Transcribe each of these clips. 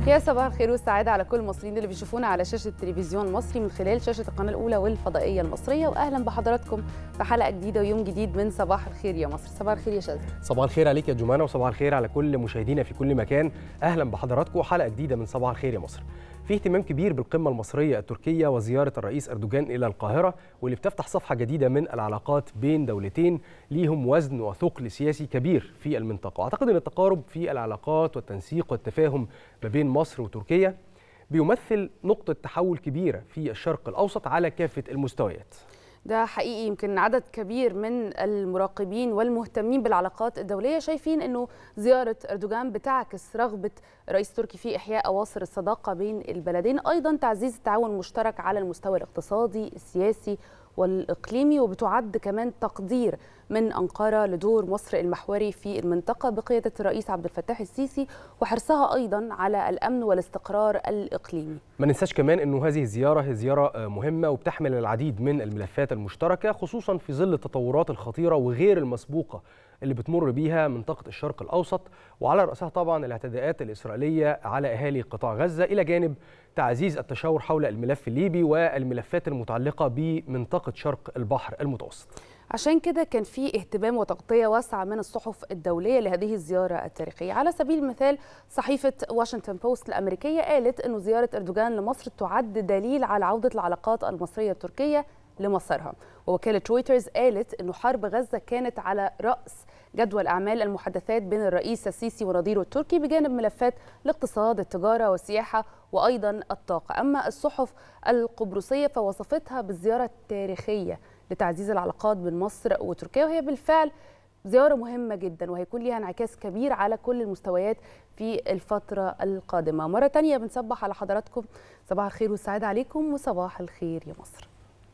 يا صباح الخير والسعادة على كل المصريين اللي بيشوفونا على شاشة التلفزيون المصري من خلال شاشة القناة الأولى والفضائية المصرية وأهلا بحضراتكم في حلقة جديدة ويوم جديد من صباح الخير يا مصر صباح الخير يا شاذلي صباح الخير عليك يا جمانة وصباح الخير على كل مشاهدينا في كل مكان أهلا بحضراتكم وحلقة جديدة من صباح الخير يا مصر في اهتمام كبير بالقمة المصرية التركية وزيارة الرئيس أردوغان إلى القاهرة واللي بتفتح صفحة جديدة من العلاقات بين دولتين ليهم وزن وثقل سياسي كبير في المنطقة وأعتقد أن التقارب في العلاقات والتنسيق والتفاهم ما بين مصر وتركيا بيمثل نقطة تحول كبيرة في الشرق الأوسط على كافة المستويات ده حقيقي يمكن عدد كبير من المراقبين والمهتمين بالعلاقات الدولية شايفين أنه زيارة أردوغان بتعكس رغبة الرئيس التركي في إحياء أواصر الصداقة بين البلدين أيضا تعزيز التعاون المشترك على المستوى الاقتصادي السياسي والإقليمي وبتعد كمان تقدير من أنقرة لدور مصر المحوري في المنطقة بقيادة الرئيس عبد الفتاح السيسي وحرصها أيضا على الأمن والاستقرار الإقليمي ما ننساش كمان أنه هذه الزيارة هي زيارة مهمة وبتحمل العديد من الملفات المشتركة خصوصا في ظل التطورات الخطيرة وغير المسبوقة اللي بتمر بيها منطقة الشرق الأوسط وعلى رأسها طبعا الاعتداءات الإسرائيلية على أهالي قطاع غزة إلى جانب تعزيز التشاور حول الملف الليبي والملفات المتعلقة بمنطقة شرق البحر المتوسط عشان كده كان في اهتمام وتغطية واسعة من الصحف الدولية لهذه الزيارة التاريخية على سبيل المثال صحيفة واشنطن بوست الأمريكية قالت أنه زيارة أردوغان لمصر تعد دليل على عودة العلاقات المصرية التركية لمصرها ووكالة رويترز قالت أنه حرب غزة كانت على رأس جدول أعمال المحادثات بين الرئيس السيسي ونظيره التركي بجانب ملفات الاقتصاد التجارة والسياحة وأيضا الطاقة أما الصحف القبرصية فوصفتها بالزيارة التاريخية لتعزيز العلاقات بين مصر وتركيا وهي بالفعل زيارة مهمة جدا وهيكون ليها انعكاس كبير على كل المستويات في الفترة القادمة مرة تانية بنصبح على حضراتكم صباح الخير والسعادة عليكم وصباح الخير يا مصر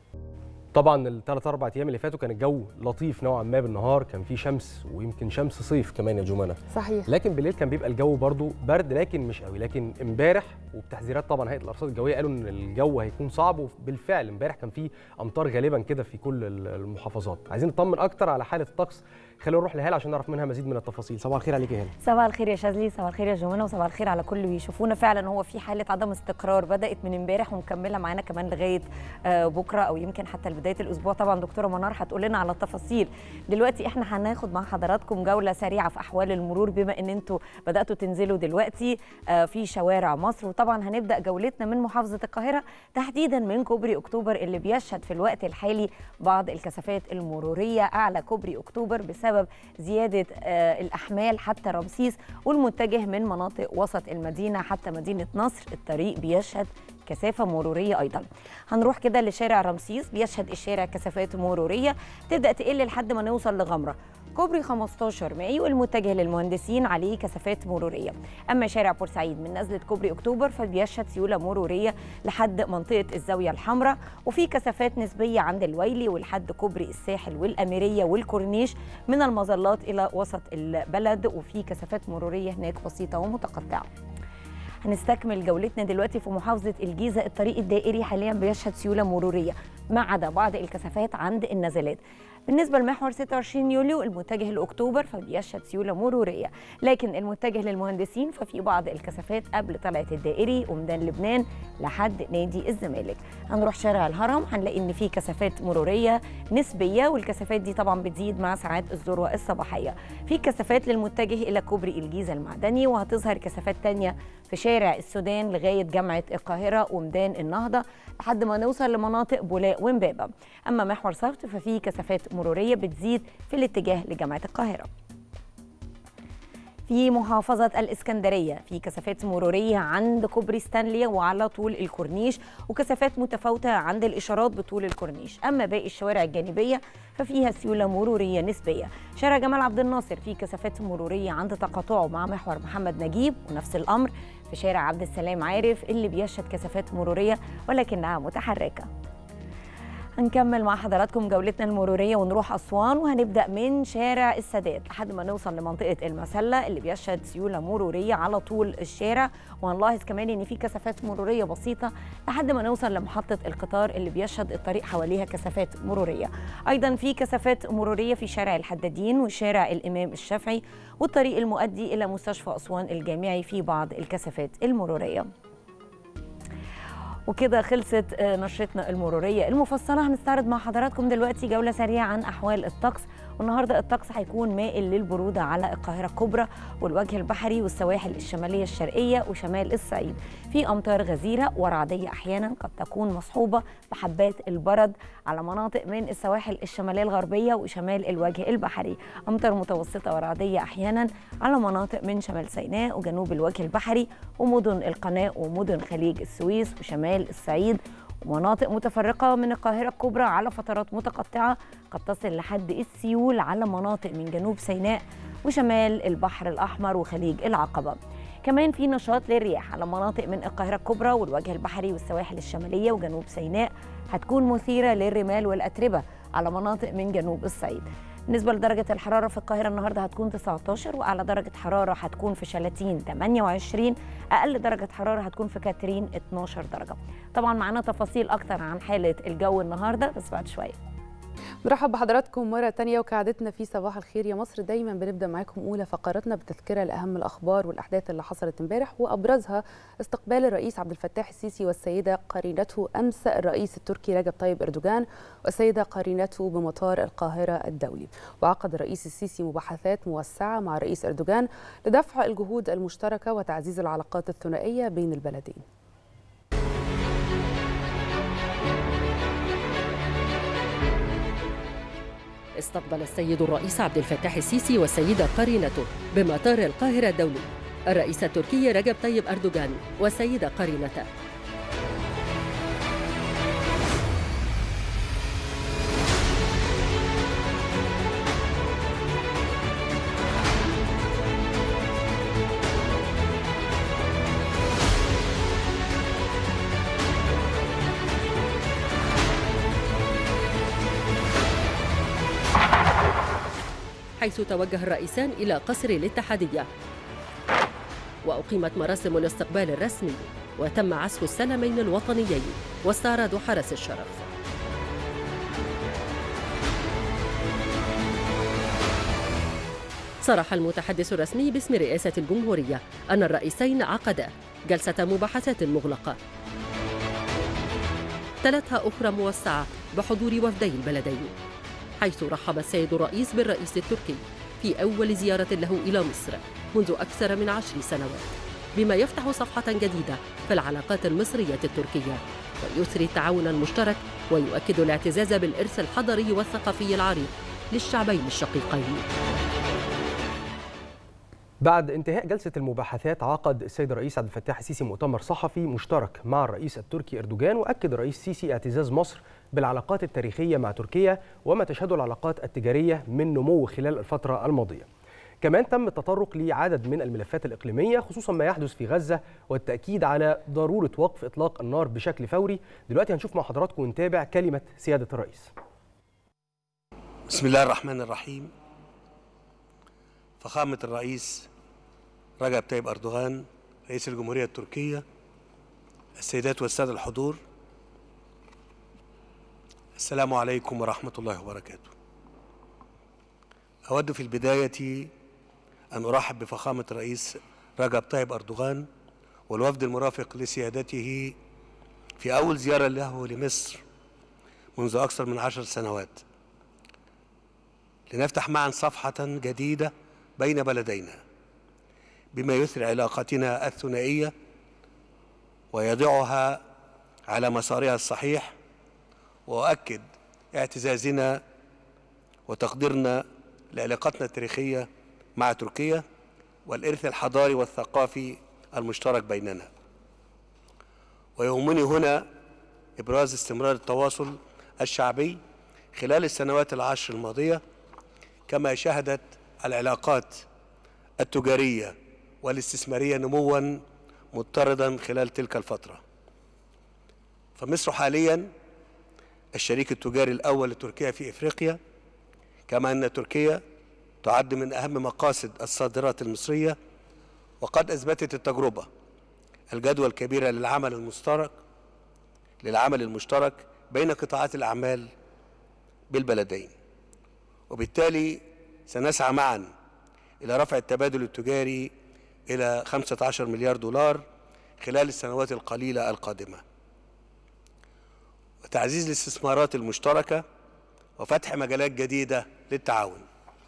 طبعا الثلاث اربع ايام اللي فاتوا كان الجو لطيف نوعا ما بالنهار كان في شمس ويمكن شمس صيف كمان يا جمانه صحيح لكن بالليل كان بيبقى الجو برضو برد لكن مش قوي لكن امبارح وبتحذيرات طبعا هيئه الارصاد الجويه قالوا ان الجو هيكون صعب وبالفعل امبارح كان في امطار غالبا كده في كل المحافظات عايزين نطمن اكتر على حاله الطقس خلينا نروح لهاله عشان نعرف منها مزيد من التفاصيل صباح الخير عليك يا هاله صباح الخير يا شاذلي صباح الخير يا جمانه وصباح الخير على كل اللي بيشوفونا فعلا هو في حاله عدم استقرار بدات من امبارح ومكمله معانا كمان لغايه بكره او يمكن حتى لبدايه الاسبوع طبعا دكتوره منار هتقول لنا على التفاصيل دلوقتي احنا هناخد مع حضراتكم جوله سريعه في احوال المرور بما ان انتوا بداتوا تنزلوا دلوقتي في شوارع مصر وطبعا هنبدا جولتنا من محافظه القاهره تحديدا من كوبري اكتوبر اللي بيشهد في الوقت الحالي بعض الكثافات المروريه اعلى كوبري اكتوبر بسبب زياده الاحمال حتى رمسيس والمتجه من مناطق وسط المدينه حتى مدينه نصر الطريق بيشهد كثافه مروريه ايضا هنروح كده لشارع رمسيس بيشهد الشارع كثافات مروريه تبدا تقل لحد ما نوصل لغمره كوبري 15 مايو المتجه للمهندسين عليه كثافات مروريه اما شارع بورسعيد من نزله كوبري اكتوبر فبيشهد سيوله مروريه لحد منطقه الزاويه الحمراء وفي كثافات نسبيه عند الويلي ولحد كوبري الساحل والاميريه والكورنيش من المظلات الى وسط البلد وفي كثافات مروريه هناك بسيطه ومتقطعه هنستكمل جولتنا دلوقتي في محافظه الجيزه الطريق الدائري حاليا بيشهد سيوله مروريه ما عدا بعض الكثافات عند النزلات بالنسبة لمحور 26 يوليو المتجه لأكتوبر فبيشهد سيولة مرورية لكن المتجه للمهندسين ففي بعض الكثافات قبل طلعة الدائري وميدان لبنان لحد نادي الزمالك هنروح شارع الهرم هنلاقي ان في كثافات مرورية نسبية والكثافات دي طبعا بتزيد مع ساعات الذروة الصباحية في كثافات للمتجه إلى كوبري الجيزة المعدني وهتظهر كثافات تانية في شارع السودان لغاية جامعة القاهرة وميدان النهضة لحد ما نوصل لمناطق بولاق ومبابة أما محور صفت ففي كثافات مرورية بتزيد في الاتجاه لجامعة القاهرة في محافظة الإسكندرية في كثافات مرورية عند كوبري ستانلي وعلى طول الكورنيش وكثافات متفاوتة عند الإشارات بطول الكورنيش أما باقي الشوارع الجانبية ففيها سيولة مرورية نسبية شارع جمال عبد الناصر فيه كثافات مرورية عند تقاطعه مع محور محمد نجيب ونفس الأمر في شارع عبد السلام عارف اللي بيشهد كثافات مرورية ولكنها متحركة هنكمل مع حضراتكم جولتنا المروريه ونروح اسوان وهنبدا من شارع السادات لحد ما نوصل لمنطقه المسله اللي بيشهد سيوله مروريه على طول الشارع وهنلاحظ كمان ان في كثافات مروريه بسيطه لحد ما نوصل لمحطه القطار اللي بيشهد الطريق حواليها كثافات مروريه ايضا في كثافات مروريه في شارع الحدادين وشارع الامام الشافعي والطريق المؤدي الى مستشفى اسوان الجامعي في بعض الكثافات المروريه وكده خلصت نشرتنا المروريه المفصله هنستعرض مع حضراتكم دلوقتي جوله سريعه عن احوال الطقس والنهارده الطقس هيكون مائل للبروده على القاهره الكبرى والوجه البحري والسواحل الشماليه الشرقيه وشمال الصعيد في امطار غزيره ورعديه احيانا قد تكون مصحوبه بحبات البرد على مناطق من السواحل الشماليه الغربيه وشمال الوجه البحري امطار متوسطه ورعديه احيانا على مناطق من شمال سيناء وجنوب الوجه البحري ومدن القناه ومدن خليج السويس وشمال الصعيد ومناطق متفرقة من القاهرة الكبرى على فترات متقطعة قد تصل لحد السيول على مناطق من جنوب سيناء وشمال البحر الأحمر وخليج العقبة كمان في نشاط للرياح على مناطق من القاهرة الكبرى والوجه البحري والسواحل الشمالية وجنوب سيناء هتكون مثيرة للرمال والأتربة على مناطق من جنوب الصعيد بالنسبة لدرجة الحرارة في القاهرة النهاردة هتكون 19 وأعلى درجة حرارة هتكون في شلاتين 28 أقل درجة حرارة هتكون في كاترين 12 درجة طبعا معانا تفاصيل أكتر عن حالة الجو النهاردة بس بعد شوية نرحب بحضراتكم مرة تانية وكعادتنا في صباح الخير يا مصر دايما بنبدأ معاكم أولى فقراتنا بتذكرة لأهم الأخبار والأحداث اللي حصلت امبارح وأبرزها استقبال الرئيس عبد الفتاح السيسي والسيدة قرينته أمس الرئيس التركي رجب طيب أردوغان والسيدة قرينته بمطار القاهرة الدولي وعقد الرئيس السيسي مباحثات موسعة مع الرئيس أردوغان لدفع الجهود المشتركة وتعزيز العلاقات الثنائية بين البلدين استقبل السيد الرئيس عبد الفتاح السيسي والسيدة قرينته بمطار القاهرة الدولي الرئيس التركي رجب طيب أردوغان والسيدة قرينته حيث توجه الرئيسان إلى قصر الاتحادية وأقيمت مراسم الاستقبال الرسمي وتم عزف السلمين الوطنيين واستعراض حرس الشرف صرح المتحدث الرسمي باسم رئاسة الجمهورية أن الرئيسين عقدا جلسة مباحثات مغلقة تلتها أخرى موسعة بحضور وفدي البلدين حيث رحب السيد الرئيس بالرئيس التركي في أول زيارة له إلى مصر منذ أكثر من عشر سنوات بما يفتح صفحة جديدة في العلاقات المصرية التركية ويثري التعاون المشترك ويؤكد الاعتزاز بالإرث الحضري والثقافي العريق للشعبين الشقيقين بعد انتهاء جلسة المباحثات عقد السيد الرئيس عبد الفتاح السيسي مؤتمر صحفي مشترك مع الرئيس التركي أردوغان وأكد الرئيس السيسي اعتزاز مصر بالعلاقات التاريخية مع تركيا وما تشهده العلاقات التجارية من نمو خلال الفترة الماضية كمان تم التطرق لعدد من الملفات الإقليمية خصوصا ما يحدث في غزة والتأكيد على ضرورة وقف إطلاق النار بشكل فوري دلوقتي هنشوف مع حضراتكم ونتابع كلمة سيادة الرئيس بسم الله الرحمن الرحيم فخامة الرئيس رجب طيب أردوغان رئيس الجمهورية التركية السيدات والسادة الحضور السلام عليكم ورحمة الله وبركاته أود في البداية أن أرحب بفخامة الرئيس رجب طيب أردوغان والوفد المرافق لسيادته في أول زيارة له لمصر منذ أكثر من عشر سنوات لنفتح معا صفحة جديدة بين بلدينا بما يثري علاقتنا الثنائية ويضعها على مسارها الصحيح وأؤكد اعتزازنا وتقديرنا لعلاقتنا التاريخية مع تركيا والإرث الحضاري والثقافي المشترك بيننا ويهمني هنا إبراز استمرار التواصل الشعبي خلال السنوات العشر الماضية كما شهدت العلاقات التجارية والاستثمارية نموا مضطردا خلال تلك الفترة فمصر حاليا الشريك التجاري الأول لتركيا في إفريقيا كما أن تركيا تعد من أهم مقاصد الصادرات المصرية وقد أثبتت التجربة الجدوى الكبيرة للعمل المشترك للعمل المشترك بين قطاعات الأعمال بالبلدين وبالتالي سنسعى معا إلى رفع التبادل التجاري إلى 15 مليار دولار خلال السنوات القليلة القادمة وتعزيز الاستثمارات المشتركة وفتح مجالات جديدة للتعاون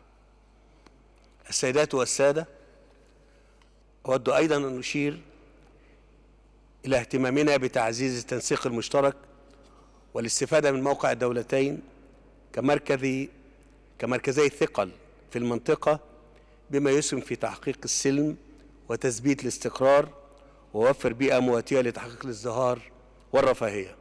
السيدات والسادة أود أيضا أن أشير إلى اهتمامنا بتعزيز التنسيق المشترك والاستفادة من موقع الدولتين كمركزي كمركزي ثقل في المنطقة بما يسهم في تحقيق السلم وتثبيت الاستقرار ووفر بيئة مواتية لتحقيق الازدهار والرفاهية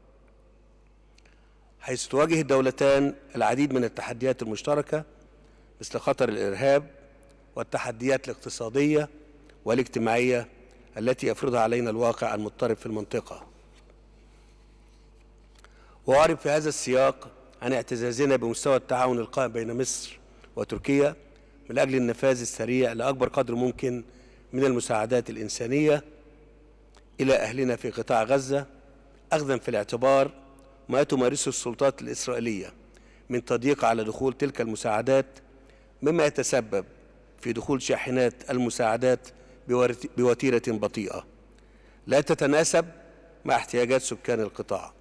حيث تواجه الدولتان العديد من التحديات المشتركة مثل خطر الإرهاب والتحديات الاقتصادية والاجتماعية التي يفرضها علينا الواقع المضطرب في المنطقة وأعرب في هذا السياق عن اعتزازنا بمستوى التعاون القائم بين مصر وتركيا من أجل النفاذ السريع لأكبر قدر ممكن من المساعدات الإنسانية إلى أهلنا في قطاع غزة أخذا في الاعتبار ما تمارسه السلطات الإسرائيلية من تضييق على دخول تلك المساعدات مما يتسبب في دخول شاحنات المساعدات بوتيرة بطيئة لا تتناسب مع احتياجات سكان القطاع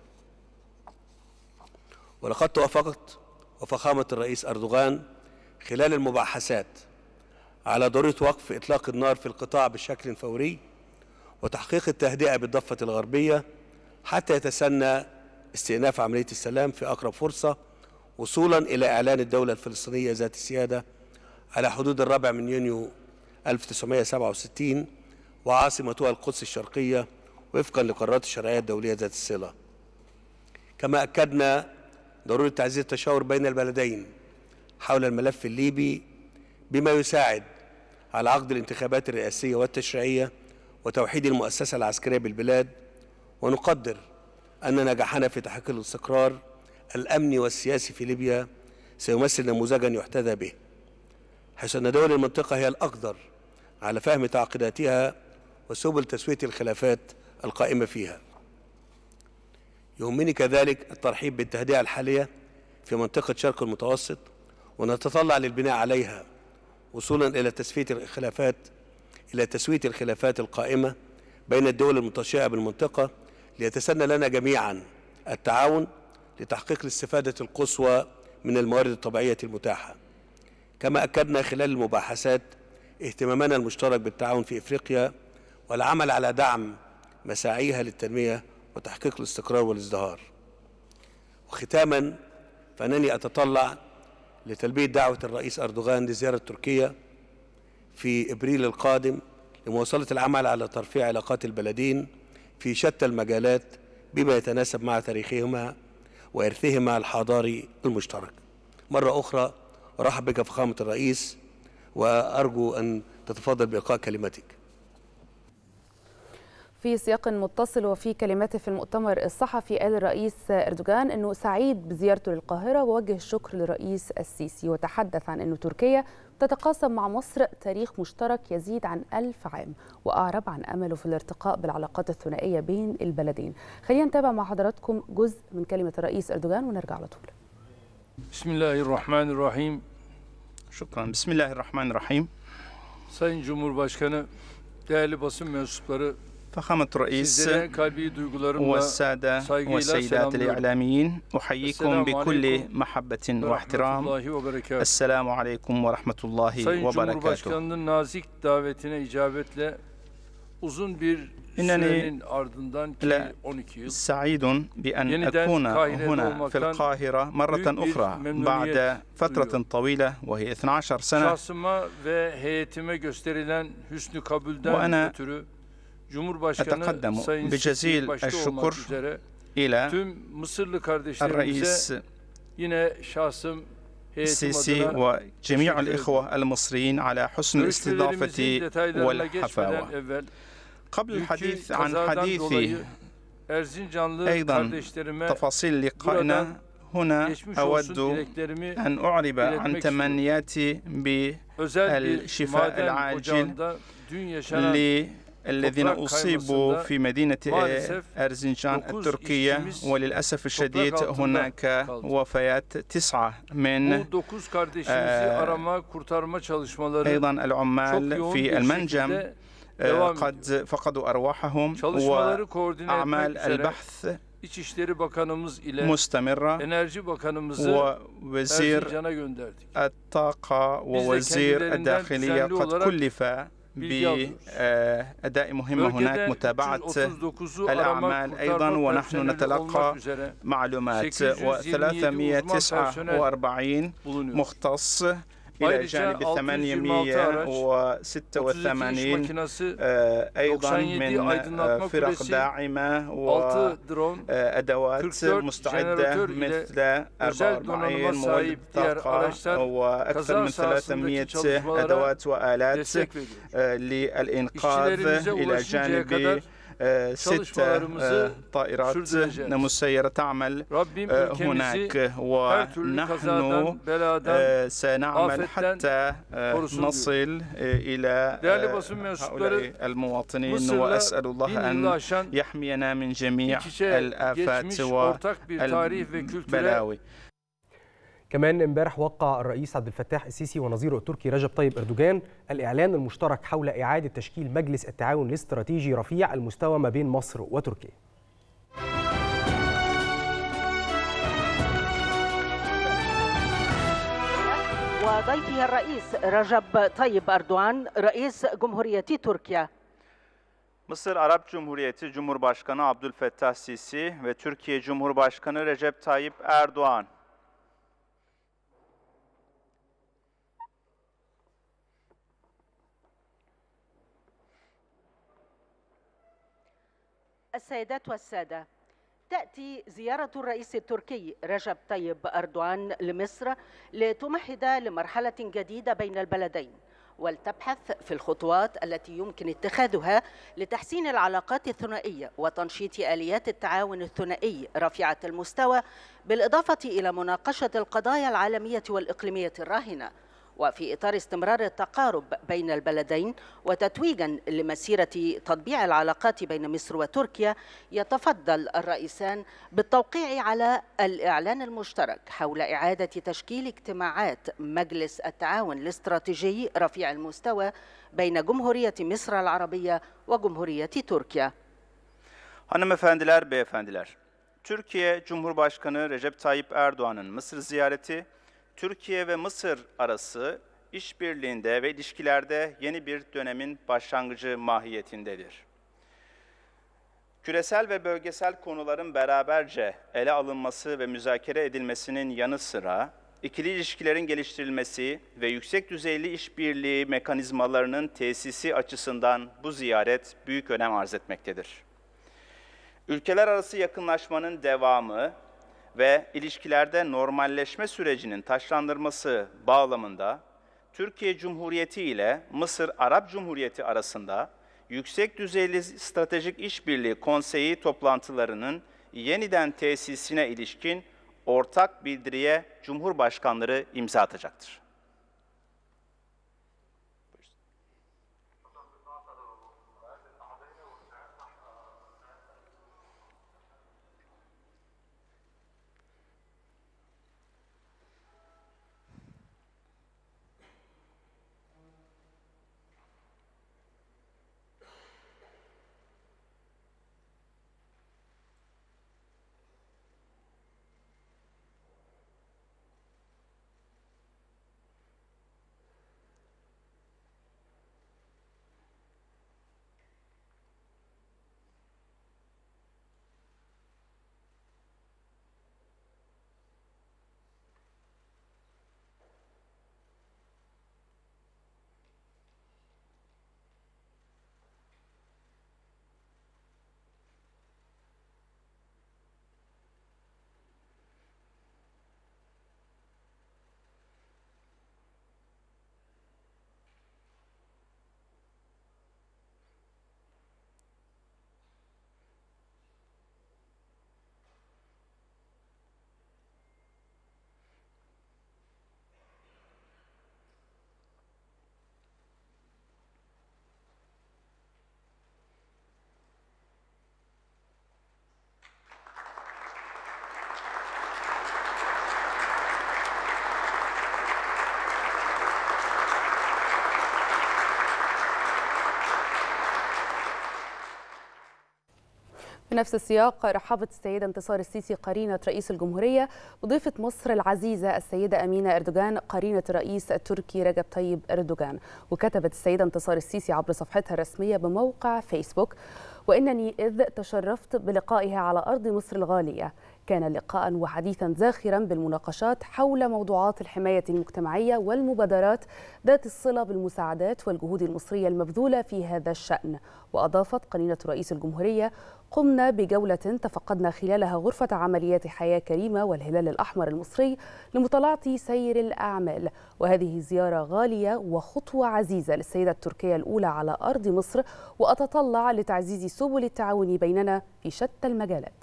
ولقد توافقت وفخامة الرئيس أردوغان خلال المباحثات على ضرورة وقف إطلاق النار في القطاع بشكل فوري وتحقيق التهدئة بالضفة الغربية حتى يتسنى استئناف عملية السلام في أقرب فرصة وصولا إلى إعلان الدولة الفلسطينية ذات السيادة على حدود الرابع من يونيو 1967 وعاصمتها القدس الشرقية وفقا لقرارات الشرعية الدولية ذات الصلة كما أكدنا ضرورة تعزيز التشاور بين البلدين حول الملف الليبي بما يساعد على عقد الانتخابات الرئاسية والتشريعية وتوحيد المؤسسة العسكرية بالبلاد ونقدر أن نجاحنا في تحقيق الاستقرار الأمني والسياسي في ليبيا سيمثل نموذجا يحتذى به حيث أن دول المنطقة هي الأقدر على فهم تعقيداتها وسبل تسوية الخلافات القائمة فيها يهمني كذلك الترحيب بالتهدئة الحالية في منطقة شرق المتوسط ونتطلع للبناء عليها وصولا إلى تسوية الخلافات إلى تسوية الخلافات القائمة بين الدول المنتشئة بالمنطقة ليتسنى لنا جميعا التعاون لتحقيق الاستفادة القصوى من الموارد الطبيعية المتاحة كما أكدنا خلال المباحثات اهتمامنا المشترك بالتعاون في إفريقيا والعمل على دعم مساعيها للتنمية وتحقيق الاستقرار والازدهار وختاما فأنني أتطلع لتلبية دعوة الرئيس أردوغان لزيارة تركيا في إبريل القادم لمواصلة العمل على ترفيع علاقات البلدين في شتى المجالات بما يتناسب مع تاريخهما وإرثهما الحضاري المشترك مرة أخرى أرحب بك فخامة الرئيس وأرجو أن تتفضل بإلقاء كلمتك في سياق متصل وفي كلماته في المؤتمر الصحفي قال الرئيس اردوغان انه سعيد بزيارته للقاهره ووجه الشكر للرئيس السيسي وتحدث عن انه تركيا تتقاسم مع مصر تاريخ مشترك يزيد عن ألف عام وأعرب عن أمله في الارتقاء بالعلاقات الثنائية بين البلدين خلينا نتابع مع حضراتكم جزء من كلمة الرئيس أردوغان ونرجع على طول بسم الله الرحمن الرحيم Şükran. Bismillahirrahmanirrahim. Sayın Cumhurbaşkanı, değerli basın mensupları, فخامة الرئيس sizlere kalbi duygularımla والسادة saygıyla والسيدات selamlıyorum. الإعلاميين أحييكم السلام بكل عليكم محبة ve واحترام rahmetullahi ve berekatuhu. السلام عليكم ورحمة الله Sayın وبركاته Cumhurbaşkanı'nın nazik davetine icabetle uzun bir İnani sürenin ardından ki لا 12 yıl سعيد بأن yeniden أكون Kahire'de هنا في olmaktan القاهرة مرة büyük bir أخرى memnuniyet بعد فترة duyuyorum. طويلة وهي 12 سنة şahsıma ve heyetime gösterilen hüsnü kabulden وأنا ötürü Cumhurbaşkanı أتقدم Sayın بجزيل Sisi başta olmak الشكر üzere إلى tüm Mısırlı kardeşlerimize الرئيس yine şahsım heyetim السيسي adına وجميع teşekkür الإخوة المصريين على حسن görüşmelerimizin الاستضافة detaylarına geçmeden والحفاوة evvel قبل dünkü الحديث عن kazadan حديثي dolayı Erzincanlı أيضاً kardeşlerime تفاصيل لقائنا هنا geçmiş olsun أود dileklerimi أن أعرب عن iletmek تمنياتي özel bir الشفاء maden العاجل ocağında dün yaşanan للذين toprak أصيبوا kaymasında في مدينة maalesef أرزنجان dokuz التركية işçimiz وللأسف الشديد altında هناك kaldı. وفيات تسعة من bu dokuz kardeşimizi Ee, arama kurtarma çalışmaları أيضا çok العمال yoğun في bir المنجم şekilde آه، devam ediyor. قد فقدوا أرواحهم Çalışmaları koordine etmek وأعمال üzere البحث İçişleri Bakanımız ile مستمرة Enerji Bakanımızı ووزير Erzincan'a gönderdik. الطاقة ووزير kendilerinden الداخلية düzenli قد olarak كلف bilgi alıyoruz. بأداء مهمة هناك Bölgede متابعة 339'u arama الأعمال أيضا kurtarma ونحن personeli نتلقى olmak üzere معلومات 827 و349 bulunuyor. مختص إلى Ayrıca جانب 626 araç, 32 iş 886 makinesi, آه، أيضا 97 من aydınlatma آه، فرق kulesi, داعمة 6 drone, وأدوات 44 مستعدة jeneratör ile مثل özel donanıma 44 مولد sahip diğer طاقة araçlar وأكثر kaza من sahasındaki 300 çalışmalara أدوات وآلات destek veriyor. آه، للإنقاذ İşçilerimize إلى ulaşıncaya جانب kadar آه، ستة çalışmalarımızı آه، طائرات sürdüreceğiz. مسيرة تعمل Rabbim آه، ülkemizi هناك her türlü ونحن kazadan, beladan آه، سنعمل afetten حتى آه، korusun نصل آه، إلى Değerli آه، basın mensupları, هؤلاء المواطنين Mısır'la وأسأل bin الله yılı أن aşan يحمينا من جميع iç içe الآفات geçmiş ortak bir tarih ve kültüre والبلاوي كمان امبارح وقع الرئيس عبد الفتاح السيسي ونظيره التركي رجب طيب اردوغان الاعلان المشترك حول اعاده تشكيل مجلس التعاون الاستراتيجي رفيع المستوى ما بين مصر وتركيا وضيفه الرئيس رجب طيب أردوان رئيس جمهورية تركيا Mısır Arap Cumhuriyeti Cumhurbaşkanı Abdülfettah Sisi ve Türkiye Cumhurbaşkanı Recep Tayyip Erdoğan. السيدات والسادة تأتي زيارة الرئيس التركي رجب طيب أردوان لمصر لتمهد لمرحلة جديدة بين البلدين ولتبحث في الخطوات التي يمكن اتخاذها لتحسين العلاقات الثنائية وتنشيط آليات التعاون الثنائي رفيعة المستوى بالإضافة إلى مناقشة القضايا العالمية والإقليمية الراهنة وفي إطار استمرار التقارب بين البلدين وتتويجا لمسيرة تطبيع العلاقات بين مصر وتركيا يتفضل الرئيسان بالتوقيع على الإعلان المشترك حول إعادة تشكيل اجتماعات مجلس التعاون الاستراتيجي رفيع المستوى بين جمهورية مصر العربية وجمهورية تركيا Hanımefendiler, beyefendiler. Türkiye Cumhurbaşkanı Recep Tayyip Erdoğan'ın Mısır ziyareti, Türkiye ve Mısır arası işbirliğinde ve ilişkilerde yeni bir dönemin başlangıcı mahiyetindedir. Küresel ve bölgesel konuların beraberce ele alınması ve müzakere edilmesinin yanı sıra, ikili ilişkilerin geliştirilmesi ve yüksek düzeyli işbirliği mekanizmalarının tesisi açısından bu ziyaret büyük önem arz etmektedir. Ülkeler arası yakınlaşmanın devamı ve ilişkilerde normalleşme sürecinin taşlandırması bağlamında Türkiye Cumhuriyeti ile Mısır Arap Cumhuriyeti arasında yüksek düzeyli stratejik işbirliği konseyi toplantılarının yeniden tesisine ilişkin ortak bildiriye Cumhurbaşkanları imza atacaktır. بنفس السياق رحبت السيدة انتصار السيسي قرينة رئيس الجمهورية بضيفة مصر العزيزة السيدة أمينة أردوغان قرينة الرئيس التركي رجب طيب أردوغان وكتبت السيدة انتصار السيسي عبر صفحتها الرسمية بموقع فيسبوك وإنني إذ تشرفت بلقائها على أرض مصر الغالية كان لقاء وحديثا زاخرا بالمناقشات حول موضوعات الحماية المجتمعية والمبادرات ذات الصلة بالمساعدات والجهود المصرية المبذولة في هذا الشأن وأضافت قرينة رئيس الجمهورية قمنا بجولة تفقدنا خلالها غرفة عمليات حياة كريمة والهلال الأحمر المصري لمطالعة سير الأعمال وهذه زيارة غالية وخطوة عزيزة للسيدة التركية الأولى على أرض مصر وأتطلع لتعزيز سبل التعاون بيننا في شتى المجالات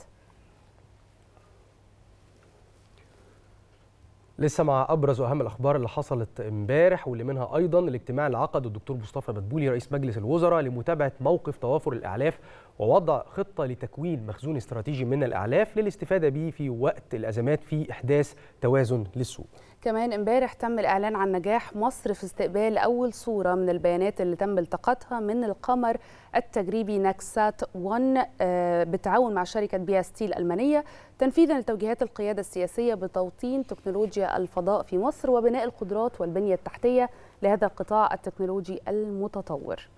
لسه مع ابرز واهم الاخبار اللي حصلت امبارح واللي منها ايضا الاجتماع اللي عقده الدكتور مصطفى مدبولي رئيس مجلس الوزراء لمتابعه موقف توافر الاعلاف ووضع خطه لتكوين مخزون استراتيجي من الاعلاف للاستفاده به في وقت الازمات في احداث توازن للسوق. كمان امبارح تم الاعلان عن نجاح مصر في استقبال اول صوره من البيانات اللي تم التقاطها من القمر التجريبي نكسات 1 بالتعاون مع شركه بيا ستيل الالمانيه تنفيذا لتوجيهات القياده السياسيه بتوطين تكنولوجيا الفضاء في مصر وبناء القدرات والبنيه التحتيه لهذا القطاع التكنولوجي المتطور.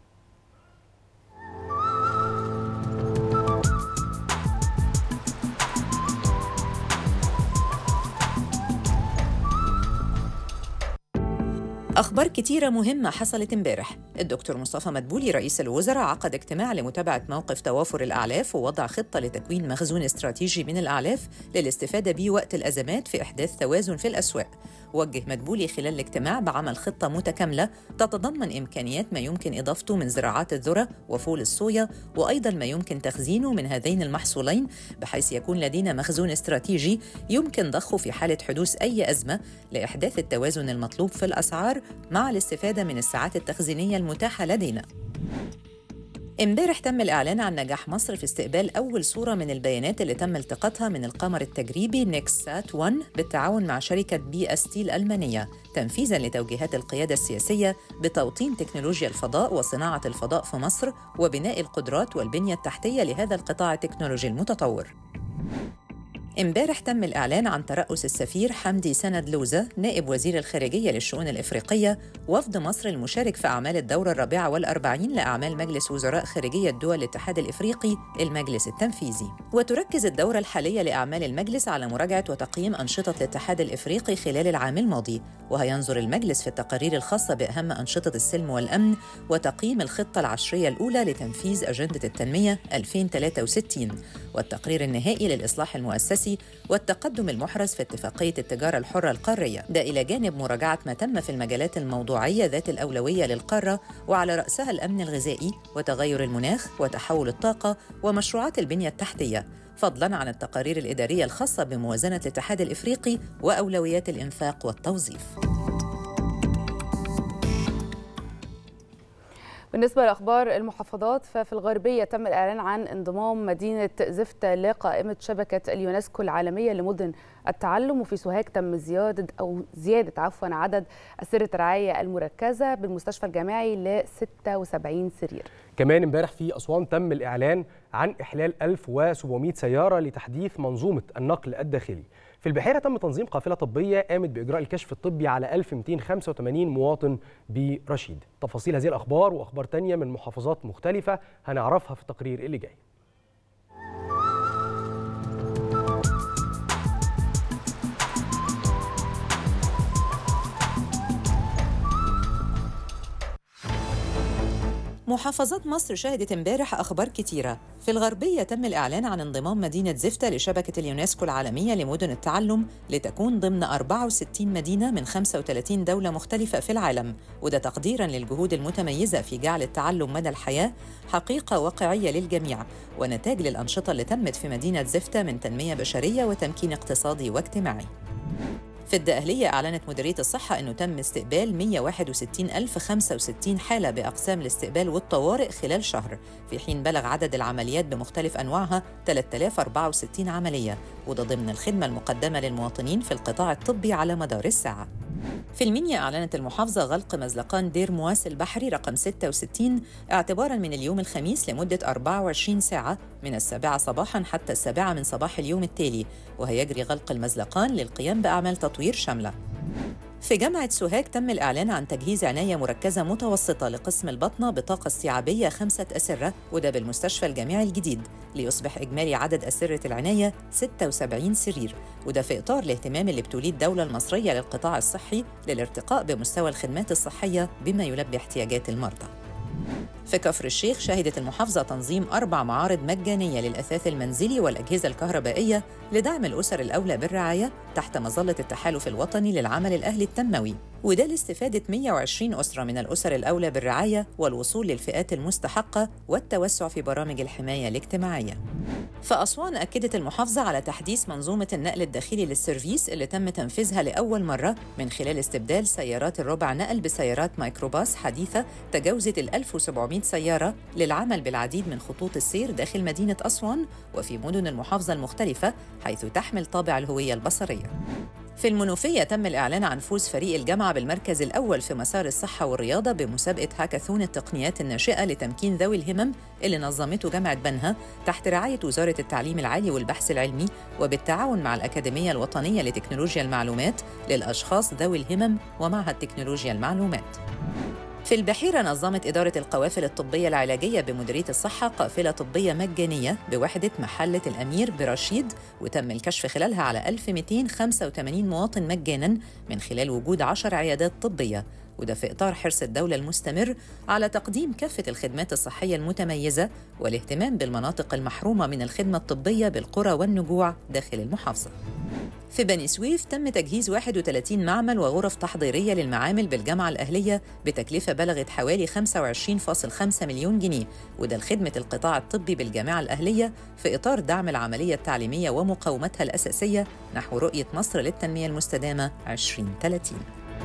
أخبار كتيرة مهمة حصلت امبارح الدكتور مصطفى مدبولي رئيس الوزراء عقد اجتماع لمتابعة موقف توافر الأعلاف ووضع خطة لتكوين مخزون استراتيجي من الأعلاف للاستفادة به وقت الأزمات في إحداث توازن في الأسواق وجه مدبولي خلال الاجتماع بعمل خطة متكاملة تتضمن إمكانيات ما يمكن إضافته من زراعات الذرة وفول الصويا وأيضا ما يمكن تخزينه من هذين المحصولين بحيث يكون لدينا مخزون استراتيجي يمكن ضخه في حالة حدوث أي أزمة لإحداث التوازن المطلوب في الأسعار مع الاستفادة من الساعات التخزينية المتاحة لدينا امبارح تم الإعلان عن نجاح مصر في استقبال أول صورة من البيانات اللي تم التقاطها من القمر التجريبي نيكسات 1 بالتعاون مع شركة بي اس تي الألمانية تنفيذا لتوجيهات القيادة السياسية بتوطين تكنولوجيا الفضاء وصناعة الفضاء في مصر وبناء القدرات والبنية التحتية لهذا القطاع التكنولوجي المتطور. امبارح تم الإعلان عن ترأس السفير حمدي سند لوزة نائب وزير الخارجية للشؤون الإفريقية وفد مصر المشارك في أعمال الدورة الرابعة والأربعين لأعمال مجلس وزراء خارجية دول الاتحاد الإفريقي المجلس التنفيذي وتركز الدورة الحالية لأعمال المجلس على مراجعة وتقييم أنشطة الاتحاد الإفريقي خلال العام الماضي وهينظر المجلس في التقارير الخاصة بأهم أنشطة السلم والأمن وتقييم الخطة العشرية الأولى لتنفيذ أجندة التنمية 2063 والتقرير النهائي للإصلاح المؤسسي والتقدم المحرز في اتفاقية التجارة الحرة القارية ده إلى جانب مراجعة ما تم في المجالات الموضوعية ذات الأولوية للقارة وعلى رأسها الأمن الغذائي وتغير المناخ وتحول الطاقة ومشروعات البنية التحتية فضلا عن التقارير الإدارية الخاصة بموازنة الاتحاد الإفريقي وأولويات الإنفاق والتوظيف بالنسبة لأخبار المحافظات ففي الغربية تم الإعلان عن انضمام مدينة زفتة لقائمة شبكة اليونسكو العالمية لمدن التعلم وفي سوهاج تم زيادة أو زيادة عفوا عدد أسرة الرعاية المركزة بالمستشفى الجامعي ل 76 سرير. كمان امبارح في أسوان تم الإعلان عن إحلال 1700 سيارة لتحديث منظومة النقل الداخلي. في البحيرة تم تنظيم قافلة طبية قامت بإجراء الكشف الطبي على 1285 مواطن برشيد تفاصيل هذه الأخبار وأخبار تانية من محافظات مختلفة هنعرفها في التقرير اللي جاي محافظات مصر شهدت امبارح أخبار كتيرة في الغربية تم الإعلان عن انضمام مدينة زفتة لشبكة اليونسكو العالمية لمدن التعلم لتكون ضمن 64 مدينة من 35 دولة مختلفة في العالم وده تقديراً للجهود المتميزة في جعل التعلم مدى الحياة حقيقة واقعية للجميع ونتاج للأنشطة اللي تمت في مدينة زفتة من تنمية بشرية وتمكين اقتصادي واجتماعي في الدقهلية أعلنت مديرية الصحة أنه تم استقبال 161065 حالة بأقسام الاستقبال والطوارئ خلال شهر في حين بلغ عدد العمليات بمختلف أنواعها 3064 عملية وده ضمن الخدمة المقدمة للمواطنين في القطاع الطبي على مدار الساعة في المنيا أعلنت المحافظة غلق مزلقان دير مواس البحري رقم 66 اعتباراً من اليوم الخميس لمدة 24 ساعة من السابعة صباحاً حتى السابعة من صباح اليوم التالي وهيجري غلق المزلقان للقيام بأعمال تطوير شاملة في جامعة سوهاج تم الإعلان عن تجهيز عناية مركزة متوسطة لقسم البطنة بطاقة استيعابية خمسة أسرة وده بالمستشفى الجامعي الجديد ليصبح إجمالي عدد أسرة العناية 76 سرير وده في إطار الاهتمام اللي بتوليه الدولة المصرية للقطاع الصحي للارتقاء بمستوى الخدمات الصحية بما يلبي احتياجات المرضى في كفر الشيخ شهدت المحافظة تنظيم أربع معارض مجانية للأثاث المنزلي والأجهزة الكهربائية لدعم الأسر الأولى بالرعاية تحت مظلة التحالف الوطني للعمل الأهلي التنموي وده لاستفادة 120 أسرة من الأسر الأولى بالرعاية والوصول للفئات المستحقة والتوسع في برامج الحماية الاجتماعية في أسوان أكدت المحافظة على تحديث منظومة النقل الداخلي للسيرفيس اللي تم تنفيذها لأول مرة من خلال استبدال سيارات الربع نقل بسيارات ميكروباص حديثة تجاوزت ال 1700 سيارة للعمل بالعديد من خطوط السير داخل مدينة أسوان وفي مدن المحافظة المختلفة حيث تحمل طابع الهوية البصرية في المنوفية تم الإعلان عن فوز فريق الجامعة بالمركز الأول في مسار الصحة والرياضة بمسابقة هاكاثون التقنيات الناشئة لتمكين ذوي الهمم اللي نظمته جامعة بنها تحت رعاية وزارة التعليم العالي والبحث العلمي وبالتعاون مع الأكاديمية الوطنية لتكنولوجيا المعلومات للأشخاص ذوي الهمم ومعهد تكنولوجيا المعلومات. في البحيرة نظمت إدارة القوافل الطبية العلاجية بمديرية الصحة قافلة طبية مجانية بوحدة محلة الأمير برشيد وتم الكشف خلالها على 1285 مواطن مجانا من خلال وجود 10 عيادات طبية وده في إطار حرص الدولة المستمر على تقديم كافة الخدمات الصحية المتميزة والاهتمام بالمناطق المحرومة من الخدمة الطبية بالقرى والنجوع داخل المحافظة. في بني سويف تم تجهيز 31 معمل وغرف تحضيرية للمعامل بالجامعة الأهلية بتكلفة بلغت حوالي 25.5 مليون جنيه وده لخدمة القطاع الطبي بالجامعة الأهلية في إطار دعم العملية التعليمية ومقاومتها الأساسية نحو رؤية مصر للتنمية المستدامة 2030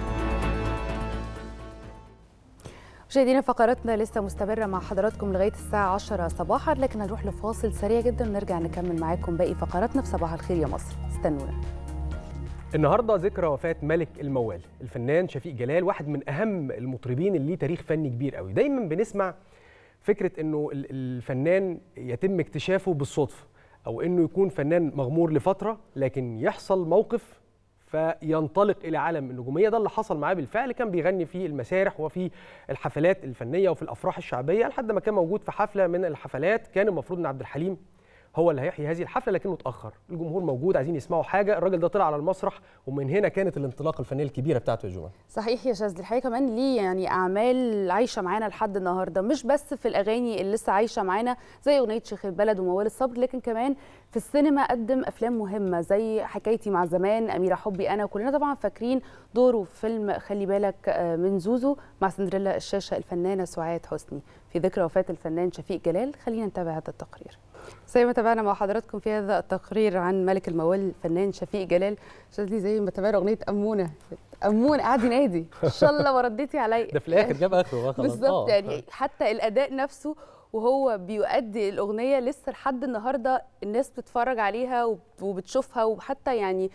مشاهدينا فقراتنا لسه مستمرة مع حضراتكم لغاية الساعة 10 صباحا لكن هنروح لفاصل سريع جدا ونرجع نكمل معاكم باقي فقراتنا في صباح الخير يا مصر استنونا النهارده ذكرى وفاه ملك الموال الفنان شفيق جلال واحد من اهم المطربين اللي ليه تاريخ فني كبير قوي دايما بنسمع فكره انه الفنان يتم اكتشافه بالصدفه او انه يكون فنان مغمور لفتره لكن يحصل موقف فينطلق الى عالم النجوميه ده اللي حصل معاه بالفعل كان بيغني في المسارح وفي الحفلات الفنيه وفي الافراح الشعبيه لحد ما كان موجود في حفله من الحفلات كان المفروض ان عبد الحليم هو اللي هيحيي هذه الحفله لكنه اتاخر الجمهور موجود عايزين يسمعوا حاجه الراجل ده طلع على المسرح ومن هنا كانت الانطلاقه الفنيه الكبيره بتاعته يا جوان صحيح يا شاذلي الحقيقه كمان ليه يعني اعمال عايشه معانا لحد النهارده مش بس في الاغاني اللي لسه عايشه معانا زي اغنيه شيخ البلد وموال الصبر لكن كمان في السينما قدم افلام مهمه زي حكايتي مع زمان اميره حبي انا وكلنا طبعا فاكرين دوره في فيلم خلي بالك من زوزو مع سندريلا الشاشه الفنانه سعاد حسني في ذكرى وفاه الفنان شفيق جلال خلينا نتابع هذا التقرير زي ما تابعنا مع حضراتكم في هذا التقرير عن ملك الموال الفنان شفيق جلال شاذلي زي ما تابعنا اغنيه امونه امونه قاعد ينادي ان شاء الله ما رديتي عليا ده في الاخر جاب اخره خلاص بالظبط يعني حتى الاداء نفسه وهو بيؤدي الاغنيه لسه لحد النهارده الناس بتتفرج عليها وبتشوفها وحتى يعني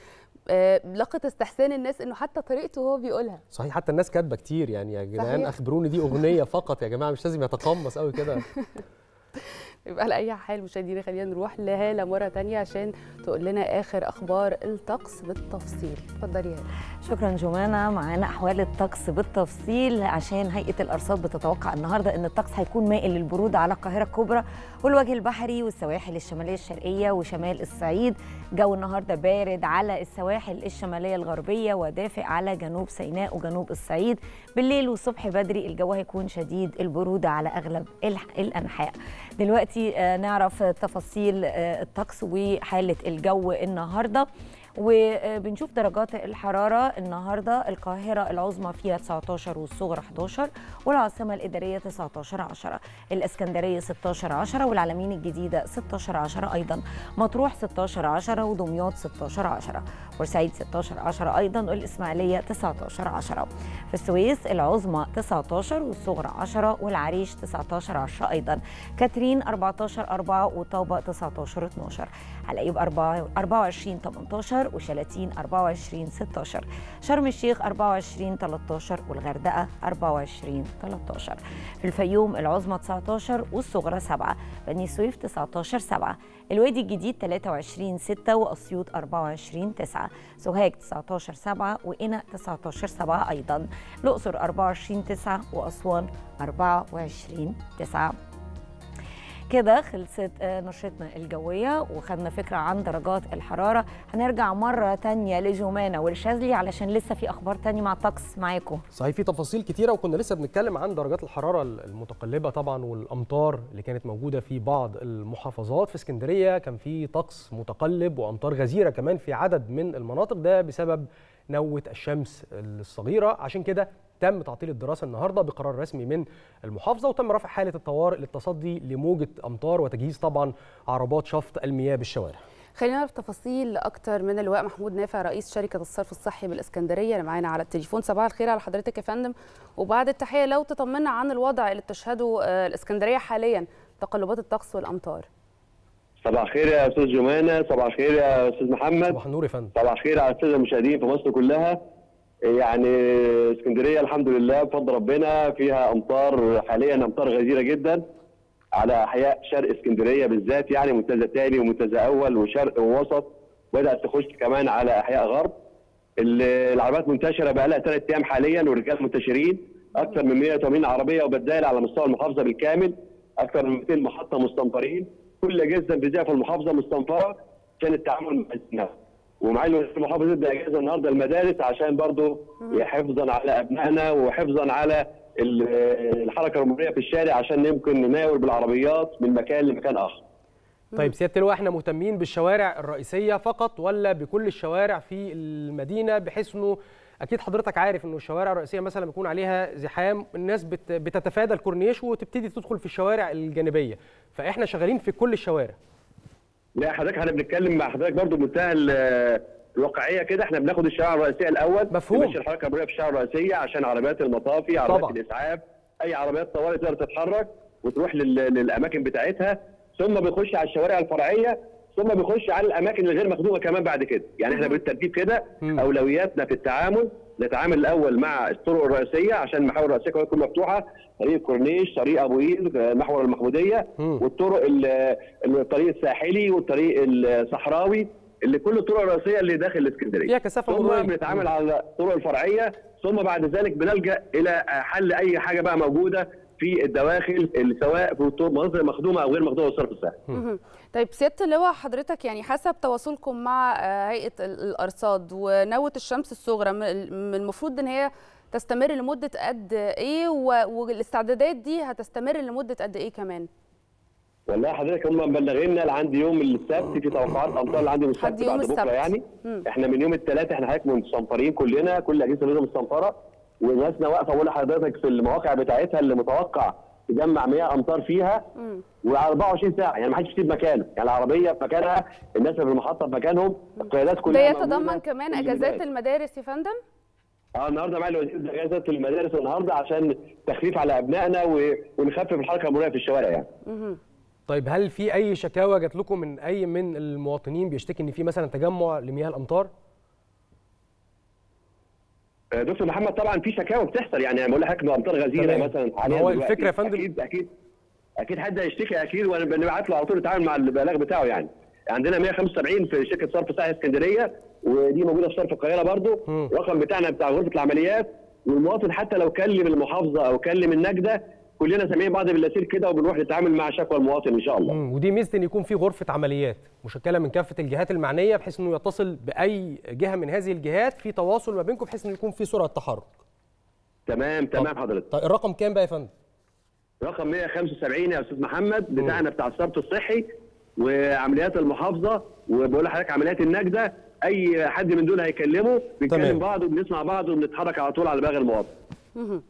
لقت استحسان الناس انه حتى طريقته وهو بيقولها صحيح حتى الناس كاتبه كتير يعني يا جدعان اخبروني دي اغنيه فقط يا جماعه مش لازم يتقمص قوي كده يبقى على اي حال مشاهدينا خلينا نروح لهاله مره تانية عشان تقول لنا اخر اخبار الطقس بالتفصيل اتفضلي هاله شكرا جمانة معانا احوال الطقس بالتفصيل عشان هيئه الارصاد بتتوقع النهارده ان الطقس هيكون مائل للبروده على القاهره الكبرى والوجه البحري والسواحل الشماليه الشرقيه وشمال الصعيد جو النهارده بارد على السواحل الشماليه الغربيه ودافئ على جنوب سيناء وجنوب الصعيد بالليل والصبح بدري الجو هيكون شديد البروده على اغلب الانحاء دلوقتي نعرف تفاصيل الطقس وحاله الجو النهارده وبنشوف درجات الحرارة النهاردة القاهرة العظمى فيها 19 والصغرى 11 والعاصمة الإدارية 19 10 الإسكندرية 16 10 والعلمين الجديدة 16 10 أيضا مطروح 16 10 ودمياط 16 10 بورسعيد 16 10 أيضا والإسماعيلية 19 10 في السويس العظمى 19 والصغرى 10 والعريش 19 10 أيضا كاترين 14 4 وطابة 19 12 حلايب 24 18 16 وشلاتين 24 16 شرم الشيخ 24 13 والغردقة 24 13 في الفيوم العظمى 19 والصغرى 7 بني سويف 19 7 الوادي الجديد 23 6 وأسيوط 24 9 سوهاج 19 7 وقنا 19 7 أيضا الأقصر 24 9 وأسوان 24 9 كده خلصت نشرتنا الجوية وخدنا فكرة عن درجات الحرارة هنرجع مرة تانية لجومانا والشاذلي علشان لسه في أخبار تانية مع الطقس معاكم صحيح في تفاصيل كتيرة وكنا لسه بنتكلم عن درجات الحرارة المتقلبة طبعا والأمطار اللي كانت موجودة في بعض المحافظات في اسكندرية كان في طقس متقلب وأمطار غزيرة كمان في عدد من المناطق ده بسبب نوة الشمس الصغيرة عشان كده تم تعطيل الدراسه النهارده بقرار رسمي من المحافظه وتم رفع حاله الطوارئ للتصدي لموجه امطار وتجهيز طبعا عربات شفط المياه بالشوارع. خلينا نعرف تفاصيل اكتر من اللواء محمود نافع رئيس شركه الصرف الصحي بالاسكندريه اللي معانا على التليفون صباح الخير على حضرتك يا فندم وبعد التحيه لو تطمنا عن الوضع اللي بتشهده الاسكندريه حاليا تقلبات الطقس والامطار. صباح الخير يا استاذ جمانه صباح الخير يا استاذ محمد صباح النور يا فندم صباح الخير على الساده المشاهدين في مصر كلها يعني اسكندريه الحمد لله بفضل ربنا فيها امطار حاليا امطار غزيره جدا على احياء شرق اسكندريه بالذات يعني منتزه ثاني ومنتزه اول وشرق ووسط بدات تخش كمان على احياء غرب العربيات منتشره بقى لها ثلاث ايام حاليا والرجال منتشرين اكثر من 180 عربيه وبدال على مستوى المحافظه بالكامل اكثر من 200 محطه مستنفرين كل اجهزه تنفيذيه في المحافظه مستنفره عشان التعامل مع الناس ومعالي المحافظ ادى اجازه النهارده المدارس عشان برضه حفظا على ابنائنا وحفظا على الحركه المروريه في الشارع عشان يمكن نناول بالعربيات من مكان لمكان اخر. طيب سياده اللواء احنا مهتمين بالشوارع الرئيسيه فقط ولا بكل الشوارع في المدينه بحيث انه اكيد حضرتك عارف انه الشوارع الرئيسيه مثلا بيكون عليها زحام الناس بتتفادى الكورنيش وتبتدي تدخل في الشوارع الجانبيه فاحنا شغالين في كل الشوارع. لا حضرتك احنا بنتكلم مع حضرتك برضه بمنتهى الواقعيه كده احنا بناخد الشوارع الرئيسيه الاول مفهوم نمشي الحركه المروريه في الشوارع الرئيسيه عشان عربيات المطافي عربيات طبعا. الاسعاف اي عربيات طوارئ تقدر تتحرك وتروح للاماكن بتاعتها ثم بيخش على الشوارع الفرعيه ثم بيخش على الاماكن الغير مخدومه كمان بعد كده يعني احنا بالترتيب كده اولوياتنا في التعامل نتعامل الاول مع الطرق الرئيسيه عشان المحاور الرئيسيه كلها تكون مفتوحه طريق الكورنيش طريق ابو قير محور المحموديه والطرق الطريق الساحلي والطريق الصحراوي اللي كل الطرق الرئيسيه اللي داخل الاسكندريه فيها كثافه ثم بنتعامل على الطرق الفرعيه ثم بعد ذلك بنلجا الى حل اي حاجه بقى موجوده في الدواخل اللي سواء في مناطق مخدومه او غير مخدومه والصرف الصحي. طيب سياده اللواء حضرتك يعني حسب تواصلكم مع هيئه الارصاد ونوه الشمس الصغرى من المفروض ان هي تستمر لمده قد ايه والاستعدادات دي هتستمر لمده قد ايه كمان؟ والله حضرتك هم مبلغينا لعند يوم السبت في توقعات امطار اللي عندي من السبت بعد السبت. بكره يعني مم. احنا من يوم الثلاثاء احنا حضرتك مستنفرين كلنا كل اجهزه النظام مستنفره وناسنا واقفه بقول لحضرتك في المواقع بتاعتها اللي متوقع تجمع مياه امطار فيها و24 ساعه يعني ما حدش يسيب مكانه يعني العربيه في مكانها الناس اللي في المحطه في مكانهم القيادات ده كلها يتضمن موجودة كمان في اجازات البداية. المدارس يا فندم؟ اه النهارده معالي وزير اجازات المدارس النهارده عشان تخفيف على ابنائنا و... ونخفف الحركه المروريه في الشوارع يعني مهم. طيب هل في اي شكاوى جات لكم من اي من المواطنين بيشتكي ان في مثلا تجمع لمياه الامطار؟ آه، دكتور محمد طبعا في شكاوى بتحصل يعني انا بقول لحضرتك إنه امطار غزيره تمام. مثلا ما حاليا هو دلوقتي. الفكرة يا فندم- اكيد اكيد اكيد حد هيشتكي اكيد وبنبعت له على طول يتعامل مع البلاغ بتاعه يعني عندنا 175 في شركه صرف صحي اسكندريه ودي موجوده في صرف القاهره برضو مم. الرقم بتاعنا بتاع غرفه العمليات والمواطن حتى لو كلم المحافظه او كلم النجده كلنا سامعين بعض باللاسيل كده وبنروح نتعامل مع شكوى المواطن ان شاء الله مم. ودي ميزه ان يكون في غرفه عمليات مشكله من كافه الجهات المعنيه بحيث انه يتصل باي جهه من هذه الجهات في تواصل ما بينكم بحيث انه يكون في سرعه تحرك. تمام تمام حضرتك طيب الرقم كام بقى يا فندم؟ رقم 175 يا استاذ محمد بتاعنا بتاع الصرف الصحي وعمليات المحافظه وبقول لحضرتك عمليات النجده اي حد من دول هيكلمه بنتكلم تمام. بعض وبنسمع بعض وبنتحرك على طول على دماغ المواطن مهم.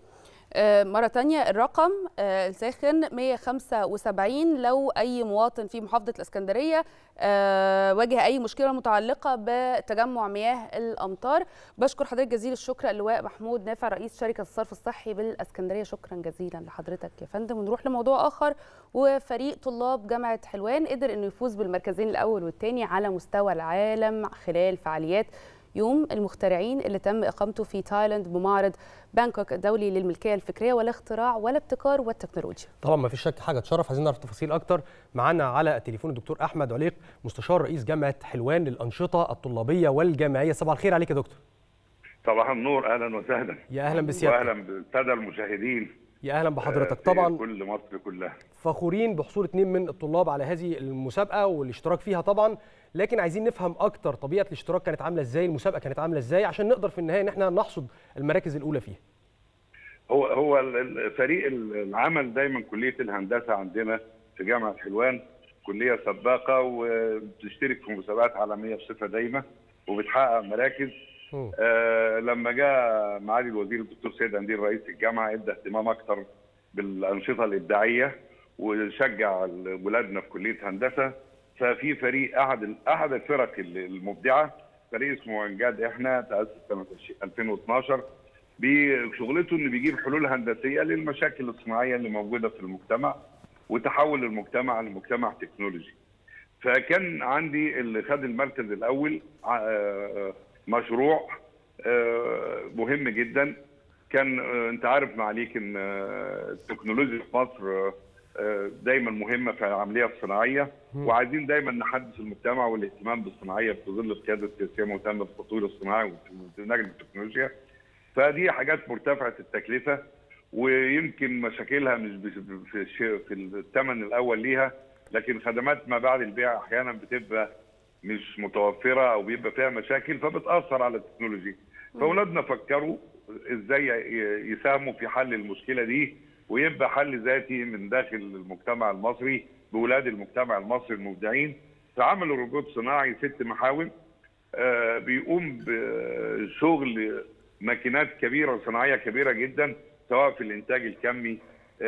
مرة تانية الرقم الساخن 175 لو أي مواطن في محافظة الإسكندرية واجه أي مشكلة متعلقة بتجمع مياه الأمطار بشكر حضرتك جزيل الشكر اللواء محمود نافع رئيس شركة الصرف الصحي بالإسكندرية شكرا جزيلا لحضرتك يا فندم ونروح لموضوع آخر وفريق طلاب جامعة حلوان قدر أنه يفوز بالمركزين الأول والثاني على مستوى العالم خلال فعاليات يوم المخترعين اللي تم اقامته في تايلاند بمعرض بانكوك الدولي للملكيه الفكريه والاختراع والابتكار والتكنولوجيا. طبعا ما فيش شك حاجه تشرف عايزين نعرف تفاصيل اكتر معانا على التليفون الدكتور احمد عليق مستشار رئيس جامعه حلوان للانشطه الطلابيه والجامعيه صباح الخير عليك يا دكتور. صباح النور اهلا وسهلا. يا اهلا بسيادتك. واهلا بالساده المشاهدين. يا اهلا بحضرتك في طبعا كل مصر كلها. فخورين بحصول اثنين من الطلاب على هذه المسابقه والاشتراك فيها طبعا لكن عايزين نفهم اكتر طبيعه الاشتراك كانت عامله ازاي المسابقه كانت عامله ازاي عشان نقدر في النهايه ان احنا نحصد المراكز الاولى فيها هو هو فريق العمل دايما كليه الهندسه عندنا في جامعه حلوان كليه سباقه وبتشترك في مسابقات عالميه بصفه دايمه وبتحقق مراكز آه لما جاء معالي الوزير الدكتور سيد انديل رئيس الجامعه ادى اهتمام اكتر بالانشطه الابداعيه وشجع ولادنا في كليه هندسه ففي فريق احد احد الفرق المبدعه فريق اسمه انجاد احنا تاسس سنه 2012 بشغلته انه بيجيب حلول هندسيه للمشاكل الصناعيه اللي موجوده في المجتمع وتحول المجتمع لمجتمع تكنولوجي. فكان عندي اللي خد المركز الاول مشروع مهم جدا كان انت عارف معاليك ان التكنولوجيا في مصر دايما مهمه في العمليه الصناعيه وعايزين دايما نحدث المجتمع والاهتمام بالصناعيه في ظل القياده السياسيه مهتمه بالتطوير الصناعي ونقل التكنولوجيا فدي حاجات مرتفعه التكلفه ويمكن مشاكلها مش في في الثمن الاول ليها لكن خدمات ما بعد البيع احيانا بتبقى مش متوفره او بيبقى فيها مشاكل فبتاثر على التكنولوجي فاولادنا فكروا ازاي يساهموا في حل المشكله دي ويبقى حل ذاتي من داخل المجتمع المصري بولاد المجتمع المصري المبدعين فعملوا روبوت صناعي ست محاور آه بيقوم بشغل ماكينات كبيره صناعيه كبيره جدا سواء في الانتاج الكمي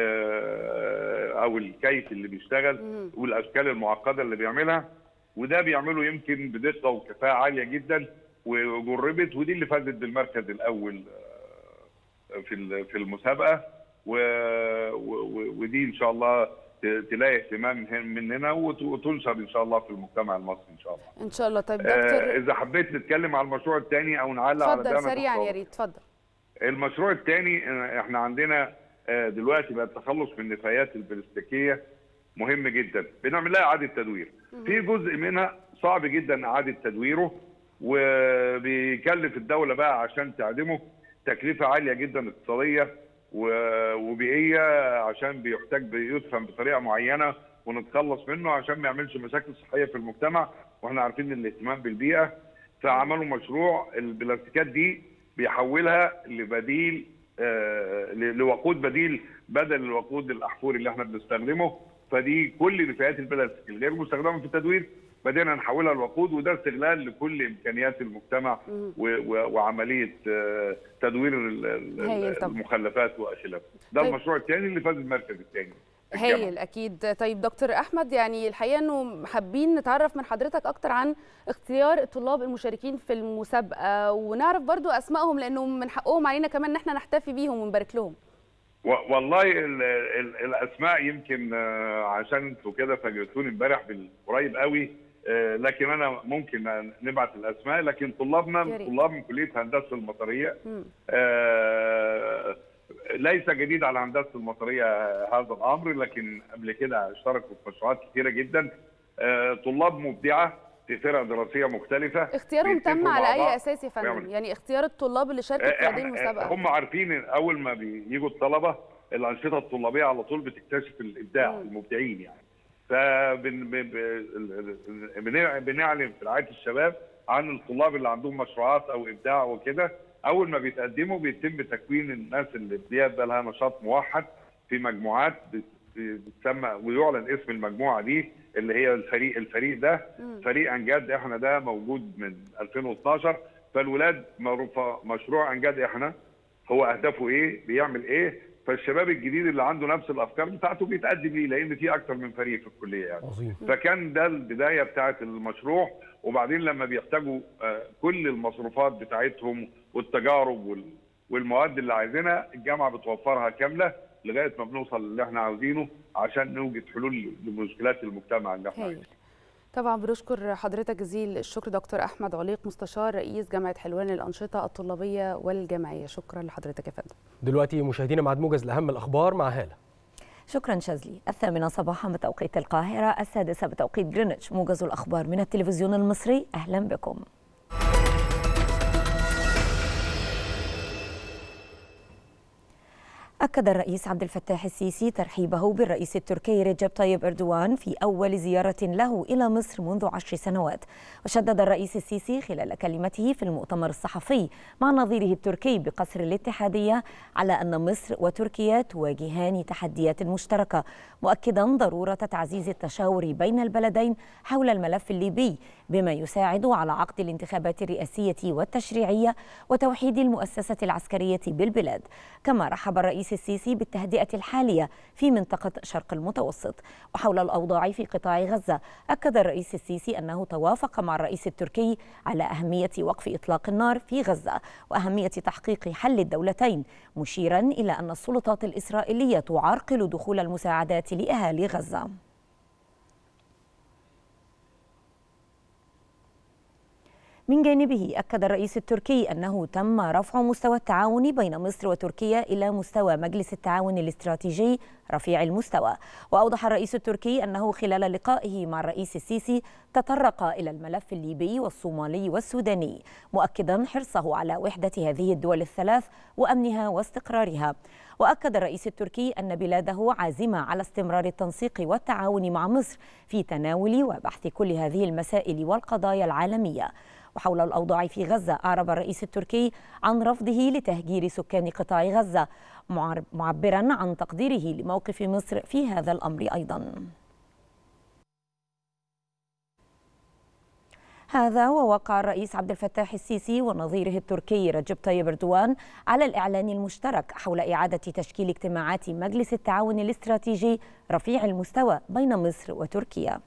آه او الكيف اللي بيشتغل والاشكال المعقده اللي بيعملها وده بيعمله يمكن بدقه وكفاءه عاليه جدا وجربت ودي اللي فازت بالمركز الاول في في المسابقه و... و... ودي ان شاء الله تلاقي اهتمام مننا وتنشر ان شاء الله في المجتمع المصري ان شاء الله. ان شاء الله طيب دكتور آه اذا حبيت نتكلم على المشروع الثاني او نعلق على ده اتفضل سريعا يا ريت اتفضل. المشروع الثاني احنا عندنا دلوقتي بقى التخلص من النفايات البلاستيكيه مهم جدا بنعمل لها اعاده تدوير. في جزء منها صعب جدا اعاده تدويره وبيكلف الدوله بقى عشان تعدمه تكلفه عاليه جدا اقتصاديه وبيئيه عشان بيحتاج بيدفن بطريقه معينه ونتخلص منه عشان ما يعملش مشاكل صحيه في المجتمع واحنا عارفين ان الاهتمام بالبيئه فعملوا مشروع البلاستيكات دي بيحولها لبديل آه لوقود بديل بدل الوقود الاحفوري اللي احنا بنستخدمه فدي كل نفايات البلاستيك الغير مستخدمه في التدوير بدينا نحولها لوقود وده استغلال لكل امكانيات المجتمع وعمليه تدوير المخلفات وخلافه ده طيب. المشروع الثاني اللي فاز المركز الثاني هايل اكيد طيب دكتور احمد يعني الحقيقه انه حابين نتعرف من حضرتك اكتر عن اختيار الطلاب المشاركين في المسابقه ونعرف برضو اسمائهم لانه من حقهم علينا كمان ان احنا نحتفي بيهم ونبارك لهم والله ال ال الاسماء يمكن عشان انتوا كده فاجئتوني امبارح بالقريب قوي لكن انا ممكن نبعت الاسماء لكن طلابنا طلاب من كليه هندسه المطريه آه ليس جديد على هندسه المطريه هذا الامر لكن قبل كده اشتركوا في مشروعات كثيره جدا آه طلاب مبدعه في فرق دراسيه مختلفه اختيارهم تم على اي اساس يا فندم يعني اختيار الطلاب اللي شاركوا في هذه المسابقه هم عارفين اول ما بيجوا الطلبه الانشطه الطلابيه على طول بتكتشف الابداع مم. المبدعين يعني فبنعلن في رعايه الشباب عن الطلاب اللي عندهم مشروعات او ابداع وكده اول ما بيتقدموا بيتم تكوين الناس اللي بيبقى لها نشاط موحد في مجموعات بتسمى ويعلن اسم المجموعه دي اللي هي الفريق الفريق ده فريق انجاد احنا ده موجود من 2012 فالولاد مشروع انجاد احنا هو اهدافه ايه؟ بيعمل ايه؟ فالشباب الجديد اللي عنده نفس الافكار بتاعته بيتقدم ليه لان في اكتر من فريق في الكليه يعني عظيم فكان ده البدايه بتاعه المشروع وبعدين لما بيحتاجوا آه، كل المصروفات بتاعتهم والتجارب وال- والمواد اللي عايزينها الجامعه بتوفرها كامله لغايه ما بنوصل اللي احنا عاوزينه عشان نوجد حلول لمشكلات المجتمع اللي احنا هايل طبعا بنشكر حضرتك جزيل الشكر دكتور احمد عليق مستشار رئيس جامعه حلوان للانشطه الطلابيه والجامعيه شكرا لحضرتك يا فندم دلوقتي مشاهدينا مع موجز لاهم الاخبار مع هاله شكرا شاذلي الثامنة صباحا بتوقيت القاهرة السادسة بتوقيت جرينتش موجز الأخبار من التلفزيون المصري أهلا بكم أكد الرئيس عبد الفتاح السيسي ترحيبه بالرئيس التركي رجب طيب أردوان في أول زيارة له إلى مصر منذ عشر سنوات وشدد الرئيس السيسي خلال كلمته في المؤتمر الصحفي مع نظيره التركي بقصر الاتحادية على أن مصر وتركيا تواجهان تحديات مشتركة مؤكدا ضرورة تعزيز التشاور بين البلدين حول الملف الليبي بما يساعد على عقد الانتخابات الرئاسية والتشريعية وتوحيد المؤسسة العسكرية بالبلاد كما رحب الرئيس السيسي بالتهدئة الحالية في منطقة شرق المتوسط وحول الأوضاع في قطاع غزة أكد الرئيس السيسي أنه توافق مع الرئيس التركي على أهمية وقف إطلاق النار في غزة وأهمية تحقيق حل الدولتين مشيرا إلى أن السلطات الإسرائيلية تعرقل دخول المساعدات لأهالي غزة من جانبه أكد الرئيس التركي أنه تم رفع مستوى التعاون بين مصر وتركيا إلى مستوى مجلس التعاون الاستراتيجي رفيع المستوى وأوضح الرئيس التركي أنه خلال لقائه مع الرئيس السيسي تطرق إلى الملف الليبي والصومالي والسوداني مؤكدا حرصه على وحدة هذه الدول الثلاث وأمنها واستقرارها وأكد الرئيس التركي أن بلاده عازمة على استمرار التنسيق والتعاون مع مصر في تناول وبحث كل هذه المسائل والقضايا العالمية وحول الأوضاع في غزة أعرب الرئيس التركي عن رفضه لتهجير سكان قطاع غزة معبرا عن تقديره لموقف مصر في هذا الأمر أيضا هذا ووقع الرئيس عبد الفتاح السيسي ونظيره التركي رجب طيب اردوان على الاعلان المشترك حول اعاده تشكيل اجتماعات مجلس التعاون الاستراتيجي رفيع المستوى بين مصر وتركيا.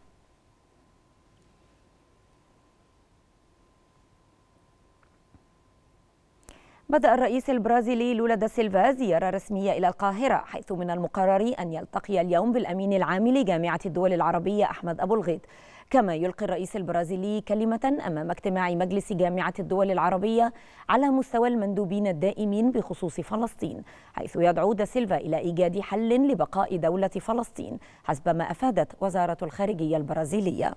بدأ الرئيس البرازيلي لولا دا سيلفا زيارة رسمية إلى القاهرة حيث من المقرر أن يلتقي اليوم بالأمين العام لجامعة الدول العربية أحمد أبو الغيط كما يلقي الرئيس البرازيلي كلمة أمام اجتماع مجلس جامعة الدول العربية على مستوى المندوبين الدائمين بخصوص فلسطين حيث يدعو دا سيلفا إلى إيجاد حل لبقاء دولة فلسطين حسب ما أفادت وزارة الخارجية البرازيلية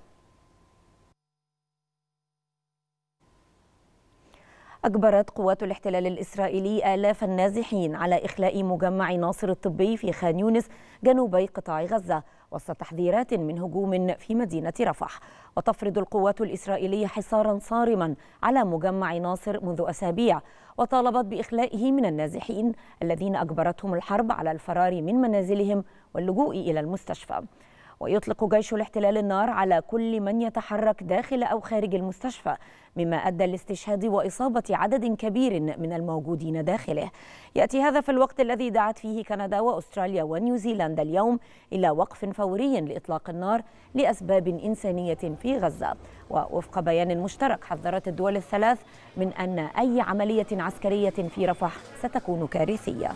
أجبرت قوات الاحتلال الإسرائيلي آلاف النازحين على إخلاء مجمع ناصر الطبي في خان يونس جنوبي قطاع غزة وسط تحذيرات من هجوم في مدينة رفح وتفرض القوات الإسرائيلية حصارا صارما على مجمع ناصر منذ أسابيع وطالبت بإخلائه من النازحين الذين أجبرتهم الحرب على الفرار من منازلهم واللجوء إلى المستشفى ويطلق جيش الاحتلال النار على كل من يتحرك داخل أو خارج المستشفى مما أدى لاستشهاد وإصابة عدد كبير من الموجودين داخله يأتي هذا في الوقت الذي دعت فيه كندا وأستراليا ونيوزيلندا اليوم إلى وقف فوري لإطلاق النار لأسباب إنسانية في غزة ووفق بيان مشترك حذرت الدول الثلاث من أن أي عملية عسكرية في رفح ستكون كارثية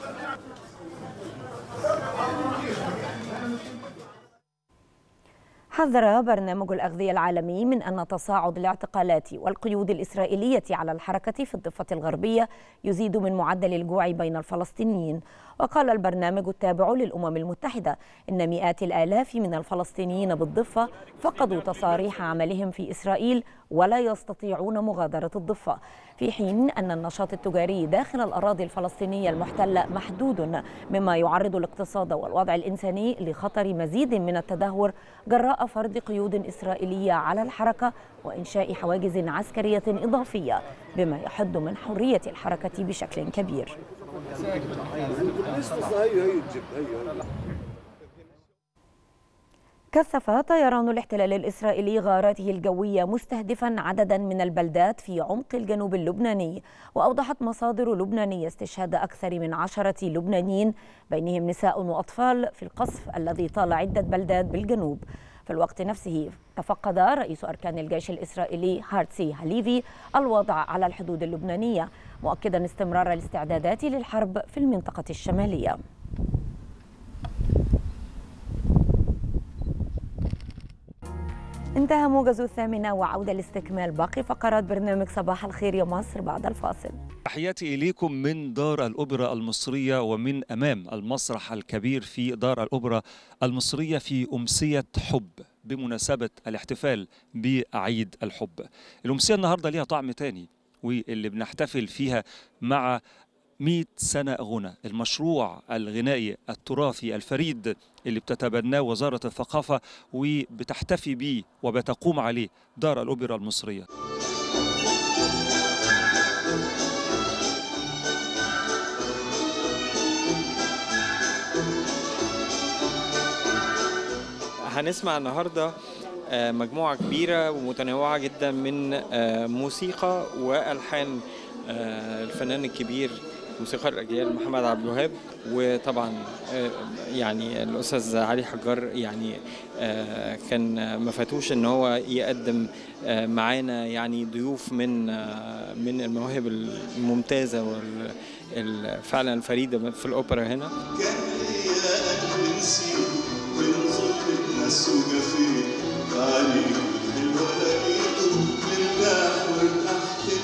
حذر برنامج الأغذية العالمي من أن تصاعد الاعتقالات والقيود الإسرائيلية على الحركة في الضفة الغربية يزيد من معدل الجوع بين الفلسطينيين وقال البرنامج التابع للأمم المتحدة إن مئات الآلاف من الفلسطينيين بالضفة فقدوا تصاريح عملهم في إسرائيل ولا يستطيعون مغادرة الضفة في حين أن النشاط التجاري داخل الأراضي الفلسطينية المحتلة محدود مما يعرض الاقتصاد والوضع الإنساني لخطر مزيد من التدهور جراء فرض قيود إسرائيلية على الحركة وإنشاء حواجز عسكرية إضافية بما يحد من حرية الحركة بشكل كبير كثف طيران الاحتلال الإسرائيلي غاراته الجوية مستهدفا عددا من البلدات في عمق الجنوب اللبناني وأوضحت مصادر لبنانية استشهاد أكثر من عشرة لبنانيين بينهم نساء وأطفال في القصف الذي طال عدة بلدات بالجنوب في الوقت نفسه تفقد رئيس أركان الجيش الإسرائيلي هارتسي هاليفي الوضع على الحدود اللبنانية مؤكدا استمرار الاستعدادات للحرب في المنطقة الشمالية انتهى موجز الثامنة وعودة لاستكمال باقي فقرات برنامج صباح الخير يا مصر بعد الفاصل تحياتي إليكم من دار الأوبرا المصرية ومن أمام المسرح الكبير في دار الأوبرا المصرية في أمسية حب بمناسبة الاحتفال بعيد الحب الأمسية النهاردة ليها طعم تاني واللي بنحتفل فيها مع 100 سنة غنى المشروع الغنائي التراثي الفريد اللي بتتبناه وزارة الثقافة وبتحتفي به وبتقوم عليه دار الأوبرا المصرية هنسمع النهارده مجموعة كبيرة ومتنوعة جدا من موسيقى وألحان الفنان الكبير موسيقار الأجيال محمد عبد الوهاب وطبعا يعني الأستاذ علي حجار يعني كان ما فاتوش إن هو يقدم معانا يعني ضيوف من من المواهب الممتازة فعلا الفريدة في الأوبرا هنا الناس وجفين تعالي الحلوة لقيته نرتاح وارتحت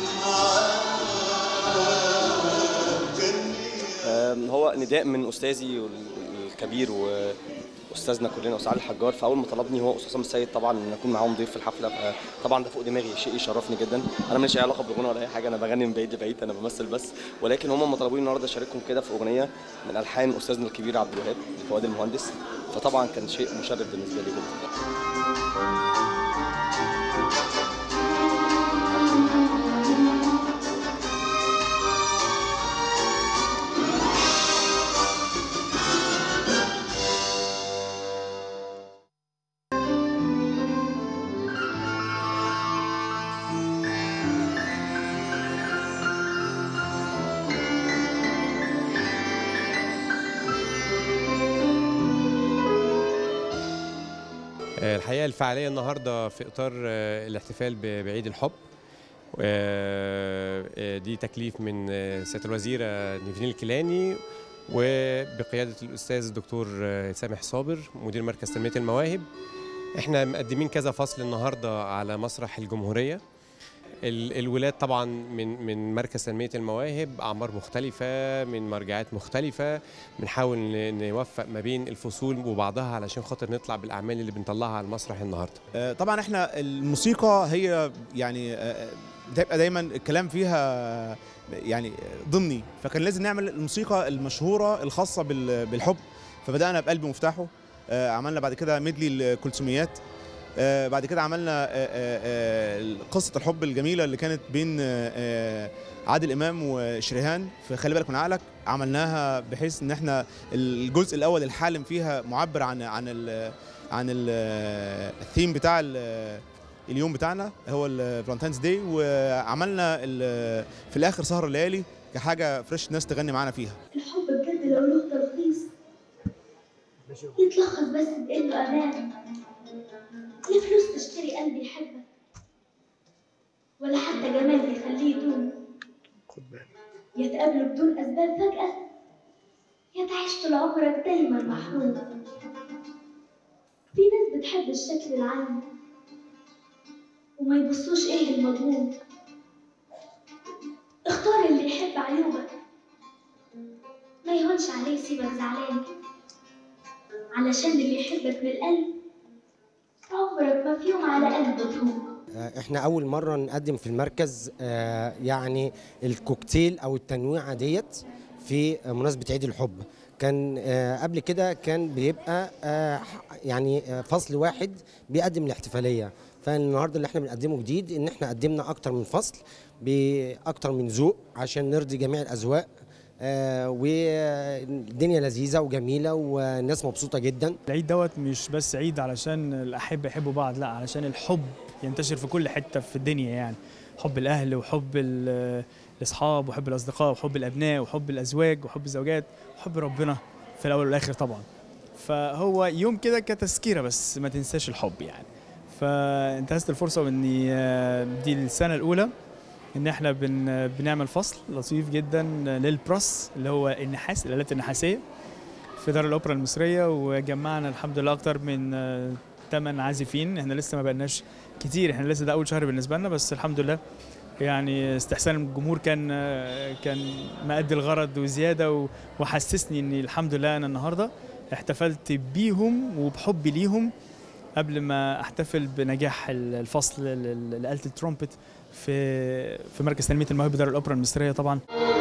هو نداء من استاذي الكبير واستاذنا كلنا استاذ علي الحجار فاول ما طلبني هو استاذ السيد طبعا ان اكون معاهم ضيف في الحفله طبعا ده فوق دماغي شيء يشرفني جدا انا ماليش اي علاقه بالغنى ولا اي حاجه انا بغني من بعيد لبعيد انا بمثل بس ولكن هم ما طلبوني النهارده اشاركهم كده في اغنيه من الحان استاذنا الكبير عبد الوهاب فؤاد المهندس فطبعا كان شيء مشرف بالنسبه لي جدا الحقيقه الفعاليه النهارده في اطار الاحتفال بعيد الحب دي تكليف من سياده الوزيره نيفين الكيلاني وبقياده الاستاذ الدكتور سامح صابر مدير مركز تنميه المواهب احنا مقدمين كذا فصل النهارده على مسرح الجمهوريه الولاد طبعا من من مركز تنميه المواهب اعمار مختلفه من مرجعات مختلفه بنحاول نوفق ما بين الفصول وبعضها علشان خاطر نطلع بالاعمال اللي بنطلعها على المسرح النهارده طبعا احنا الموسيقى هي يعني بتبقى دايما الكلام فيها يعني ضمني فكان لازم نعمل الموسيقى المشهوره الخاصه بالحب فبدانا بقلب مفتاحه عملنا بعد كده ميدلي الكلثوميات آه بعد كده عملنا آه آه قصه الحب الجميله اللي كانت بين عادل امام وشريهان في خلي بالك من عقلك عملناها بحيث ان احنا الجزء الاول الحالم فيها معبر عن عن ال عن ال الثيم بتاع اليوم بتاعنا هو الفالنتاينز داي وعملنا في الاخر سهر الليالي كحاجه فريش الناس تغني معانا فيها الحب بجد لو له تلخيص يتلخص بس بانه امان لا فلوس تشتري قلبي يحبك ولا حتى جمال بيخليه يدوم يا تقابله بدون أسباب فجأة يا تعيش طول عمرك دايما محروم في ناس بتحب الشكل العام وما يبصوش ايه المضمون اختار اللي يحب عيوبك ما يهونش عليه يسيبك زعلان علشان اللي يحبك بالقلب عمرك ما في يوم على قلبه تروم احنا اول مره نقدم في المركز يعني الكوكتيل او التنويعه ديت في مناسبه عيد الحب كان قبل كده كان بيبقى يعني فصل واحد بيقدم الاحتفاليه فالنهارده اللي احنا بنقدمه جديد ان احنا قدمنا اكتر من فصل باكتر من ذوق عشان نرضي جميع الاذواق آه، والدنيا لذيذه وجميله والناس مبسوطه جدا العيد دوت مش بس عيد علشان الأحبة يحبوا بعض لا علشان الحب ينتشر في كل حتة في الدنيا يعني حب الأهل وحب ال- الأصحاب وحب الأصدقاء وحب الأبناء وحب الأزواج وحب الزوجات وحب ربنا في الأول والآخر طبعا فهو يوم كده كتذكرة بس ما تنساش الحب يعني فانتهزت الفرصة وإني آه، دي السنة الأولى إن إحنا بن بنعمل فصل لطيف جدا للبرس اللي هو النحاس الآلات النحاسية في دار الاوبرا المصريه وجمعنا الحمد لله اكتر من ثمان عازفين احنا لسه ما بقناش كتير احنا لسه ده اول شهر بالنسبه لنا بس الحمد لله يعني استحسان الجمهور كان آه، كان مأدي الغرض وزياده و- وحسسني اني الحمد لله انا النهارده احتفلت بيهم وبحبي ليهم قبل ما احتفل بنجاح ال- الفصل ل- ل- لآلة الترومبت في في مركز تنميه المواهب دار الاوبرا المصريه طبعا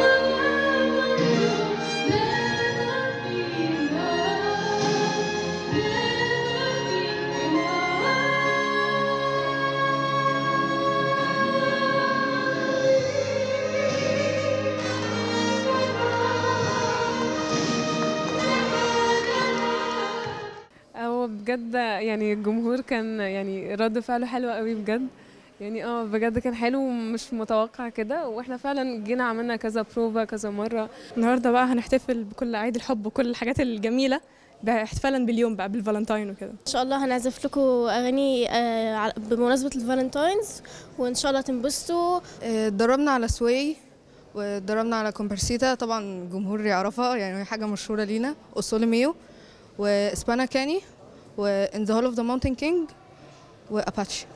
هو بجد يعني الجمهور كان يعني رد فعله حلو قوي بجد يعني اه بجد كان حلو ومش متوقع كده واحنا فعلا جينا عملنا كذا بروفا كذا مره النهارده بقى هنحتفل بكل عيد الحب وكل الحاجات الجميله بقى احتفالا باليوم بقى بالفالنتاين وكده ان شاء الله هنعزف لكم اغاني آه، على- بمناسبه الفالنتاينز وان شاء الله تنبسطوا اتدربنا على سوي واتدربنا على كومبرسيتا طبعا الجمهور يعرفها يعني هي حاجة مشهورة لينا أوسولي ميو وإسبانا كاني وإن ذا هول اوف ذا ماونتن كينج وأباتشي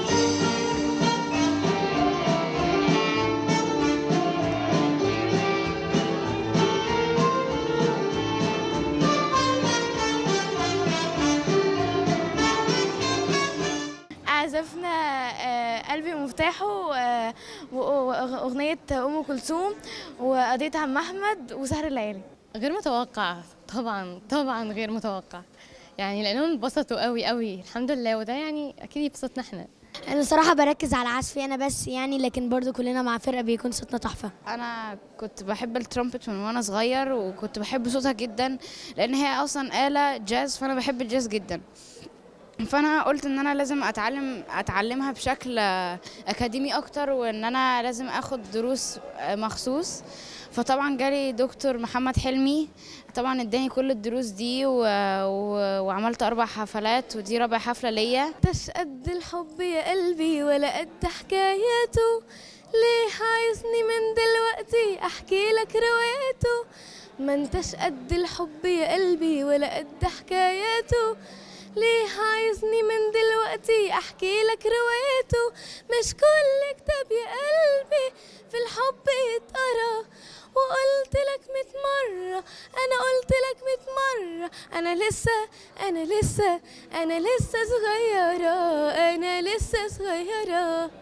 عزفنا آه، قلبي مفتاحه آه، و- واغنيه ام كلثوم وقضيه عم احمد وسهر الليالي غير متوقع طبعا طبعا غير متوقع يعني لانهم انبسطوا قوي قوي الحمد لله وده يعني اكيد يبسطنا احنا انا صراحه بركز على عزفي انا بس يعني لكن برضو كلنا مع فرقه بيكون صوتنا تحفه انا كنت بحب الترومبت من وانا صغير وكنت بحب صوتها جدا لان هي اصلا آلة جاز فانا بحب الجاز جدا فانا قلت ان انا لازم اتعلم اتعلمها بشكل آه، اكاديمي اكتر وان انا لازم اخد دروس آه، مخصوص فطبعا جالي دكتور محمد حلمي طبعا اداني كل الدروس دي و... و... وعملت اربع حفلات ودي رابع حفله ليا انتش قد الحب يا قلبي ولا قد حكاياته ليه عايزني من دلوقتي احكي لك رواياته ما انتش قد الحب يا قلبي ولا قد حكاياته ليه عايزني من دلوقتي احكي لك رواياته مش كل كتاب يا قلبي في الحب يتقرا وقلت لك ميت مرة أنا قلت لك ميت مرة أنا لسه أنا لسه أنا لسه صغيرة أنا لسه صغيرة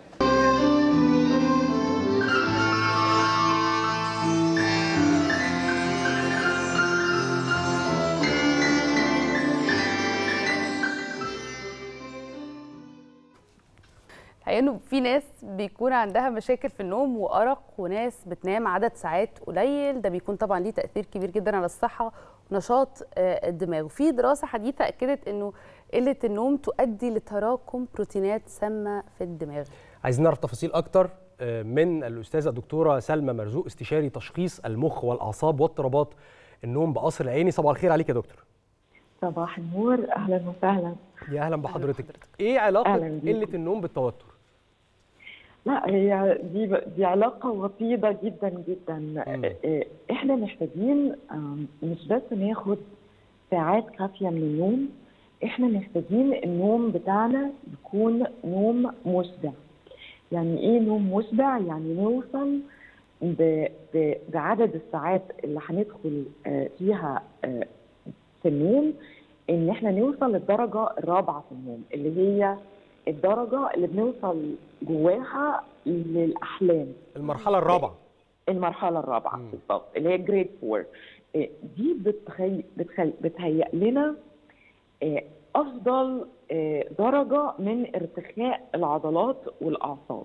الحقيقه انه في ناس بيكون عندها مشاكل في النوم وارق وناس بتنام عدد ساعات قليل ده بيكون طبعا ليه تاثير كبير جدا على الصحه ونشاط آه، الدماغ وفي دراسه حديثه اكدت انه قله النوم تؤدي لتراكم بروتينات سامه في الدماغ عايزين نعرف تفاصيل اكتر آه، من الاستاذه الدكتوره سلمى مرزوق استشاري تشخيص المخ والاعصاب واضطرابات النوم بقصر العيني صباح الخير عليك يا دكتور صباح النور اهلا وسهلا يا اهلا بحضرتك ايه علاقه أهلاً بيكم. قله النوم بالتوتر لا هي دي دي علاقه وطيده جدا جدا إيه، احنا محتاجين آم، مش بس ناخد ساعات كافيه من النوم احنا محتاجين النوم بتاعنا يكون نوم مشبع يعني ايه نوم مشبع يعني نوصل ب- ب- بعدد الساعات اللي هندخل آه، فيها آه، في النوم ان احنا نوصل للدرجه الرابعه في النوم اللي هي الدرجه اللي بنوصل جواها للاحلام المرحله الرابعه المرحله الرابعه بالظبط اللي هي جريد 4 إيه، دي بتخي... بتخي... بتهيأ لنا إيه، افضل إيه، درجه من ارتخاء العضلات والاعصاب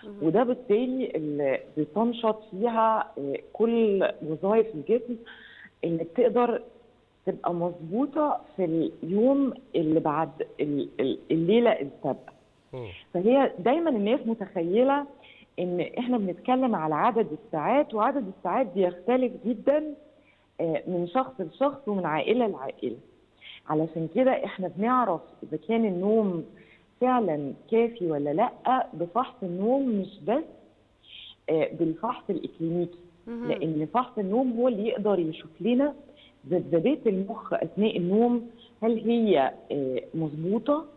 وده بالتالي اللي بتنشط فيها آه، كل وظائف الجسم اللي بتقدر تبقى مظبوطه في اليوم اللي بعد ال- ال- الليله السابقه فهي دايما الناس متخيله ان احنا بنتكلم على عدد الساعات وعدد الساعات بيختلف جدا آه، من شخص لشخص ومن عائله لعائله علشان كده احنا بنعرف اذا كان النوم فعلا كافي ولا لا بفحص النوم مش بس آه، بالفحص الاكلينيكي مهم. لان فحص النوم هو اللي يقدر يشوف لنا ذبذبات المخ اثناء النوم هل هي آه، مظبوطه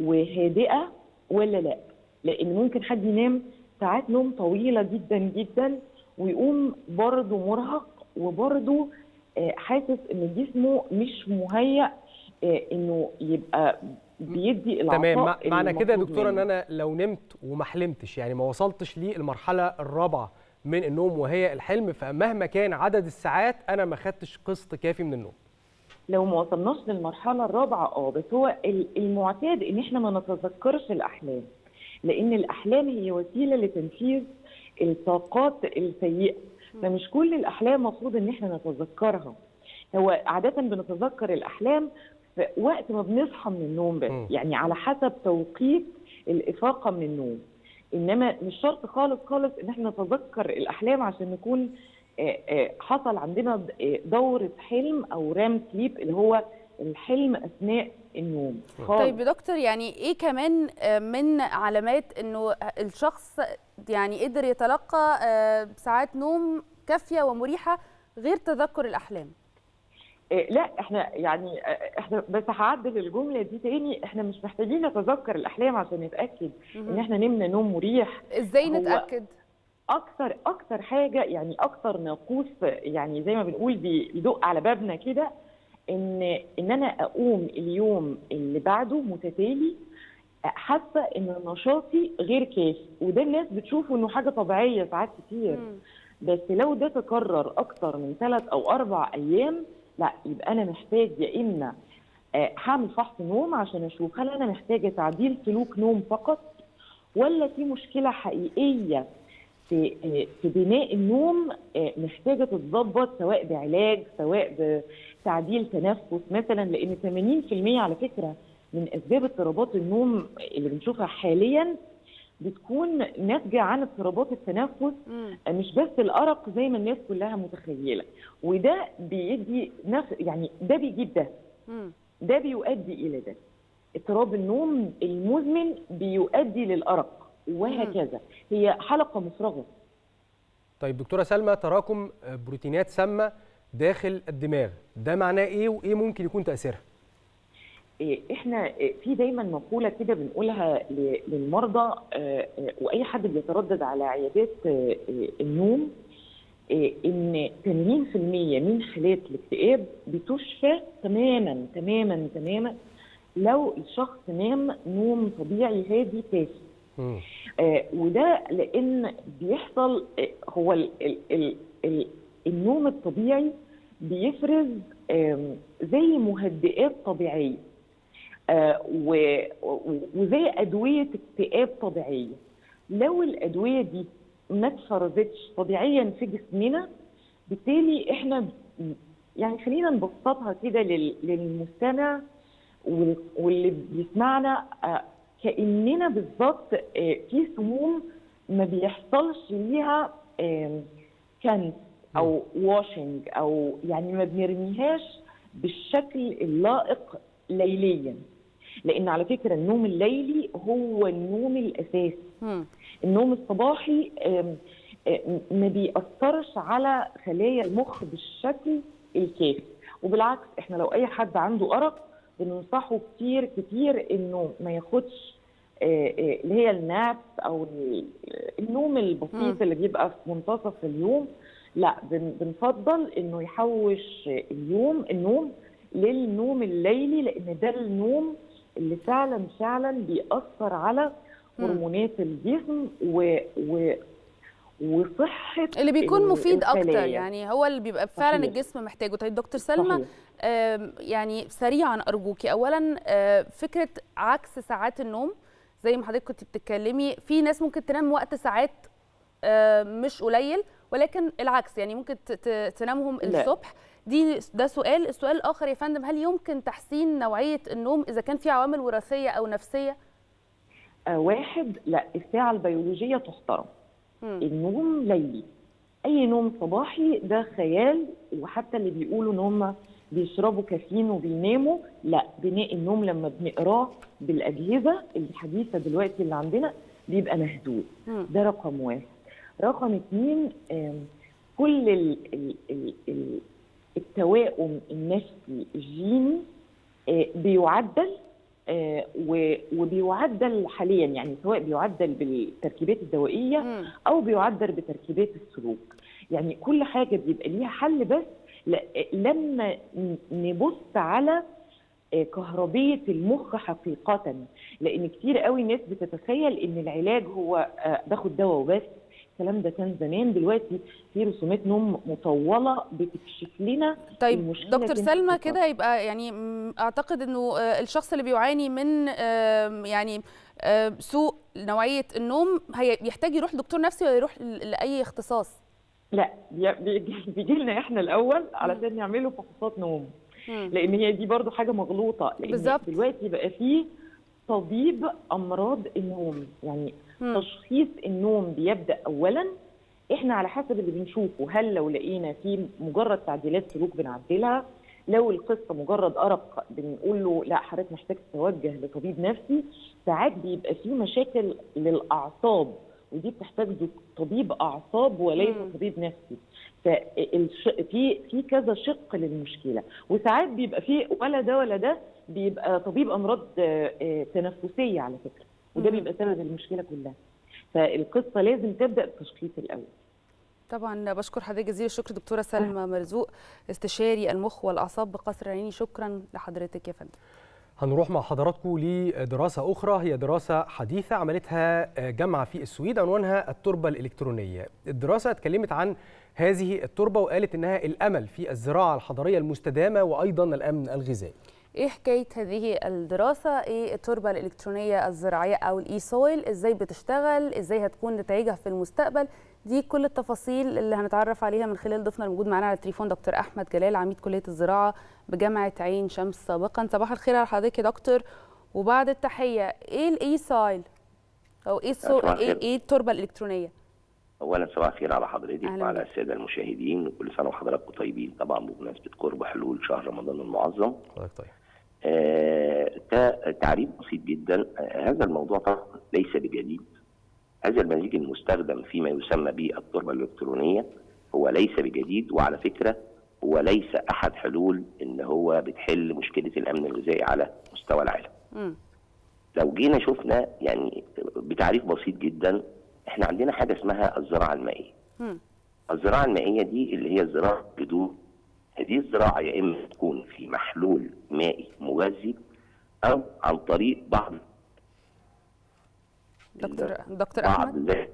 وهادئه ولا لا لان ممكن حد ينام ساعات نوم طويله جدا جدا ويقوم برضه مرهق وبرضه آه، حاسس ان جسمه مش مهيأ آه، انه يبقى بيدي العطاء تمام مع- معنى كده يا المطلوب دكتوره ان منه. انا لو نمت وما حلمتش يعني ما وصلتش للمرحله الرابعه من النوم وهي الحلم فمهما كان عدد الساعات انا ما خدتش قسط كافي من النوم لو ما وصلناش للمرحله الرابعه اه بس هو ال- المعتاد ان احنا ما نتذكرش الاحلام لان الاحلام هي وسيله لتنفيذ الطاقات السيئه فمش كل الاحلام مفروض ان احنا نتذكرها هو عاده بنتذكر الاحلام في وقت ما بنصحى من النوم بس يعني على حسب توقيت الافاقه من النوم انما مش شرط خالص خالص ان احنا نتذكر الاحلام عشان نكون آه، آه، حصل عندنا د- آه، دورة حلم أو رام سليب اللي هو الحلم أثناء النوم خالص. طيب يا دكتور يعني ايه كمان آه، من علامات انه الشخص يعني قدر يتلقى آه، ساعات نوم كافيه ومريحه غير تذكر الاحلام إيه لا احنا يعني آه، احنا بس هعدل الجمله دي تاني احنا مش محتاجين نتذكر الاحلام عشان نتاكد ان مهم. احنا نمنا نوم مريح ازاي هو نتاكد اكتر اكتر حاجه يعني اكتر ناقوس يعني زي ما بنقول بي- بيدق على بابنا كده ان ان انا اقوم اليوم اللي بعده متتالي حاسه ان نشاطي غير كافي وده الناس بتشوفه انه حاجه طبيعيه ساعات كتير بس لو ده تكرر اكتر من ثلاث او اربع ايام لا يبقى انا محتاج يا اما آه، هعمل فحص نوم عشان اشوف هل انا محتاجه تعديل سلوك نوم فقط ولا في مشكله حقيقيه في آه، في بناء النوم آه، محتاجه تتظبط سواء بعلاج سواء بتعديل تنفس مثلا لان 80% على فكره من اسباب اضطرابات النوم اللي بنشوفها حاليا بتكون ناتجه عن اضطرابات التنفس مش بس الارق زي ما الناس كلها متخيله وده بيدي نفس يعني ده بيجيب ده ده بيؤدي الى ده اضطراب النوم المزمن بيؤدي للارق وهكذا هي حلقه مفرغه طيب دكتوره سلمى تراكم آه، بروتينات سامه داخل الدماغ ده معناه ايه وايه ممكن يكون تاثيرها إيه، احنا إيه، في دايما مقوله كده بنقولها ل- للمرضى آه، آه، واي حد بيتردد على عيادات آه، آه، النوم آه، ان 80% من حالات الاكتئاب بتشفى تماما تماما تماما لو الشخص نام نوم طبيعي هادي كافي آه، وده لان بيحصل آه، هو ال ال ال ال النوم الطبيعي بيفرز آم، زي مهدئات طبيعيه آه، و- و- وزي ادويه اكتئاب طبيعيه لو الادويه دي ما اتفرزتش طبيعيا في جسمنا بالتالي احنا ب- يعني خلينا نبسطها كده لل- للمستمع وال- واللي بيسمعنا آه، كاننا بالظبط آه، في سموم ما بيحصلش ليها آم، كنس او واشنج او يعني ما بنرميهاش بالشكل اللائق ليليا لان على فكره النوم الليلي هو النوم الاساسي النوم الصباحي آم، آم، ما بيأثرش على خلايا المخ بالشكل الكافي وبالعكس احنا لو اي حد عنده ارق بننصحه كتير كتير انه ما ياخدش آه، آه، اللي هي النابس او ال- النوم مم. البسيط اللي بيبقى في منتصف اليوم لا بن- بنفضل انه يحوش اليوم النوم للنوم الليلي لان ده النوم اللي فعلا فعلا بيأثر على مم. هرمونات الجسم و, و وصحه اللي بيكون ال- مفيد اكتر الخلايا. يعني هو اللي بيبقى فعلا صحيح. الجسم محتاجه طيب دكتور سلمى صحيح. آم، يعني سريعا ارجوكي اولا آه، فكره عكس ساعات النوم زي ما حضرتك كنت بتتكلمي في ناس ممكن تنام وقت ساعات آه، مش قليل ولكن العكس يعني ممكن ت- ت- تنامهم لا. الصبح دي ده سؤال السؤال الاخر يا فندم هل يمكن تحسين نوعيه النوم اذا كان في عوامل وراثيه او نفسيه آه، واحد لا الساعة البيولوجية تحترم النوم ليلي أي نوم صباحي ده خيال وحتى اللي بيقولوا إن هم بيشربوا كافيين وبيناموا لا بناء النوم لما بنقراه بالأجهزة الحديثة دلوقتي اللي عندنا بيبقى مهدود ده رقم واحد رقم اتنين آم، كل ال ال ال ال التوائم النفسي الجيني آه، بيعدل آه، و- وبيعدل حاليا يعني سواء بيعدل بالتركيبات الدوائيه او بيعدل بتركيبات السلوك يعني كل حاجه بيبقى ليها حل بس ل- لما ن- نبص على آه، كهربية المخ حقيقة لأن كتير قوي ناس بتتخيل إن العلاج هو آه، باخد دواء وبس الكلام ده كان زمان دلوقتي في رسومات نوم مطولة بتكشف لنا طيب المشكلة دكتور فين سلمى حقيقة. كده يبقى يعني م، اعتقد انه آه، الشخص اللي بيعاني من آم، يعني آه، سوء نوعيه النوم هي بيحتاج يروح لدكتور نفسي ولا يروح ل- لاي اختصاص لا بي- بيجي بيجي لنا احنا الاول علشان نعمله فحوصات نوم لان هي دي برضو حاجه مغلوطه لان بالظبط. دلوقتي بقى فيه طبيب امراض النوم يعني تشخيص النوم بيبدا اولا احنا على حسب اللي بنشوفه هل لو لقينا في مجرد تعديلات سلوك بنعدلها لو القصه مجرد ارق بنقول له لا حضرتك محتاج تتوجه لطبيب نفسي ساعات بيبقى في مشاكل للاعصاب ودي بتحتاج دك- طبيب اعصاب وليس طبيب نفسي فالش... في في كذا شق للمشكله وساعات بيبقى في ولا ده ولا ده بيبقى طبيب امراض آه، آه، تنفسيه على فكره وده بيبقى سبب المشكله كلها فالقصه لازم تبدا بالتشخيص الاول طبعا بشكر حضرتك جزيل الشكر دكتوره سلمى مرزوق استشاري المخ والاعصاب بقصر العيني شكرا لحضرتك يا فندم هنروح مع حضراتكم لدراسة أخرى هي دراسة حديثة عملتها جامعة في السويد عنوانها التربة الإلكترونية الدراسة اتكلمت عن هذه التربة وقالت إنها الأمل في الزراعة الحضرية المستدامة وأيضا الأمن الغذائي ايه حكايه هذه الدراسه ايه التربه الالكترونيه الزراعيه او الاي سويل ازاي بتشتغل ازاي هتكون نتائجها في المستقبل دي كل التفاصيل اللي هنتعرف عليها من خلال ضيفنا الموجود معانا على التليفون دكتور احمد جلال عميد كليه الزراعه بجامعه عين شمس سابقا صباح الخير على حضرتك يا دكتور وبعد التحيه ايه الاي سايل او ايه السو... صباح ايه الخير. ايه التربه الالكترونيه اولا صباح الخير على حضرتك أهلاً وعلى بك. الساده المشاهدين وكل سنه وحضراتكم طيبين طبعا بمناسبه قرب حلول شهر رمضان المعظم حضرتك طيب آه تا- تعريف بسيط جدا آه هذا الموضوع طبعا ليس بجديد هذا المزيج المستخدم فيما يسمى بالتربه الالكترونيه هو ليس بجديد وعلى فكره هو ليس احد حلول ان هو بتحل مشكله الامن الغذائي على مستوى العالم مم. لو جينا شفنا يعني بتعريف بسيط جدا احنا عندنا حاجه اسمها الزراعه المائيه مم. الزراعه المائيه دي اللي هي الزراعه بدون هذه الزراعه يا اما تكون في محلول مائي مغذي او عن طريق بعض دكتور دكتور بعض احمد ذات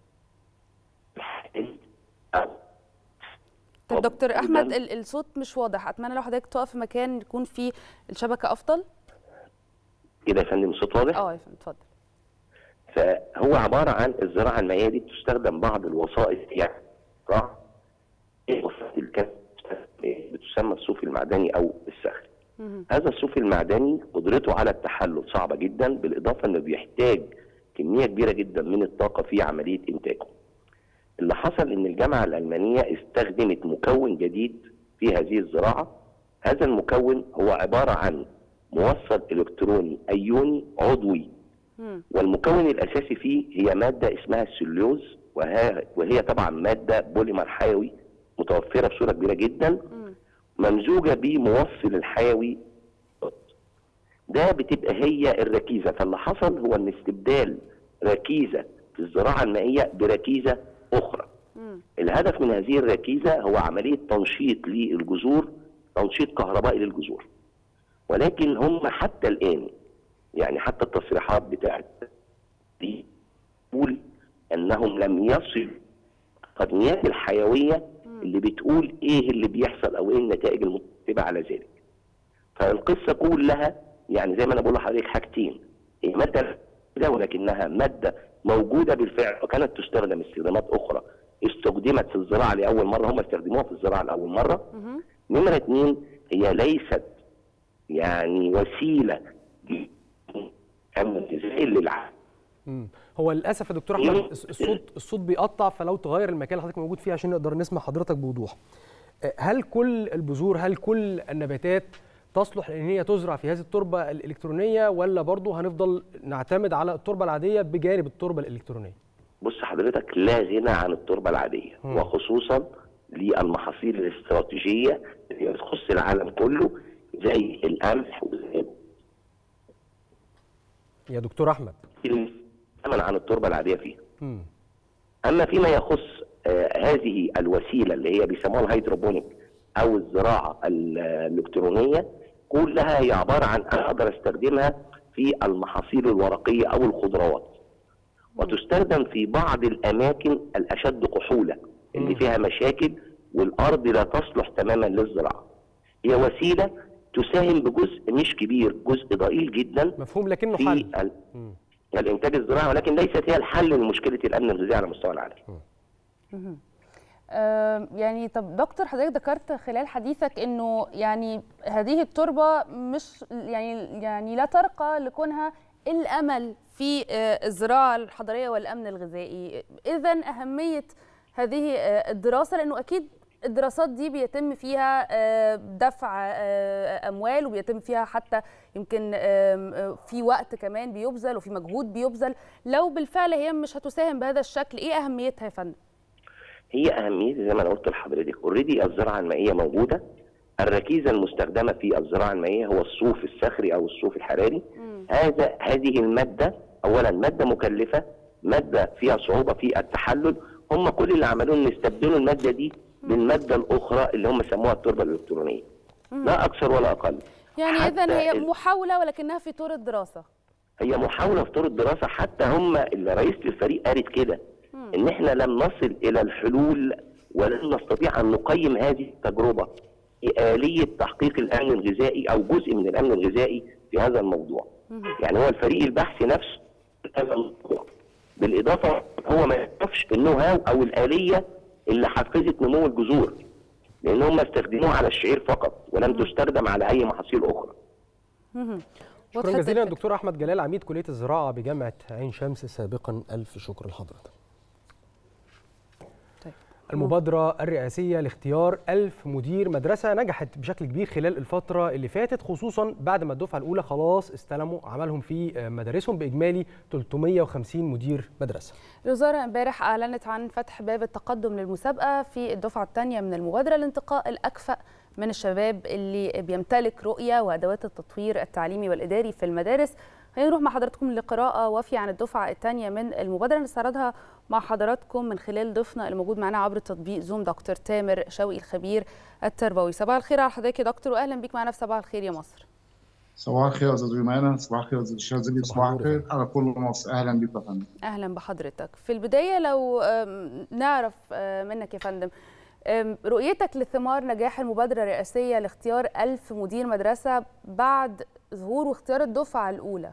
أو طب دكتور احمد ال- الصوت مش واضح اتمنى لو حضرتك تقف في مكان يكون فيه الشبكه افضل كده يا فندم الصوت واضح؟ اه يا فندم اتفضل فهو عباره عن الزراعه المائيه دي بتستخدم بعض الوسائط يعني صح؟ الوسائط اللي كانت بتسمى الصوف المعدني او الصخري. هذا الصوف المعدني قدرته على التحلل صعبه جدا بالاضافه انه بيحتاج كميه كبيره جدا من الطاقه في عمليه انتاجه. اللي حصل ان الجامعه الالمانيه استخدمت مكون جديد في هذه الزراعه. هذا المكون هو عباره عن موصل الكتروني ايوني عضوي والمكون الاساسي فيه هي ماده اسمها السليوز وها- وهي طبعا ماده بوليمر حيوي متوفره بصوره كبيره جدا ممزوجه بموصل الحيوي ده بتبقى هي الركيزه فاللي حصل هو ان استبدال ركيزه في الزراعه المائيه بركيزه اخرى الهدف من هذه الركيزه هو عمليه تنشيط للجذور تنشيط كهربائي للجذور ولكن هم حتى الان يعني حتى التصريحات بتاعت دي تقول انهم لم يصلوا التقنيات الحيويه اللي بتقول ايه اللي بيحصل او ايه النتائج المترتبه على ذلك. فالقصه كلها يعني زي ما انا بقول لحضرتك حاجتين هي مثلا ده ولكنها ماده موجوده بالفعل وكانت تستخدم استخدامات اخرى استخدمت في الزراعه لاول مره هم استخدموها في الزراعه لاول مره نمره اثنين هي ليست يعني وسيله امن غذائي للعالم مم. هو للاسف يا دكتور احمد الص- الصوت الصوت بيقطع فلو تغير المكان اللي حضرتك موجود فيه عشان نقدر نسمع حضرتك بوضوح آه، هل كل البذور هل كل النباتات تصلح لان هي تزرع في هذه التربه الالكترونيه ولا برضه هنفضل نعتمد على التربه العاديه بجانب التربه الالكترونيه بص حضرتك لا غنى عن التربه العاديه مم. وخصوصا للمحاصيل الاستراتيجيه اللي بتخص العالم كله زي القمح وزي يا دكتور احمد الثمن عن التربه العاديه فيها مم. اما فيما يخص آه هذه الوسيله اللي هي بيسموها الهيدروبونيك او الزراعه ال- الالكترونيه كلها هي عباره عن انا اقدر استخدمها في المحاصيل الورقيه او الخضروات وتستخدم في بعض الاماكن الاشد كحوله اللي فيها مشاكل والارض لا تصلح تماما للزراعه هي وسيله تساهم بجزء مش كبير جزء ضئيل جدا مفهوم لكنه في حل ال- الانتاج الزراعي ولكن ليست هي الحل لمشكله الامن الغذائي على مستوى العالم مهم. آم، يعني طب دكتور حضرتك ذكرت خلال حديثك انه يعني هذه التربه مش يعني يعني لا ترقى لكونها الامل في آه، الزراعه الحضريه والامن الغذائي اذا اهميه هذه آه، الدراسه لانه اكيد الدراسات دي بيتم فيها آه، دفع آه، اموال وبيتم فيها حتى يمكن آم، آه، في وقت كمان بيبذل وفي مجهود بيبذل لو بالفعل هي مش هتساهم بهذا الشكل ايه اهميتها يا فندم هي اهميتها زي ما انا قلت لحضرتك اوريدي الزراعه المائيه موجوده الركيزه المستخدمه في الزراعه المائيه هو الصوف الصخري او الصوف الحراري هذا هذه الماده اولا ماده مكلفه ماده فيها صعوبه في التحلل هم كل اللي عملوه ان يستبدلوا الماده دي بالماده الاخرى اللي هم سموها التربه الالكترونيه لا اكثر ولا اقل يعني حتى اذا هي ال- محاوله ولكنها في طور الدراسه هي محاوله في طور الدراسه حتى هم اللي رئيسه الفريق قالت كده ان احنا لم نصل الى الحلول ولن نستطيع ان نقيم هذه التجربه بآلية تحقيق الامن الغذائي او جزء من الامن الغذائي في هذا الموضوع. يعني هو الفريق البحثي نفسه في هذا الموضوع. بالاضافه هو ما يعرفش النو هاو او الاليه اللي حفزت نمو الجذور. لان هم استخدموها على الشعير فقط ولم تستخدم على اي محاصيل اخرى. مهم. شكرا وضحت جزيلا الفكرة. دكتور احمد جلال عميد كليه الزراعه بجامعه عين شمس سابقا الف شكر لحضرتك المبادرة الرئاسية لاختيار ألف مدير مدرسة نجحت بشكل كبير خلال الفترة اللي فاتت خصوصا بعد ما الدفعة الأولى خلاص استلموا عملهم في مدارسهم بإجمالي 350 مدير مدرسة الوزارة امبارح أعلنت عن فتح باب التقدم للمسابقة في الدفعة الثانية من المبادرة لانتقاء الأكفأ من الشباب اللي بيمتلك رؤية وأدوات التطوير التعليمي والإداري في المدارس خلينا نروح مع حضراتكم لقراءة وافية عن الدفعة الثانية من المبادرة نستعرضها مع حضراتكم من خلال ضيفنا الموجود معنا عبر تطبيق زوم دكتور تامر شوقي الخبير التربوي صباح الخير على حضرتك يا دكتور وأهلا بيك معنا في صباح الخير يا مصر صباح الخير يا استاذ جمانة صباح الخير يا استاذ شاذلي صباح الخير على كل مصر اهلا بك يا فندم اهلا بحضرتك في البدايه لو أم، نعرف أه، منك يا فندم أم، رؤيتك لثمار نجاح المبادره الرئاسيه لاختيار ألف مدير مدرسه بعد ظهور واختيار الدفعه الاولى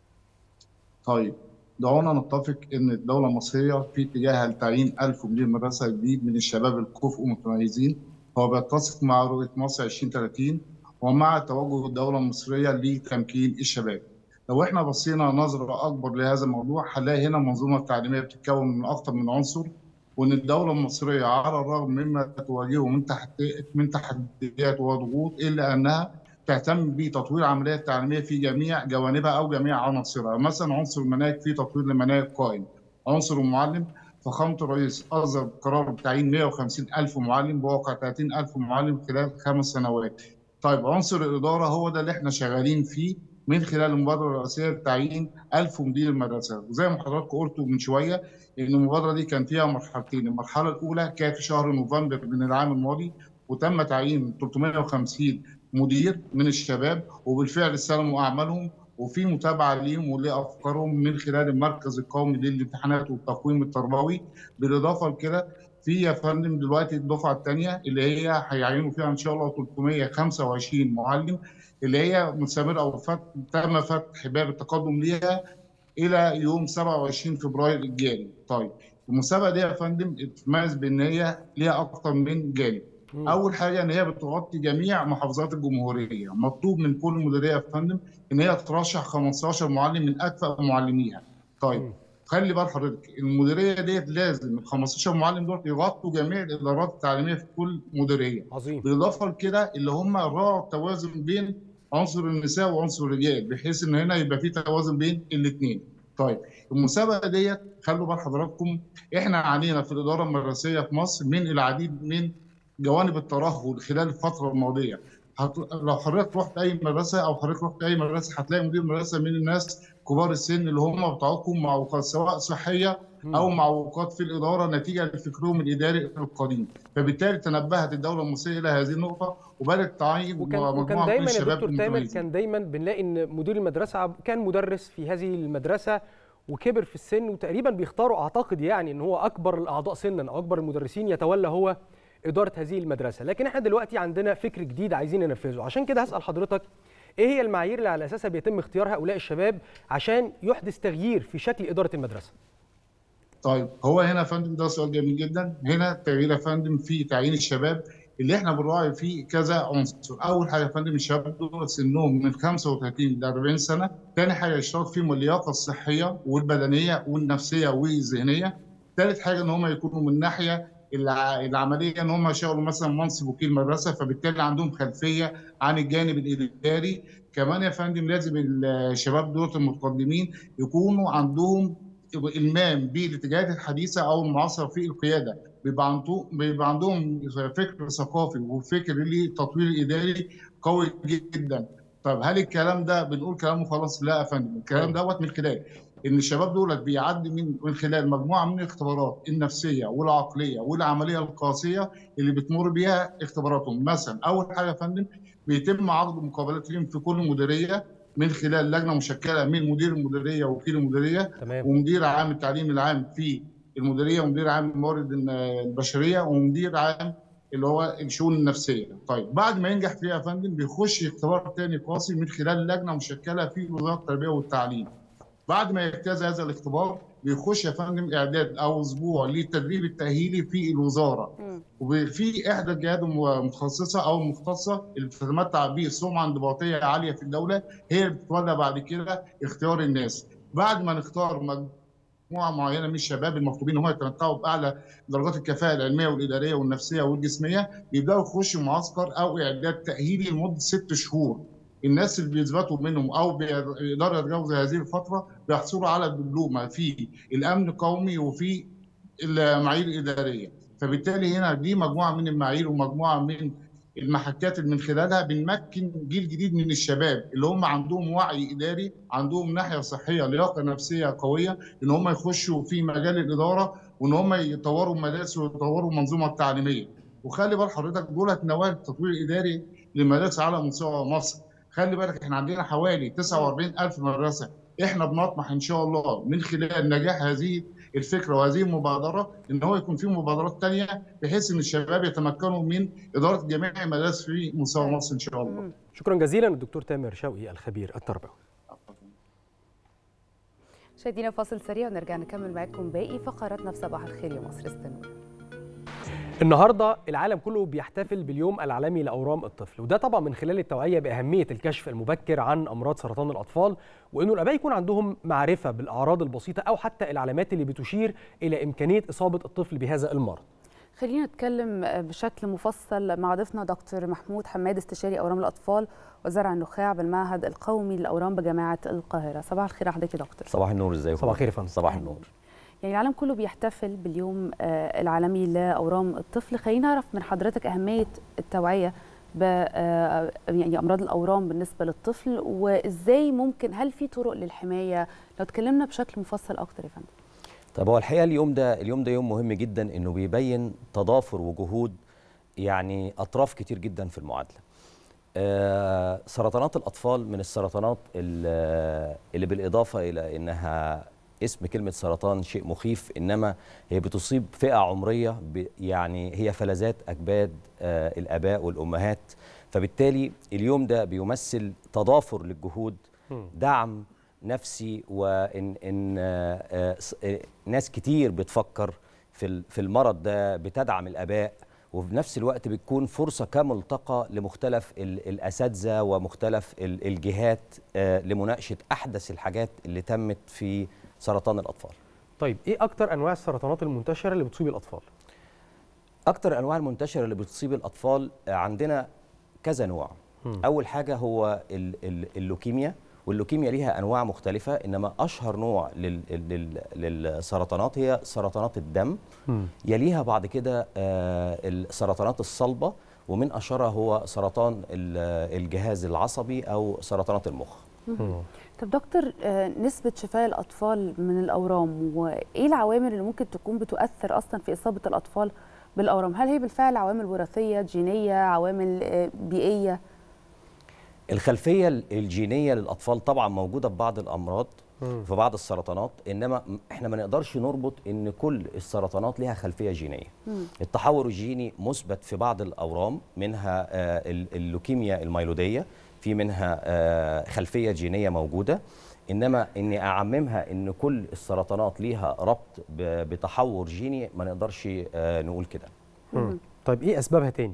طيب دعونا نتفق ان الدوله المصريه في اتجاهها لتعيين 1000 مدير مدرسه جديد من الشباب الكفء والمتميزين هو بيتسق مع رؤيه مصر 2030 ومع توجه الدوله المصريه لتمكين الشباب. لو احنا بصينا نظره اكبر لهذا الموضوع هنلاقي هنا منظومه تعليميه بتتكون من اكثر من عنصر وان الدوله المصريه على الرغم مما تواجهه من تحت من تحديات وضغوط الا انها تهتم بتطوير العمليه التعليميه في جميع جوانبها او جميع عناصرها، مثلا عنصر المناهج في تطوير المناهج قائم، عنصر المعلم فخامه الرئيس اصدر قرار بتعيين 150 الف معلم بواقع 30 الف معلم خلال خمس سنوات. طيب عنصر الاداره هو ده اللي احنا شغالين فيه من خلال المبادره الرئاسيه لتعيين 1000 مدير مدرسه، وزي ما حضراتكم قلتوا من شويه ان المبادره دي كان فيها مرحلتين، المرحله الاولى كانت في شهر نوفمبر من العام الماضي وتم تعيين 350 مدير من الشباب وبالفعل استلموا اعمالهم وفي متابعه ليهم ولافكارهم من خلال المركز القومي للامتحانات والتقويم التربوي بالاضافه لكده في يا فندم دلوقتي الدفعه الثانيه اللي هي هيعينوا فيها ان شاء الله 325 معلم اللي هي مستمره او فت... تم فتح باب التقدم ليها الى يوم 27 فبراير الجاري طيب المسابقه دي يا فندم بتتميز بان هي ليها اكتر من جانب اول حاجه ان هي بتغطي جميع محافظات الجمهوريه مطلوب من كل مديريه يا فندم ان هي ترشح 15 معلم من اكفأ معلميها طيب خلي بال حضرتك المديريه ديت لازم ال 15 معلم دول يغطوا جميع الادارات التعليميه في كل مديريه عظيم بالاضافه لكده اللي هم راعوا التوازن بين عنصر النساء وعنصر الرجال بحيث ان هنا يبقى في توازن بين الاثنين طيب المسابقه ديت خلوا بال حضراتكم احنا علينا في الاداره المدرسيه في مصر من العديد من جوانب الترهل خلال الفتره الماضيه هت... لو حضرتك رحت اي مدرسه او حضرتك رحت اي مدرسه هتلاقي مدير مدرسه من الناس كبار السن اللي هم بتعاقبوا معوقات سواء صحيه او معوقات في الاداره نتيجه لفكرهم الاداري القديم فبالتالي تنبهت الدوله المصريه الى هذه النقطه وبدات تعين وكان مجموعه وكان من دايما يا الشباب دكتور تامر المتميزين كان دايما بنلاقي ان مدير المدرسه عب- كان مدرس في هذه المدرسه وكبر في السن وتقريبا بيختاروا اعتقد يعني ان هو اكبر الاعضاء سنا او اكبر المدرسين يتولى هو اداره هذه المدرسه لكن احنا دلوقتي عندنا فكر جديد عايزين ننفذه عشان كده هسال حضرتك ايه هي المعايير اللي على اساسها بيتم اختيار هؤلاء الشباب عشان يحدث تغيير في شكل اداره المدرسه طيب هو هنا يا فندم ده سؤال جميل جدا هنا التغيير يا فندم في تعيين الشباب اللي احنا بنراعي فيه كذا عنصر اول حاجه يا فندم الشباب دول سنهم من 35 ل 40 سنه ثاني حاجه يشترط فيهم اللياقه الصحيه والبدنيه والنفسيه والذهنيه ثالث حاجه ان هم يكونوا من الناحيه الع- العمليه ان هم يشتغلوا مثلا منصب وكيل مدرسه فبالتالي عندهم خلفيه عن الجانب الاداري كمان يا فندم لازم الشباب دول المتقدمين يكونوا عندهم المام بالاتجاهات الحديثه او المعاصره في القياده بيبقى عندهم بيبقى عندهم فكر ثقافي وفكر للتطوير الاداري قوي جدا طب هل الكلام ده بنقول كلام وخلاص لا يا فندم الكلام دوت من خلال ان الشباب دولت بيعدي من من خلال مجموعه من الاختبارات النفسيه والعقليه والعمليه القاسيه اللي بتمر بيها اختباراتهم مثلا اول حاجه يا فندم بيتم عرض مقابلات ليهم في كل مديريه من خلال لجنه مشكله من مدير المديريه ووكيل المديريه تمام. ومدير عام التعليم العام في المديريه ومدير عام الموارد البشريه ومدير عام اللي هو الشؤون النفسيه. طيب بعد ما ينجح فيها يا فندم بيخش اختبار تاني قاسي من خلال لجنه مشكله في وزاره التربيه والتعليم. بعد ما يجتاز هذا الاختبار بيخش يا فندم اعداد او اسبوع للتدريب التاهيلي في الوزاره. وفي احدى الجهات المتخصصه او المختصه اللي بتتمتع بسمعه انضباطيه عاليه في الدوله هي اللي بتتولى بعد كده اختيار الناس. بعد ما نختار مجموعه معينه من الشباب المطلوبين هم يتمتعوا باعلى درجات الكفاءه العلميه والاداريه والنفسيه والجسميه بيبداوا يخشوا معسكر او اعداد تاهيلي لمده ست شهور. الناس اللي بيثبتوا منهم او بيقدروا يتجاوزوا هذه الفتره بيحصلوا على الدبلومه في الامن القومي وفي المعايير الاداريه. فبالتالي هنا دي مجموعه من المعايير ومجموعه من المحكات اللي من خلالها بنمكن جيل جديد من الشباب اللي هم عندهم وعي اداري، عندهم ناحيه صحيه، لياقه نفسيه قويه، ان هم يخشوا في مجال الاداره وان هم يطوروا المدارس ويطوروا المنظومه التعليميه. وخلي بال حضرتك دولت نواه التطوير الاداري للمدارس على مستوى مصر. خلي بالك احنا عندنا حوالي 49000 مدرسه، احنا بنطمح ان شاء الله من خلال نجاح هذه الفكره وهذه المبادره ان هو يكون في مبادرات ثانيه بحيث ان الشباب يتمكنوا من اداره جميع المدارس في مستوى مصر ان شاء الله. شكرا جزيلا الدكتور تامر شوقي الخبير التربوي مشاهدينا فاصل سريع ونرجع نكمل معاكم باقي فقراتنا في صباح الخير يا مصر استنوا النهارده العالم كله بيحتفل باليوم العالمي لاورام الطفل وده طبعا من خلال التوعيه باهميه الكشف المبكر عن امراض سرطان الاطفال وانه الاباء يكون عندهم معرفه بالاعراض البسيطه او حتى العلامات اللي بتشير الى امكانيه اصابه الطفل بهذا المرض خلينا نتكلم بشكل مفصل مع ضيفنا دكتور محمود حماد استشاري اورام الاطفال وزرع النخاع بالمعهد القومي للاورام بجامعه القاهره صباح الخير يا حضرتك يا دكتور صباح النور ازيكم صباح الخير يا فندم صباح النور يعني العالم كله بيحتفل باليوم آه، العالمي لاورام الطفل خلينا نعرف من حضرتك اهميه التوعيه ب آه، يعني امراض الاورام بالنسبه للطفل وازاي ممكن هل في طرق للحمايه لو اتكلمنا بشكل مفصل اكتر يا فندم طب هو الحقيقه اليوم ده اليوم ده يوم مهم جدا انه بيبين تضافر وجهود يعني اطراف كتير جدا في المعادله آه سرطانات الاطفال من السرطانات ال- اللي بالاضافه الى انها اسم كلمه سرطان شيء مخيف انما هي بتصيب فئه عمريه ب- يعني هي فلذات اكباد آه الاباء والامهات فبالتالي اليوم ده بيمثل تضافر للجهود دعم نفسي وان ان آه، آه، س- آه، ناس كتير بتفكر في ال- في المرض ده بتدعم الاباء وفي نفس الوقت بتكون فرصه كملتقى لمختلف ال- الاساتذه ومختلف ال- الجهات آه، لمناقشه احدث الحاجات اللي تمت في سرطان الاطفال طيب ايه اكتر انواع السرطانات المنتشره اللي بتصيب الاطفال اكتر انواع المنتشره اللي بتصيب الاطفال آه، عندنا كذا نوع مم. اول حاجه هو ال- ال- اللوكيميا واللوكيميا ليها انواع مختلفه انما اشهر نوع لل- لل- للسرطانات هي سرطانات الدم مم. يليها بعد كده آه، السرطانات الصلبه ومن اشهرها هو سرطان ال- الجهاز العصبي او سرطانات المخ طب دكتور آه، نسبة شفاء الأطفال من الأورام وإيه العوامل اللي ممكن تكون بتؤثر أصلا في إصابة الأطفال بالأورام؟ هل هي بالفعل عوامل وراثية جينية عوامل آه، بيئية؟ الخلفيه الجينيه للاطفال طبعا موجوده في بعض الامراض مم. في بعض السرطانات انما م- احنا ما نقدرش نربط ان كل السرطانات لها خلفيه جينيه مم. التحور الجيني مثبت في بعض الاورام منها آه، ال- اللوكيميا الميلوديه في منها آه، خلفيه جينيه موجوده انما اني اعممها ان كل السرطانات ليها ربط ب- بتحور جيني ما نقدرش آه، نقول كده مم. طيب ايه اسبابها تاني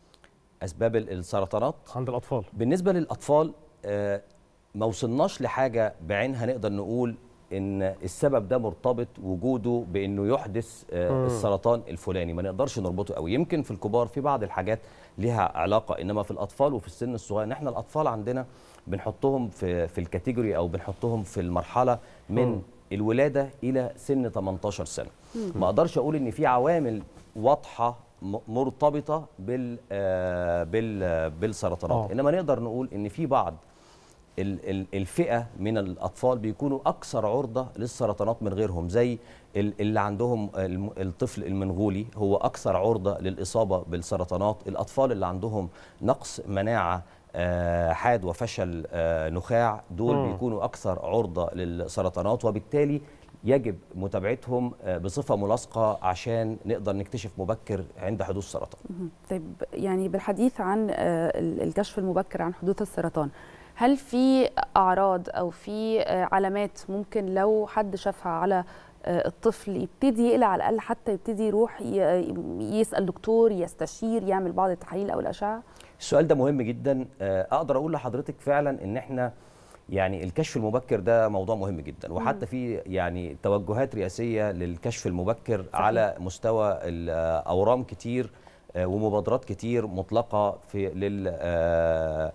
اسباب ال- السرطانات عند الاطفال بالنسبه للاطفال آه، ما وصلناش لحاجه بعينها نقدر نقول ان السبب ده مرتبط وجوده بانه يحدث آه، مم. السرطان الفلاني ما نقدرش نربطه قوي يمكن في الكبار في بعض الحاجات ليها علاقه انما في الاطفال وفي السن الصغير احنا الاطفال عندنا بنحطهم في في الكاتيجوري او بنحطهم في المرحله من مم. الولاده الى سن 18 سنه مم. ما اقدرش اقول ان في عوامل واضحه م- مرتبطه بال آه، بال آه، بالسرطانات آه. انما نقدر نقول ان في بعض ال- ال- الفئه من الاطفال بيكونوا اكثر عرضه للسرطانات من غيرهم زي ال- اللي عندهم الم- الطفل المنغولي هو اكثر عرضه للاصابه بالسرطانات الاطفال اللي عندهم نقص مناعه آه، حاد وفشل آه، نخاع دول مم. بيكونوا اكثر عرضه للسرطانات وبالتالي يجب متابعتهم آه، بصفه ملاصقه عشان نقدر نكتشف مبكر عند حدوث سرطان مهم. طيب يعني بالحديث عن آه، ال- الكشف المبكر عن حدوث السرطان هل في أعراض أو في آه، علامات ممكن لو حد شافها على آه، الطفل يبتدي يقلق على الأقل حتى يبتدي يروح ي- يسأل دكتور يستشير يعمل بعض التحاليل أو الأشعة؟ السؤال ده مهم جدا آه، اقدر اقول لحضرتك فعلا ان احنا يعني الكشف المبكر ده موضوع مهم جدا وحتى في يعني توجهات رئاسيه للكشف المبكر صحيح. على مستوى الاورام كتير آه، ومبادرات كتير مطلقه في لل آه،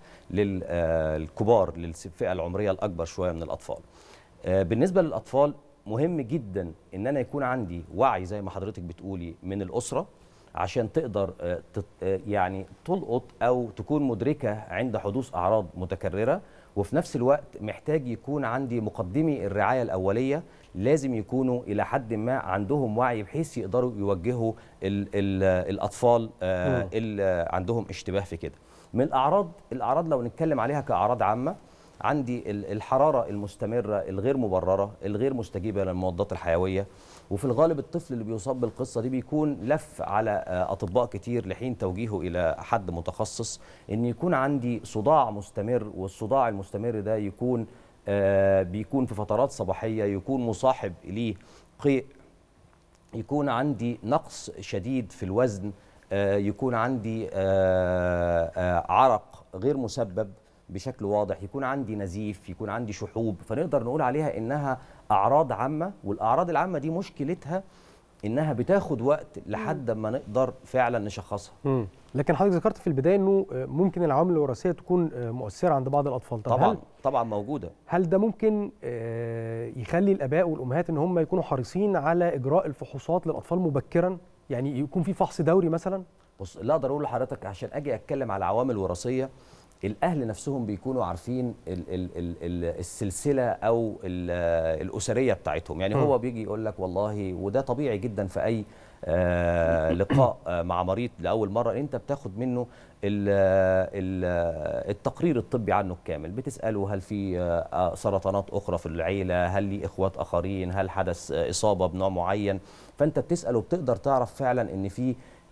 للكبار للفئه العمريه الاكبر شويه من الاطفال آه، بالنسبه للاطفال مهم جدا ان انا يكون عندي وعي زي ما حضرتك بتقولي من الاسره عشان تقدر آه، تت- آه، يعني تلقط او تكون مدركه عند حدوث اعراض متكرره وفي نفس الوقت محتاج يكون عندي مقدمي الرعايه الاوليه لازم يكونوا الى حد ما عندهم وعي بحيث يقدروا يوجهوا ال ال الاطفال آه، مم. اللي عندهم اشتباه في كده من الاعراض الاعراض لو نتكلم عليها كاعراض عامه عندي ال- الحراره المستمره الغير مبرره الغير مستجيبه للمضادات الحيويه وفي الغالب الطفل اللي بيصاب بالقصه دي بيكون لف على آه، اطباء كتير لحين توجيهه الى حد متخصص ان يكون عندي صداع مستمر والصداع المستمر ده يكون آه، بيكون في فترات صباحيه يكون مصاحب ليه قيء يكون عندي نقص شديد في الوزن آه، يكون عندي آه، آه، عرق غير مسبب بشكل واضح يكون عندي نزيف يكون عندي شحوب فنقدر نقول عليها انها اعراض عامه والاعراض العامه دي مشكلتها انها بتاخد وقت لحد ما نقدر فعلا نشخصها مم. لكن حضرتك ذكرت في البدايه انه آه، ممكن العوامل الوراثيه تكون آه، مؤثره عند بعض الاطفال طب طبعا هل طبعا موجوده هل ده ممكن آه، يخلي الاباء والامهات ان هم يكونوا حريصين على اجراء الفحوصات للاطفال مبكرا يعني يكون في فحص دوري مثلا بص اللي اقدر اقول لحضرتك عشان اجي اتكلم على عوامل وراثيه الاهل نفسهم بيكونوا عارفين ال ال ال ال السلسله او ال الاسريه بتاعتهم يعني مم. هو بيجي يقول لك والله وده طبيعي جدا في اي آه لقاء آه مع مريض لاول مره انت بتاخد منه ال ال التقرير الطبي عنه الكامل بتساله هل في آه سرطانات اخرى في العيله هل لي اخوات اخرين هل حدث آه اصابه بنوع معين فانت بتسال وبتقدر تعرف فعلا ان في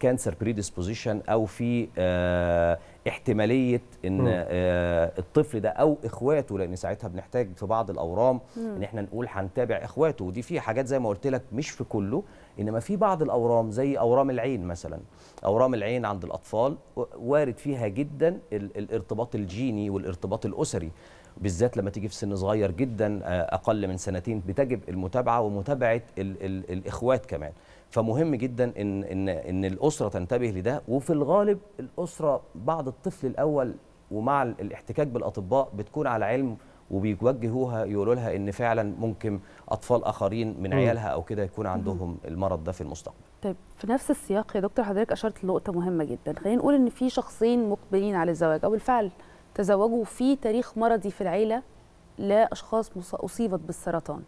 كانسر بريدisposition او في آه، احتماليه ان مم. آه، الطفل ده او اخواته لان ساعتها بنحتاج في بعض الاورام مم. ان احنا نقول هنتابع اخواته ودي في حاجات زي ما قلت لك مش في كله انما في بعض الاورام زي اورام العين مثلا اورام العين عند الاطفال و- وارد فيها جدا ال- الارتباط الجيني والارتباط الاسري بالذات لما تيجي في سن صغير جدا آه، اقل من سنتين بتجب المتابعه ومتابعه ال ال الاخوات كمان فمهم جدا ان ان ان الاسره تنتبه لده وفي الغالب الاسره بعد الطفل الاول ومع ال- الاحتكاك بالاطباء بتكون على علم وبيوجهوها يقولوا لها ان فعلا ممكن اطفال اخرين من مم. عيالها او كده يكون عندهم المرض ده في المستقبل طيب في نفس السياق يا دكتور حضرتك اشرت لنقطه مهمه جدا خلينا نقول ان في شخصين مقبلين على الزواج او بالفعل تزوجوا في تاريخ مرضي في العيله لاشخاص مص- اصيبت بالسرطان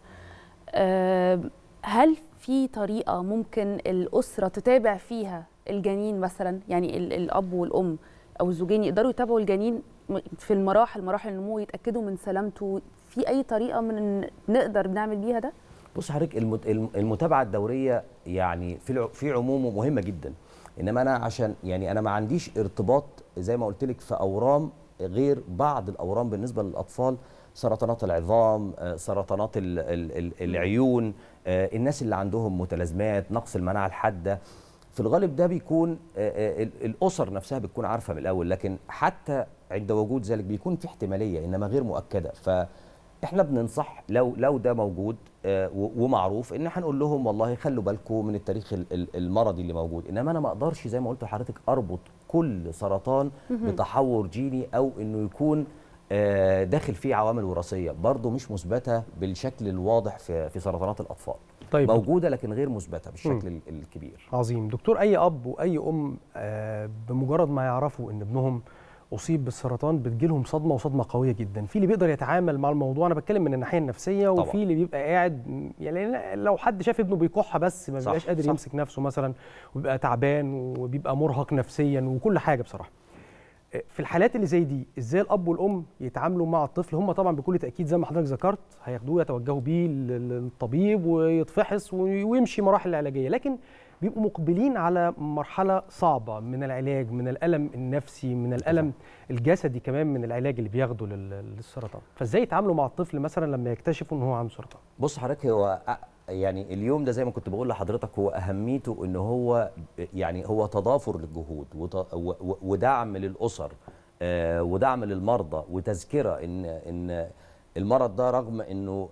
آم، هل في طريقه ممكن الاسره تتابع فيها الجنين مثلا يعني ال- الاب والام او الزوجين يقدروا يتابعوا الجنين م- في المراحل مراحل النمو يتاكدوا من سلامته في اي طريقه من نقدر نعمل بيها ده بص حضرتك المت- الم- المتابعه الدوريه يعني في الع- في عمومه مهمه جدا انما انا عشان يعني انا ما عنديش ارتباط زي ما قلت لك في اورام غير بعض الاورام بالنسبه للاطفال سرطانات العظام آه، سرطانات ال ال ال العيون آه، الناس اللي عندهم متلازمات نقص المناعه الحاده في الغالب ده بيكون آه، آه، ال- الاسر نفسها بتكون عارفه من الاول لكن حتى عند وجود ذلك بيكون في احتماليه انما غير مؤكده فاحنا بننصح لو لو ده موجود آه، و- ومعروف ان هنقول لهم والله خلوا بالكم من التاريخ ال- ال- المرضي اللي موجود انما انا ما اقدرش زي ما قلت لحضرتك اربط كل سرطان مهم. بتحور جيني او انه يكون آه، داخل فيه عوامل وراثيه برضه مش مثبته بالشكل الواضح في في سرطانات الاطفال طيب. موجوده لكن غير مثبته بالشكل مم. ال- الكبير عظيم دكتور اي اب واي ام آه، بمجرد ما يعرفوا ان ابنهم اصيب بالسرطان بتجيلهم صدمه وصدمه قويه جدا في اللي بيقدر يتعامل مع الموضوع انا بتكلم من الناحيه النفسيه طبعاً. وفي اللي بيبقى قاعد م- يعني لأن لو حد شاف ابنه بيكح بس ما صح، بيبقاش قادر صح. يمسك نفسه مثلا وبيبقى تعبان وبيبقى مرهق نفسيا وكل حاجه بصراحه آه، في الحالات اللي زي دي ازاي الاب والام يتعاملوا مع الطفل هم طبعا بكل تاكيد زي ما حضرتك ذكرت هياخدوه يتوجهوا بيه لل- للطبيب ويتفحص وي- ويمشي مراحل العلاجيه لكن بيبقوا مقبلين على مرحله صعبه من العلاج من الالم النفسي من الالم الجسدي كمان من العلاج اللي بياخده لل- للسرطان فازاي يتعاملوا مع الطفل مثلا لما يكتشفوا ان هو عنده سرطان بص حضرتك هو أ- يعني اليوم ده زي ما كنت بقول لحضرتك هو اهميته ان هو يعني هو تضافر للجهود وت- و- و- ودعم للاسر آه، ودعم للمرضى وتذكره ان ان المرض ده رغم انه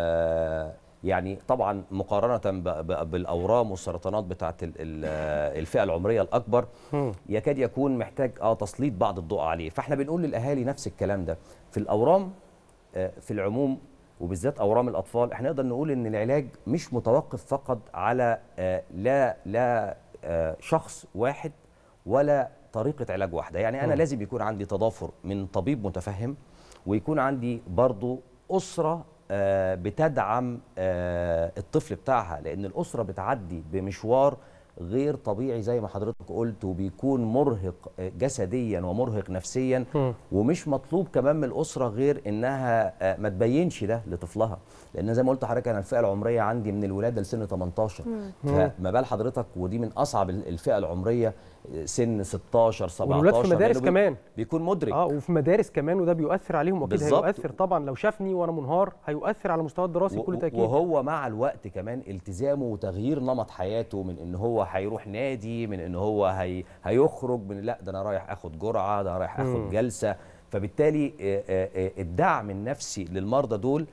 آه، يعني طبعا مقارنه ب- ب- بالاورام والسرطانات بتاعت ال- ال- الفئه العمريه الاكبر يكاد يكون محتاج اه تسليط بعض الضوء عليه فاحنا بنقول للاهالي نفس الكلام ده في الاورام آه، في العموم وبالذات اورام الاطفال احنا نقدر نقول ان العلاج مش متوقف فقط على آه، لا لا آه، شخص واحد ولا طريقه علاج واحده يعني انا مم. لازم يكون عندي تضافر من طبيب متفهم ويكون عندي برضو اسره آه، بتدعم آه، الطفل بتاعها لان الاسره بتعدي بمشوار غير طبيعي زي ما حضرتك قلت وبيكون مرهق آه، جسديا ومرهق نفسيا ومش مطلوب كمان من الاسره غير انها آه، ما تبينش ده لطفلها لان زي ما قلت لحضرتك انا الفئه العمريه عندي من الولاده لسن 18 مم. فما بال حضرتك ودي من اصعب ال- الفئه العمريه آه، سن 16 17 والولاد في مدارس لأنه بي- كمان بيكون مدرك اه وفي مدارس كمان وده بيؤثر عليهم واكيد بالظبط. هيؤثر طبعا لو شافني وانا منهار هيؤثر على المستوى الدراسي بكل و- تاكيد وهو مع الوقت كمان التزامه وتغيير نمط حياته من ان هو هيروح نادي من ان هو هي هيخرج من لا ده انا رايح اخد جرعه ده أنا رايح اخد مم. جلسه فبالتالي آه، آه، آه، الدعم النفسي للمرضى دول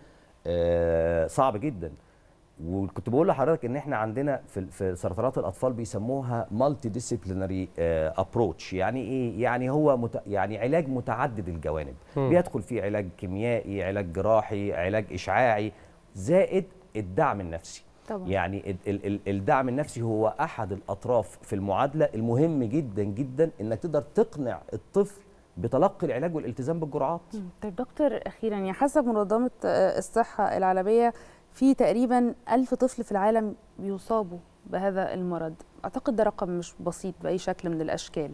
آه، صعب جدا وكنت بقول لحضرتك ان احنا عندنا في في سرطانات الاطفال بيسموها مالتي ديسيبلينري ابروتش يعني ايه يعني هو مت يعني علاج متعدد الجوانب مم. بيدخل فيه علاج كيميائي علاج جراحي علاج اشعاعي زائد الدعم النفسي طبعا. يعني ال- ال- ال- الدعم النفسي هو احد الاطراف في المعادله المهم جدا جدا انك تقدر تقنع الطفل بتلقي العلاج والالتزام بالجرعات مم. طيب دكتور اخيرا يعني حسب منظمه آه، الصحه العالميه في تقريبا ألف طفل في العالم بيصابوا بهذا المرض أعتقد ده رقم مش بسيط بأي شكل من الأشكال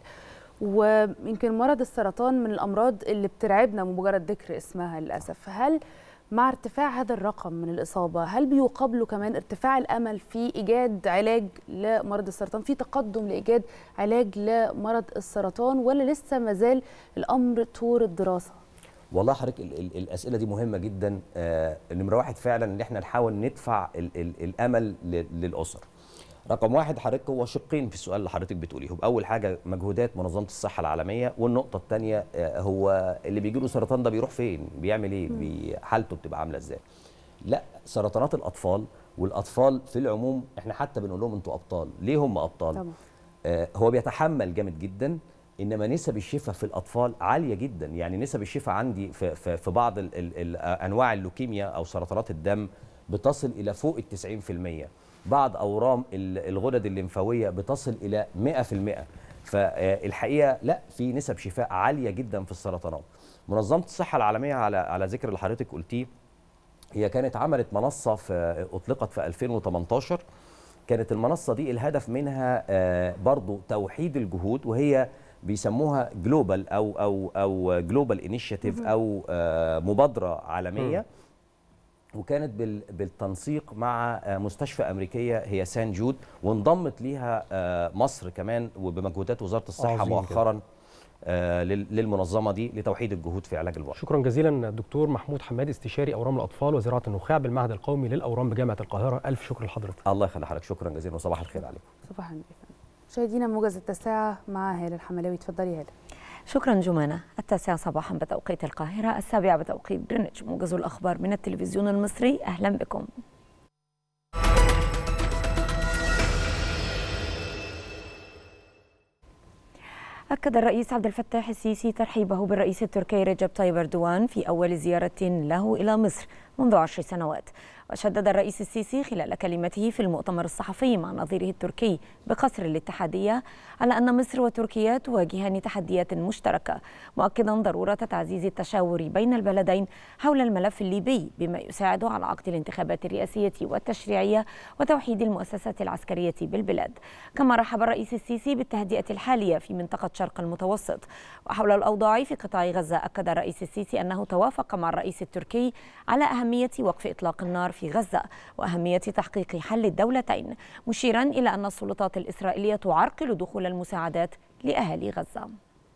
ويمكن مرض السرطان من الأمراض اللي بترعبنا بمجرد ذكر اسمها للأسف هل مع ارتفاع هذا الرقم من الإصابة هل بيقابله كمان ارتفاع الأمل في إيجاد علاج لمرض السرطان في تقدم لإيجاد علاج لمرض السرطان ولا لسه مازال الأمر طور الدراسة والله حضرتك ال- ال- الاسئله دي مهمه جدا آه، نمره واحد فعلا ان احنا نحاول ندفع ال ال الامل ل- للاسر رقم واحد حضرتك هو شقين في السؤال اللي حضرتك بتقوليهم اول حاجه مجهودات منظمه الصحه العالميه والنقطه الثانيه هو اللي بيجي له سرطان ده بيروح فين بيعمل ايه بي- حالته بتبقى عامله ازاي لا سرطانات الاطفال والاطفال في العموم احنا حتى بنقول لهم انتوا ابطال ليه هم ابطال طبعا. آه، هو بيتحمل جامد جدا انما نسب الشفاء في الاطفال عاليه جدا يعني نسب الشفاء عندي في, في, في بعض ال ال ال انواع اللوكيميا او سرطانات الدم بتصل الى فوق ال 90% بعض اورام ال- الغدد الليمفاويه بتصل الى 100% فالحقيقه لا في نسب شفاء عاليه جدا في السرطانات منظمه الصحه العالميه على على ذكر اللي حضرتك قلتيه هي كانت عملت منصه في اطلقت في 2018 كانت المنصه دي الهدف منها آه، برضو توحيد الجهود وهي بيسموها جلوبال او او او جلوبال انيشيتيف مهم. او آه، مبادره عالميه مم. وكانت بال- بالتنسيق مع آه، مستشفى امريكيه هي سان جود وانضمت ليها آه، مصر كمان وبمجهودات وزاره الصحه عظيم مؤخرا آه، لل- للمنظمه دي لتوحيد الجهود في علاج الورم شكرا جزيلا الدكتور محمود حماد استشاري اورام الاطفال وزراعه النخاع بالمعهد القومي للاورام بجامعه القاهره الف شكر لحضرتك الله يخلي حضرتك شكرا جزيلا وصباح الخير عليكم صباح النور مشاهدينا موجز التاسعة مع هالة الحملاوي اتفضلي هالة شكرا جمانة التاسعة صباحا بتوقيت القاهرة السابعة بتوقيت جرينتش موجز الأخبار من التلفزيون المصري أهلا بكم أكد الرئيس عبد الفتاح السيسي ترحيبه بالرئيس التركي رجب طيب أردوان في أول زيارة له إلى مصر منذ عشر سنوات وشدد الرئيس السيسي خلال كلمته في المؤتمر الصحفي مع نظيره التركي بقصر الاتحادية على أن مصر وتركيا تواجهان تحديات مشتركة مؤكدا ضرورة تعزيز التشاور بين البلدين حول الملف الليبي بما يساعد على عقد الانتخابات الرئاسية والتشريعية وتوحيد المؤسسات العسكرية بالبلاد كما رحب الرئيس السيسي بالتهدئة الحالية في منطقة شرق المتوسط وحول الأوضاع في قطاع غزة أكد الرئيس السيسي أنه توافق مع الرئيس التركي على أهمية وقف إطلاق النار في غزة وأهمية تحقيق حل الدولتين مشيرا إلى أن السلطات الإسرائيلية تعرقل دخول المساعدات لأهالي غزة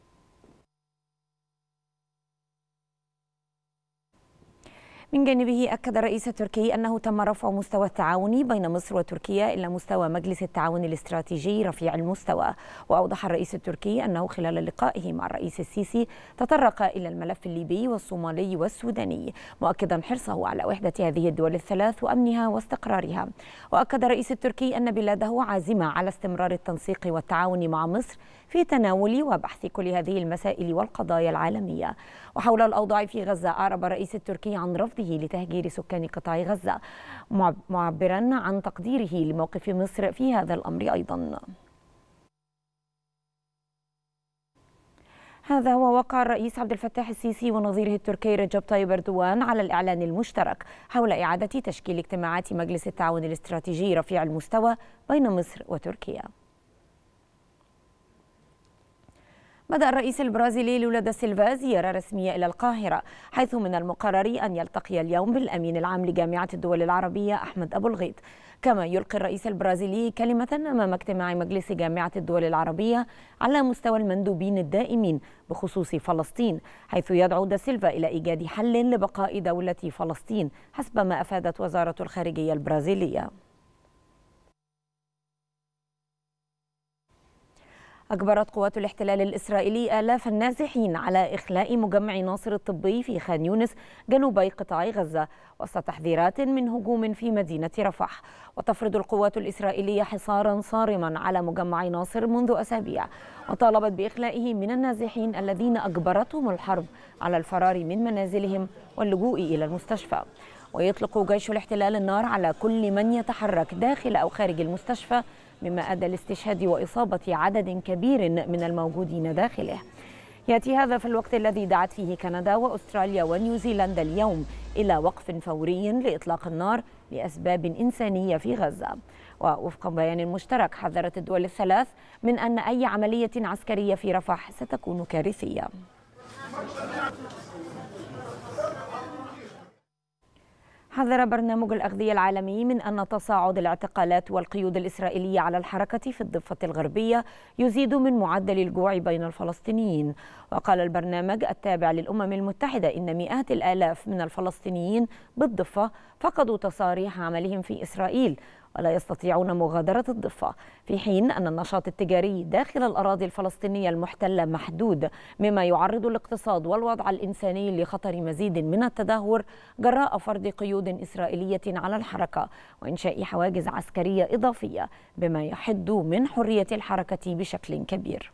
من جانبه أكد الرئيس التركي أنه تم رفع مستوى التعاون بين مصر وتركيا إلى مستوى مجلس التعاون الاستراتيجي رفيع المستوى وأوضح الرئيس التركي أنه خلال لقائه مع الرئيس السيسي تطرق إلى الملف الليبي والصومالي والسوداني مؤكدا حرصه على وحدة هذه الدول الثلاث وأمنها واستقرارها وأكد الرئيس التركي أن بلاده عازمة على استمرار التنسيق والتعاون مع مصر في تناول وبحث كل هذه المسائل والقضايا العالمية وحول الأوضاع في غزة أعرب الرئيس التركي عن رفضه لتهجير سكان قطاع غزة معبرا عن تقديره لموقف مصر في هذا الأمر أيضا هذا ووقع الرئيس عبد الفتاح السيسي ونظيره التركي رجب طيب اردوان على الاعلان المشترك حول اعاده تشكيل اجتماعات مجلس التعاون الاستراتيجي رفيع المستوى بين مصر وتركيا. بدأ الرئيس البرازيلي لولا دا سيلفا زيارة رسمية إلى القاهرة حيث من المقرر أن يلتقي اليوم بالأمين العام لجامعة الدول العربية أحمد أبو الغيط كما يلقي الرئيس البرازيلي كلمة أمام اجتماع مجلس جامعة الدول العربية على مستوى المندوبين الدائمين بخصوص فلسطين حيث يدعو دا سيلفا إلى إيجاد حل لبقاء دولة فلسطين حسب ما أفادت وزارة الخارجية البرازيلية أجبرت قوات الاحتلال الإسرائيلي آلاف النازحين على إخلاء مجمع ناصر الطبي في خان يونس جنوبي قطاع غزة وسط تحذيرات من هجوم في مدينة رفح وتفرض القوات الإسرائيلية حصارا صارما على مجمع ناصر منذ أسابيع وطالبت بإخلائه من النازحين الذين أجبرتهم الحرب على الفرار من منازلهم واللجوء إلى المستشفى ويطلق جيش الاحتلال النار على كل من يتحرك داخل أو خارج المستشفى مما أدى لاستشهاد وإصابة عدد كبير من الموجودين داخله يأتي هذا في الوقت الذي دعت فيه كندا وأستراليا ونيوزيلندا اليوم إلى وقف فوري لإطلاق النار لأسباب إنسانية في غزة ووفق بيان مشترك حذرت الدول الثلاث من أن أي عملية عسكرية في رفح ستكون كارثية حذر برنامج الأغذية العالمي من أن تصاعد الاعتقالات والقيود الإسرائيلية على الحركة في الضفة الغربية يزيد من معدل الجوع بين الفلسطينيين وقال البرنامج التابع للأمم المتحدة إن مئات الآلاف من الفلسطينيين بالضفة فقدوا تصاريح عملهم في إسرائيل ولا يستطيعون مغادرة الضفة في حين أن النشاط التجاري داخل الأراضي الفلسطينية المحتلة محدود مما يعرض الاقتصاد والوضع الإنساني لخطر مزيد من التدهور جراء فرض قيود إسرائيلية على الحركة وإنشاء حواجز عسكرية إضافية بما يحد من حرية الحركة بشكل كبير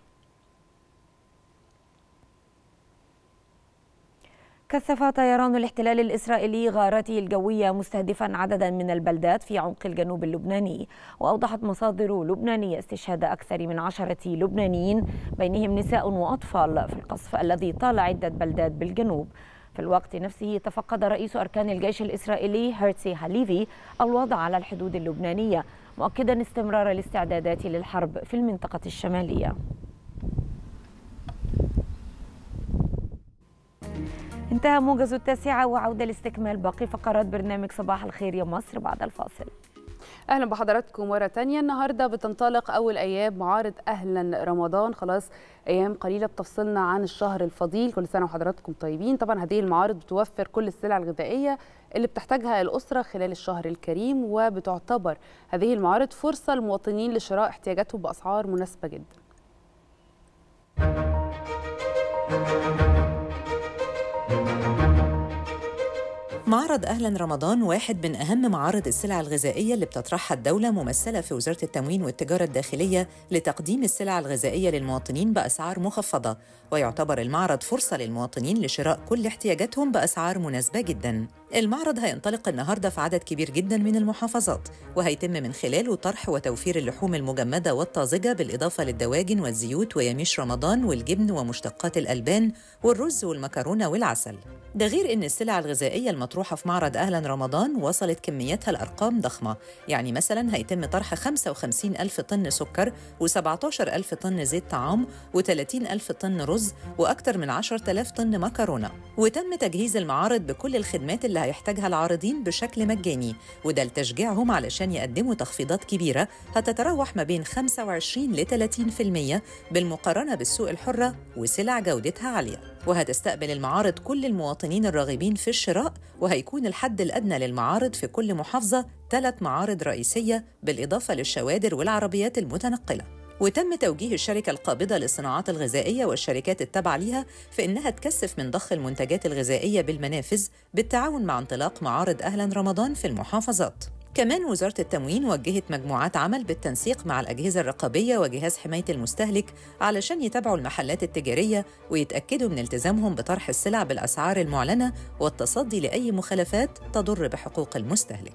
كثف طيران الاحتلال الإسرائيلي غاراته الجوية مستهدفا عددا من البلدات في عمق الجنوب اللبناني وأوضحت مصادر لبنانية استشهاد أكثر من عشرة لبنانيين بينهم نساء وأطفال في القصف الذي طال عدة بلدات بالجنوب في الوقت نفسه تفقد رئيس أركان الجيش الإسرائيلي هيرتسي هاليفي الوضع على الحدود اللبنانية مؤكدا استمرار الاستعدادات للحرب في المنطقة الشمالية انتهى موجز التاسعة وعودة لاستكمال باقي فقرات برنامج صباح الخير يا مصر بعد الفاصل اهلا بحضراتكم مره تانية النهارده بتنطلق اول ايام معارض اهلا رمضان خلاص ايام قليله بتفصلنا عن الشهر الفضيل كل سنه وحضراتكم طيبين طبعا هذه المعارض بتوفر كل السلع الغذائيه اللي بتحتاجها الاسره خلال الشهر الكريم وبتعتبر هذه المعارض فرصه للمواطنين لشراء احتياجاتهم باسعار مناسبه جدا معرض أهلا رمضان واحد من أهم معارض السلع الغذائية اللي بتطرحها الدولة ممثلة في وزارة التموين والتجارة الداخلية لتقديم السلع الغذائية للمواطنين بأسعار مخفضة ويعتبر المعرض فرصة للمواطنين لشراء كل احتياجاتهم بأسعار مناسبة جدا المعرض هينطلق النهاردة في عدد كبير جدا من المحافظات وهيتم من خلاله طرح وتوفير اللحوم المجمدة والطازجة بالإضافة للدواجن والزيوت ويميش رمضان والجبن ومشتقات الألبان والرز والمكرونة والعسل ده غير إن السلع الغذائية المطروحة في معرض أهلا رمضان وصلت كمياتها لأرقام ضخمة يعني مثلا هيتم طرح 55 ألف طن سكر و17 ألف طن زيت طعام و30 ألف طن رز وأكثر من 10 ألاف طن مكرونة وتم تجهيز المعارض بكل الخدمات اللي هيحتاجها العارضين بشكل مجاني وده لتشجيعهم علشان يقدموا تخفيضات كبيرة هتتراوح ما بين 25 ل 30% بالمقارنة بالسوق الحرة وسلع جودتها عالية وهتستقبل المعارض كل المواطنين الراغبين في الشراء وهيكون الحد الأدنى للمعارض في كل محافظة ثلاث معارض رئيسية بالإضافة للشوادر والعربيات المتنقلة وتم توجيه الشركة القابضة للصناعات الغذائية والشركات التابعة ليها في إنها تكثف من ضخ المنتجات الغذائية بالمنافذ بالتعاون مع انطلاق معارض أهلا رمضان في المحافظات كمان وزارة التموين وجهت مجموعات عمل بالتنسيق مع الأجهزة الرقابية وجهاز حماية المستهلك علشان يتابعوا المحلات التجارية ويتأكدوا من التزامهم بطرح السلع بالأسعار المعلنة والتصدي لأي مخالفات تضر بحقوق المستهلك.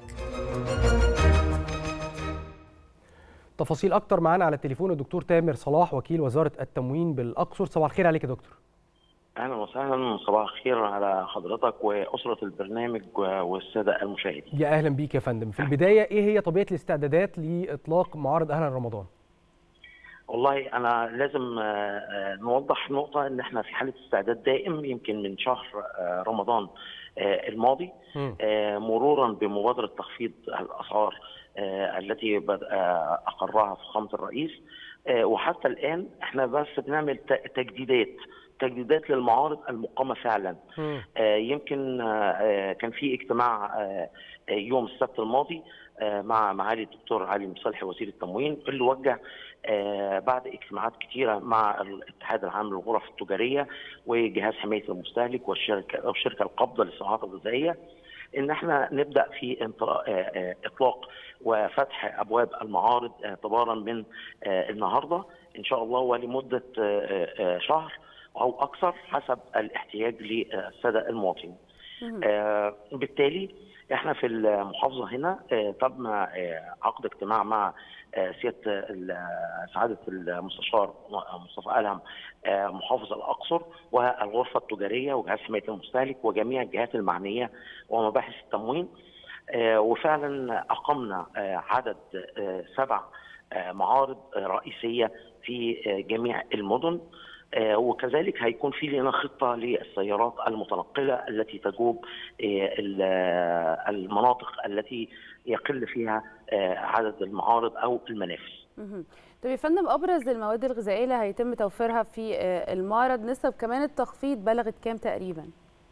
تفاصيل اكتر معانا على التليفون الدكتور تامر صلاح وكيل وزاره التموين بالاقصر صباح الخير عليك يا دكتور اهلا وسهلا صباح الخير على حضرتك واسره البرنامج والساده المشاهدين يا اهلا بيك يا فندم في البدايه ايه هي طبيعه الاستعدادات لاطلاق معارض اهلا رمضان والله انا لازم نوضح نقطه ان احنا في حاله استعداد دائم يمكن من شهر رمضان الماضي مرورا بمبادره تخفيض الاسعار التي اقرها فخامه الرئيس وحتى الان احنا بس بنعمل تجديدات تجديدات للمعارض المقامه فعلا يمكن كان في اجتماع يوم السبت الماضي مع معالي الدكتور علي مصالحي وزير التموين اللي وجه بعد اجتماعات كثيره مع الاتحاد العام للغرف التجاريه وجهاز حمايه المستهلك والشركه والشركه القابضه للصناعات الغذائيه ان احنا نبدا في اطلاق وفتح ابواب المعارض اعتبارا من النهارده ان شاء الله ولمده شهر او اكثر حسب الاحتياج للساده المواطنين. بالتالي احنا في المحافظه هنا تم عقد اجتماع مع سياده سعاده المستشار مصطفى الهم محافظ الاقصر والغرفه التجاريه وجهاز حمايه المستهلك وجميع الجهات المعنيه ومباحث التموين وفعلا اقمنا عدد سبع معارض رئيسيه في جميع المدن آه، وكذلك هيكون في لنا خطه للسيارات المتنقله التي تجوب آه، ال- آه، المناطق التي يقل فيها آه، عدد المعارض او المنافس. مهم. طب يا فندم ابرز المواد الغذائيه اللي هيتم توفيرها في آه، المعرض نسب كمان التخفيض بلغت كام تقريبا؟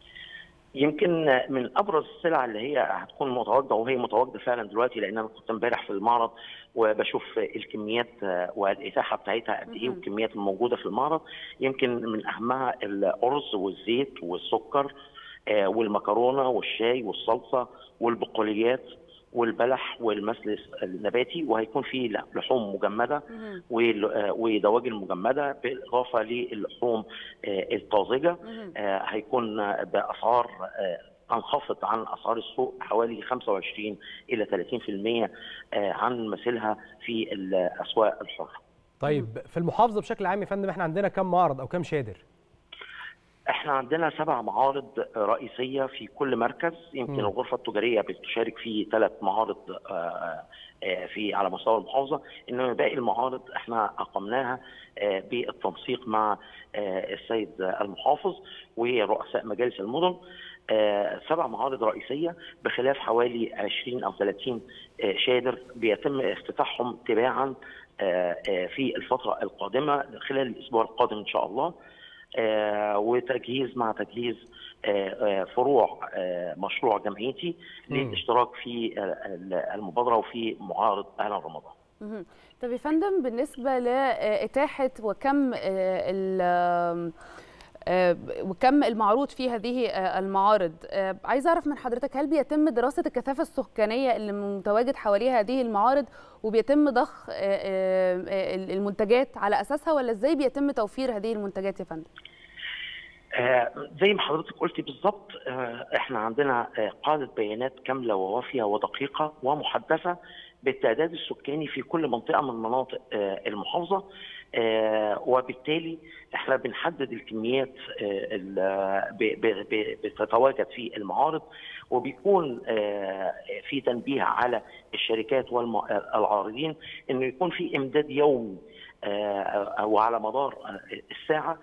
يمكن من ابرز السلع اللي هي هتكون متواجده وهي متواجده فعلا دلوقتي لان انا كنت امبارح في المعرض وبشوف الكميات والاتاحه بتاعتها قد ايه والكميات الموجوده في المعرض يمكن من اهمها الارز والزيت والسكر آه، والمكرونه والشاي والصلصه والبقوليات والبلح والمثل النباتي وهيكون في لحوم مجمده وال- آه، ودواجن مجمده بالاضافه للحوم آه، الطازجه آه، هيكون آه، باسعار آه، تنخفض عن اسعار السوق حوالي 25 الى 30% آه، عن مثيلها في الاسواق الحره. طيب في المحافظه بشكل عام يا فندم احنا عندنا كم معرض او كم شادر احنا عندنا سبع معارض رئيسيه في كل مركز يمكن مم. الغرفه التجاريه بتشارك في ثلاث معارض آه، آه، في على مستوى المحافظه انما باقي المعارض احنا اقمناها آه، بالتنسيق مع آه، السيد المحافظ ورؤساء مجالس المدن آه، سبع معارض رئيسيه بخلاف حوالي 20 او 30 آه، شادر بيتم افتتاحهم تباعا آه، آه، في الفتره القادمه خلال الاسبوع القادم ان شاء الله آه، وتجهيز مع تجهيز آه، آه، فروع آه، مشروع جمعيتي مم. للاشتراك في آه، المبادره وفي معارض اهلا رمضان. مهم. طب يا فندم بالنسبة لإتاحة وكم آه، ال آه، وكم المعروض في هذه آه، المعارض آه، عايزة أعرف من حضرتك هل بيتم دراسة الكثافة السكانية اللي متواجد حواليها هذه المعارض وبيتم ضخ آه، آه، آه، المنتجات على أساسها ولا إزاي بيتم توفير هذه المنتجات يا فندم؟ آه، زي ما حضرتك قلتي بالظبط آه، احنا عندنا آه، قاعده بيانات كامله ووافيه ودقيقه ومحدثه بالتعداد السكاني في كل منطقه من مناطق آه، المحافظه آه، وبالتالي احنا بنحدد الكميات آه، ال- ب- ب- ب- بتتواجد في المعارض وبيكون آه، في تنبيه على الشركات والعارضين انه يكون في امداد يومي آه، وعلى مدار آه، الساعه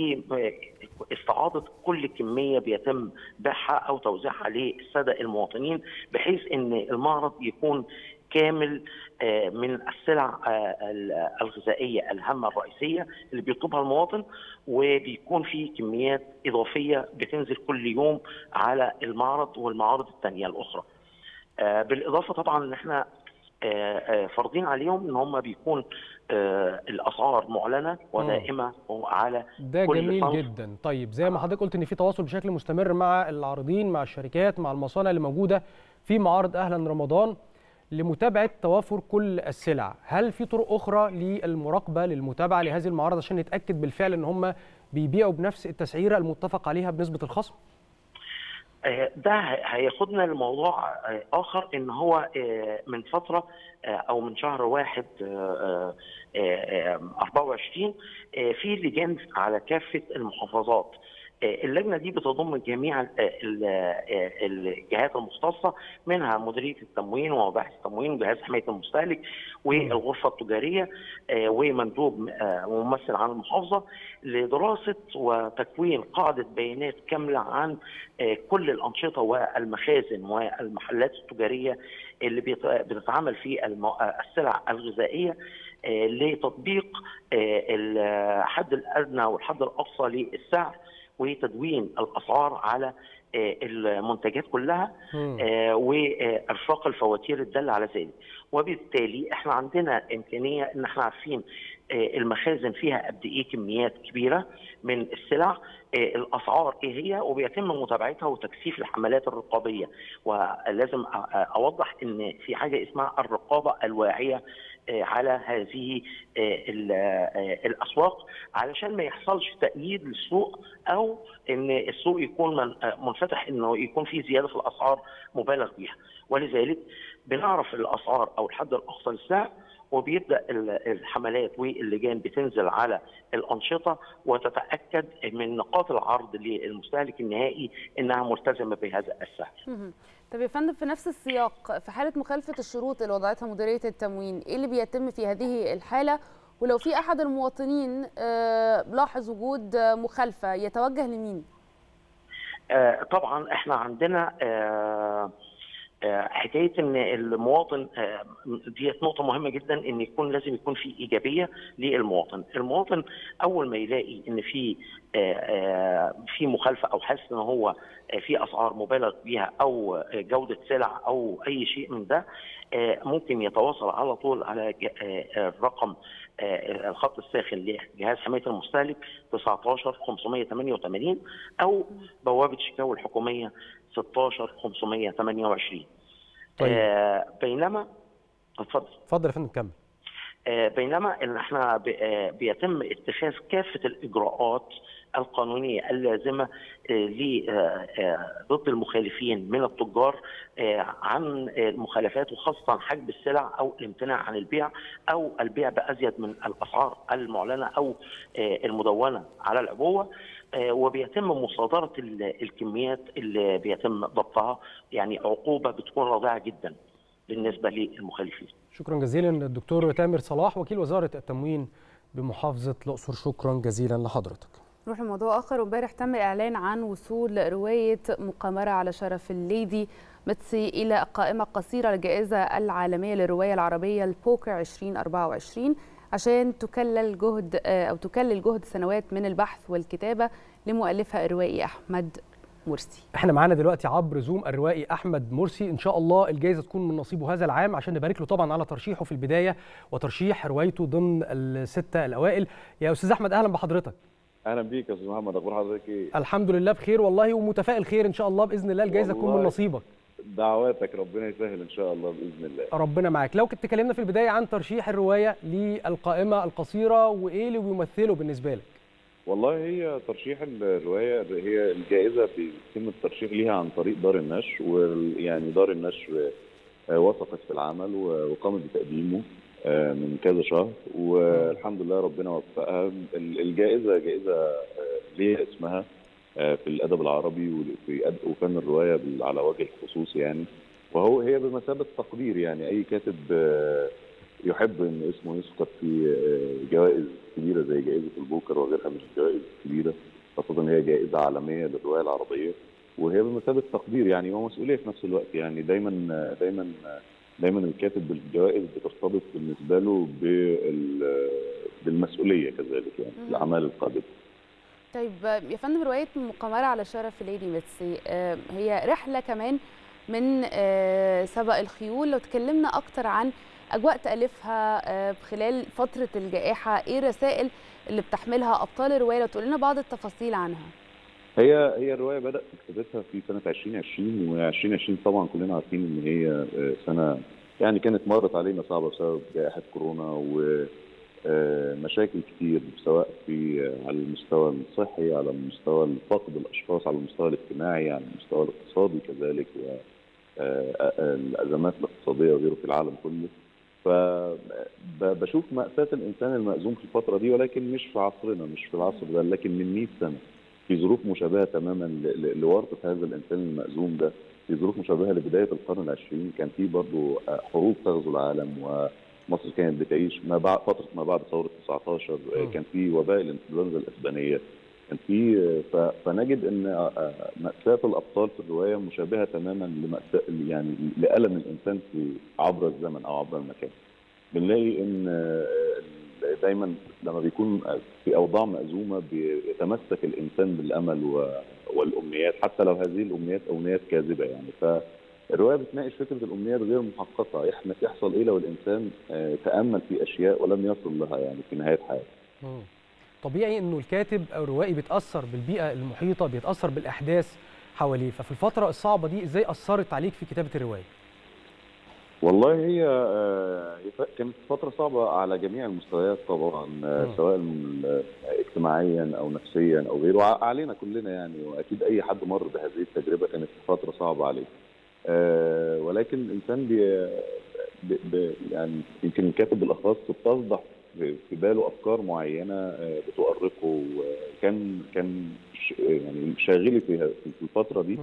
لاستعاضه كل كميه بيتم بيعها او توزيعها للساده المواطنين بحيث ان المعرض يكون كامل آه، من السلع آه، ال- الغذائيه الهامه الرئيسيه اللي بيطلبها المواطن وبيكون في كميات اضافيه بتنزل كل يوم على المعرض والمعارض الثانيه الاخرى. آه، بالاضافه طبعا ان احنا آه، آه، فرضين عليهم ان هم بيكون آه، الاسعار معلنه ودائمه على ده كل جميل صنف. جدا طيب زي ما حضرتك قلت ان في تواصل بشكل مستمر مع العارضين مع الشركات مع المصانع اللي موجوده في معارض اهلا رمضان لمتابعه توافر كل السلع هل في طرق اخرى للمراقبه للمتابعه لهذه المعارض عشان نتاكد بالفعل ان هم بيبيعوا بنفس التسعيره المتفق عليها بنسبه الخصم آه، ده هياخدنا لموضوع آه، اخر ان هو آه، من فتره آه، او من شهر واحد آه، آه، آه، 24 آه، في لجان على كافه المحافظات آه، اللجنه دي بتضم جميع ال- ال- آه، الجهات المختصه منها مديريه التموين ومباحث التموين وجهاز حمايه المستهلك والغرفه التجاريه آه، ومندوب آه، ممثل عن المحافظه لدراسه وتكوين قاعده بيانات كامله عن آه، كل الانشطه والمخازن والمحلات التجاريه اللي بيت- بتتعامل في الم- آه، السلع الغذائيه آه، لتطبيق آه، الحد الادنى والحد الاقصى للسعر وتدوين الاسعار على آه، المنتجات كلها آه، وارفاق الفواتير الداله على ذلك وبالتالي احنا عندنا امكانيه ان احنا عارفين آه، المخازن فيها قد ايه كميات كبيره من السلع آه، الاسعار ايه هي وبيتم متابعتها وتكثيف الحملات الرقابيه ولازم أ- أ- اوضح ان في حاجه اسمها الرقابه الواعيه آه، على هذه آه، ال- آه، الاسواق علشان ما يحصلش تأييد للسوق او ان السوق يكون من- آه، منفتح انه يكون في زياده في الاسعار مبالغ بيها ولذلك بنعرف الاسعار او الحد الاقصى للسعر وبيبدا ال- الحملات واللجان بتنزل على الانشطه وتتاكد من نقاط العرض للمستهلك النهائي انها ملتزمه بهذا السعر. مهم. طب يا فندم في نفس السياق في حالة مخالفة الشروط اللي وضعتها مديرية التموين ايه اللي بيتم في هذه الحالة ولو في احد المواطنين آه، لاحظ وجود آه، مخالفه يتوجه لمين آه، طبعا احنا عندنا آه، آه، حكايه ان المواطن آه، ديت نقطه مهمه جدا ان يكون لازم يكون في ايجابيه للمواطن، المواطن اول ما يلاقي ان في آه، آه، في مخالفه او حاسس ان هو آه، في اسعار مبالغ بيها او آه، جوده سلع او اي شيء من ده آه، ممكن يتواصل على طول على ج- آه، آه، الرقم آه، الخط الساخن لجهاز حمايه المستهلك 19 588 او بوابه شكاوى الحكوميه 16 528 طيب. آه، بينما اتفضل اتفضل يا فندم كمل آه، بينما ان احنا ب- آه، بيتم اتخاذ كافه الاجراءات القانونيه اللازمه آه، ل- آه، آه، ضد المخالفين من التجار آه، عن آه، المخالفات وخاصه حجب السلع او الامتناع عن البيع او البيع بازيد من الاسعار المعلنه او آه، المدونه على العبوه آه، وبيتم مصادره ال- الكميات اللي بيتم ضبطها يعني عقوبه بتكون رادعه جدا بالنسبه للمخالفين. شكرا جزيلا الدكتور تامر صلاح وكيل وزاره التموين بمحافظه الاقصر شكرا جزيلا لحضرتك نروح لموضوع اخر وامبارح تم الاعلان عن وصول روايه مقامره على شرف الليدي ميتسي الى القائمه القصيره للجائزه العالميه للروايه العربيه البوكر 2024 عشان تكلل جهد آه، او تكلل جهد سنوات من البحث والكتابه لمؤلفها الروائي احمد مرسي احنا معانا دلوقتي عبر زوم الروائي احمد مرسي ان شاء الله الجائزه تكون من نصيبه هذا العام عشان نبارك له طبعا على ترشيحه في البدايه وترشيح روايته ضمن السته الاوائل يا استاذ احمد اهلا بحضرتك اهلا بيك يا استاذ محمد اخبار حضرتك ايه؟ الحمد لله بخير والله ومتفائل خير ان شاء الله باذن الله الجائزه تكون من والله نصيبك دعواتك ربنا يسهل ان شاء الله باذن الله ربنا معاك لو كنت تكلمنا في البدايه عن ترشيح الروايه للقائمه القصيره وايه اللي بيمثله بالنسبه لك والله هي ترشيح الروايه هي الجائزه بيتم الترشيح ليها عن طريق دار النشر ويعني دار النشر آه، وثقت في العمل و- وقامت بتقديمه آه، من كذا شهر والحمد لله ربنا وفقها ال- الجائزه جائزه آه، ليها اسمها آه، في الادب العربي وفي أد- وفن الروايه بال- على وجه الخصوص يعني وهو هي بمثابه تقدير يعني اي كاتب آه، يحب ان اسمه يذكر في آه، جوائز كبيره زي جائزه البوكر وغيرها من الجوائز الكبيره خاصه ان هي جائزه عالميه للروايه العربيه وهي بمثابه تقدير يعني ومسؤوليه في نفس الوقت يعني دايما دايما دايما الكاتب بالجوائز بترتبط بالنسبه له بال- بالمسؤوليه كذلك يعني في الاعمال القادمه طيب يا فندم رواية مقامرة على شرف ليدي ميتسي آه، هي رحلة كمان من آه، سبق الخيول لو تكلمنا أكتر عن أجواء تأليفها آه، خلال فترة الجائحة إيه الرسائل اللي بتحملها أبطال الرواية لو تقول لنا بعض التفاصيل عنها هي هي الروايه بدات كتابتها في سنه 2020 و2020 طبعا كلنا عارفين ان هي آه، سنه يعني كانت مرت علينا صعبه بسبب جائحه كورونا ومشاكل كتير سواء في آه، على المستوى الصحي على مستوى فقد الاشخاص على المستوى الاجتماعي على المستوى الاقتصادي كذلك و آه، آه، الازمات الاقتصاديه وغيره في العالم كله فبشوف مأساة الإنسان المأزوم في الفترة دي ولكن مش في عصرنا مش في العصر ده لكن من 100 سنة في ظروف مشابهة تماما ل- ل- لورطة هذا الإنسان المأزوم ده في ظروف مشابهة لبداية القرن العشرين كان في برضه آه، حروب تغزو العالم ومصر كانت بتعيش ما بعد فترة ما بعد ثورة 19 آه، كان في وباء الإنفلونزا الإسبانية كان في آه، ف- فنجد ان آه، آه، مأساة الأبطال في الرواية مشابهة تماما لمأساة يعني لألم الإنسان في عبر الزمن أو عبر المكان. بنلاقي ان آه، دايما لما بيكون في اوضاع مأزومه بيتمسك الانسان بالامل و- والامنيات حتى لو هذه الامنيات امنيات كاذبه يعني فالروايه بتناقش فكره الامنيات غير محققه احنا يحصل ايه لو الانسان آه، تامل في اشياء ولم يصل لها يعني في نهايه حياته مم. طبيعي انه الكاتب او الروائي بيتاثر بالبيئه المحيطه بيتاثر بالاحداث حواليه ففي الفتره الصعبه دي ازاي اثرت عليك في كتابه الروايه والله هي آه، كانت فترة صعبة على جميع المستويات طبعا آه، مم. سواء آه، اجتماعيا أو نفسيا أو غيره ع- علينا كلنا يعني وأكيد أي حد مر بهذه التجربة كانت فترة صعبة عليه آه، ولكن الإنسان بي ب- ب- يعني يمكن الكاتب بالأخص بتصدح في في باله أفكار معينة آه، بتؤرقه وكان كان ش- يعني شاغلي في في الفترة دي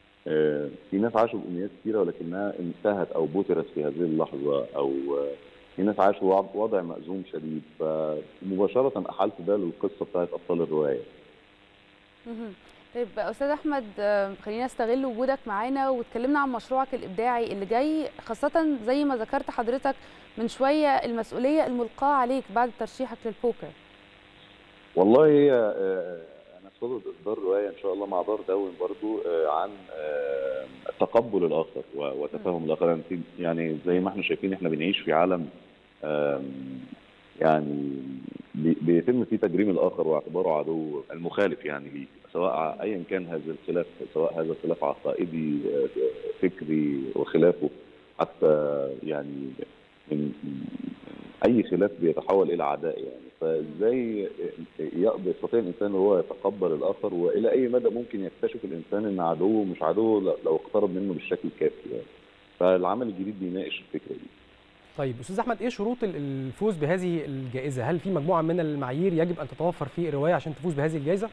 آه، في ناس عاشوا بأمنيات كثيرة ولكنها انتهت أو بترت في هذه اللحظة أو في ناس عاشوا وضع- وضع مأزوم شديد فمباشره احلت ده للقصه بتاعت ابطال الروايه مهم. طيب استاذ احمد آه، خلينا نستغل وجودك معانا واتكلمنا عن مشروعك الابداعي اللي جاي خاصه زي ما ذكرت حضرتك من شويه المسؤوليه الملقاه عليك بعد ترشيحك للبوكر والله هي آه، انا صدد اصدار روايه ان شاء الله مع دار داون برضو آه، عن آه، تقبل الاخر و- وتفاهم الاخر يعني في- يعني زي ما احنا شايفين احنا بنعيش في عالم آم، يعني بي- بيتم فيه تجريم الاخر واعتباره عدو المخالف يعني ليه سواء ع- ايا كان هذا الخلاف سواء هذا الخلاف عقائدي آه، فكري وخلافه حتى يعني من من اي خلاف بيتحول الى عداء يعني فازاي يقدر يستطيع الانسان ان هو يتقبل الاخر والى اي مدى ممكن يكتشف الانسان ان عدوه مش عدوه ل- لو اقترب منه بالشكل الكافي يعني فالعمل الجديد بيناقش الفكره دي طيب استاذ احمد ايه شروط ال- الفوز بهذه الجائزه هل في مجموعه من المعايير يجب ان تتوفر في الروايه عشان تفوز بهذه الجائزه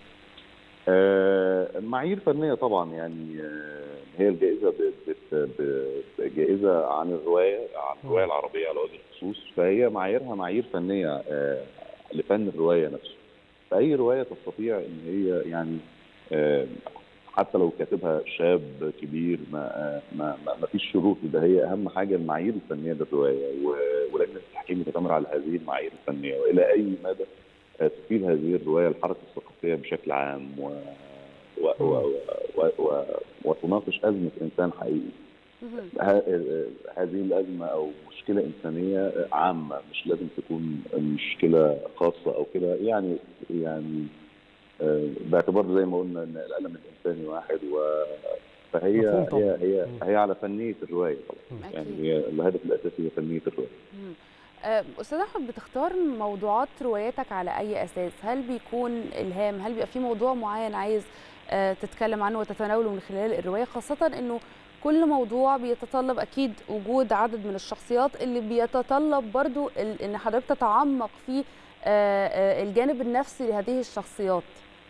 آه، معايير فنيه طبعا يعني آه، هي الجائزه ب- بت- ب- جائزه عن الروايه عن الروايه العربيه على وجه الخصوص فهي معاييرها معايير فنيه آه، لفن الروايه نفسه فاي روايه تستطيع ان هي يعني آه، حتى لو كاتبها شاب كبير ما آه، ما ما ما فيش شروط ده هي اهم حاجه المعايير الفنيه للروايه و- ولجنه التحكيم بتعتمد على هذه المعايير الفنيه والى اي مدى آه، تفيد هذه الروايه الحركه الثقافيه بشكل عام و... و... و... و... و... وتناقش ازمه انسان حقيقي ه- هذه الازمه او مشكله انسانيه عامه مش لازم تكون مشكله خاصه او كده يعني يعني آه، باعتبار زي ما قلنا ان الالم الانساني واحد و فهي مفهوم طبعاً. هي هي هي على فنيه الروايه طبعا يعني هي الهدف الاساسي هي فنيه الروايه مم. آه، استاذ احمد بتختار موضوعات رواياتك على اي اساس هل بيكون الهام هل بيبقى في موضوع معين عايز آه، تتكلم عنه وتتناوله من خلال الروايه خاصه انه كل موضوع بيتطلب اكيد وجود عدد من الشخصيات اللي بيتطلب برضو ال- ان حضرتك تتعمق في آه، آه، الجانب النفسي لهذه الشخصيات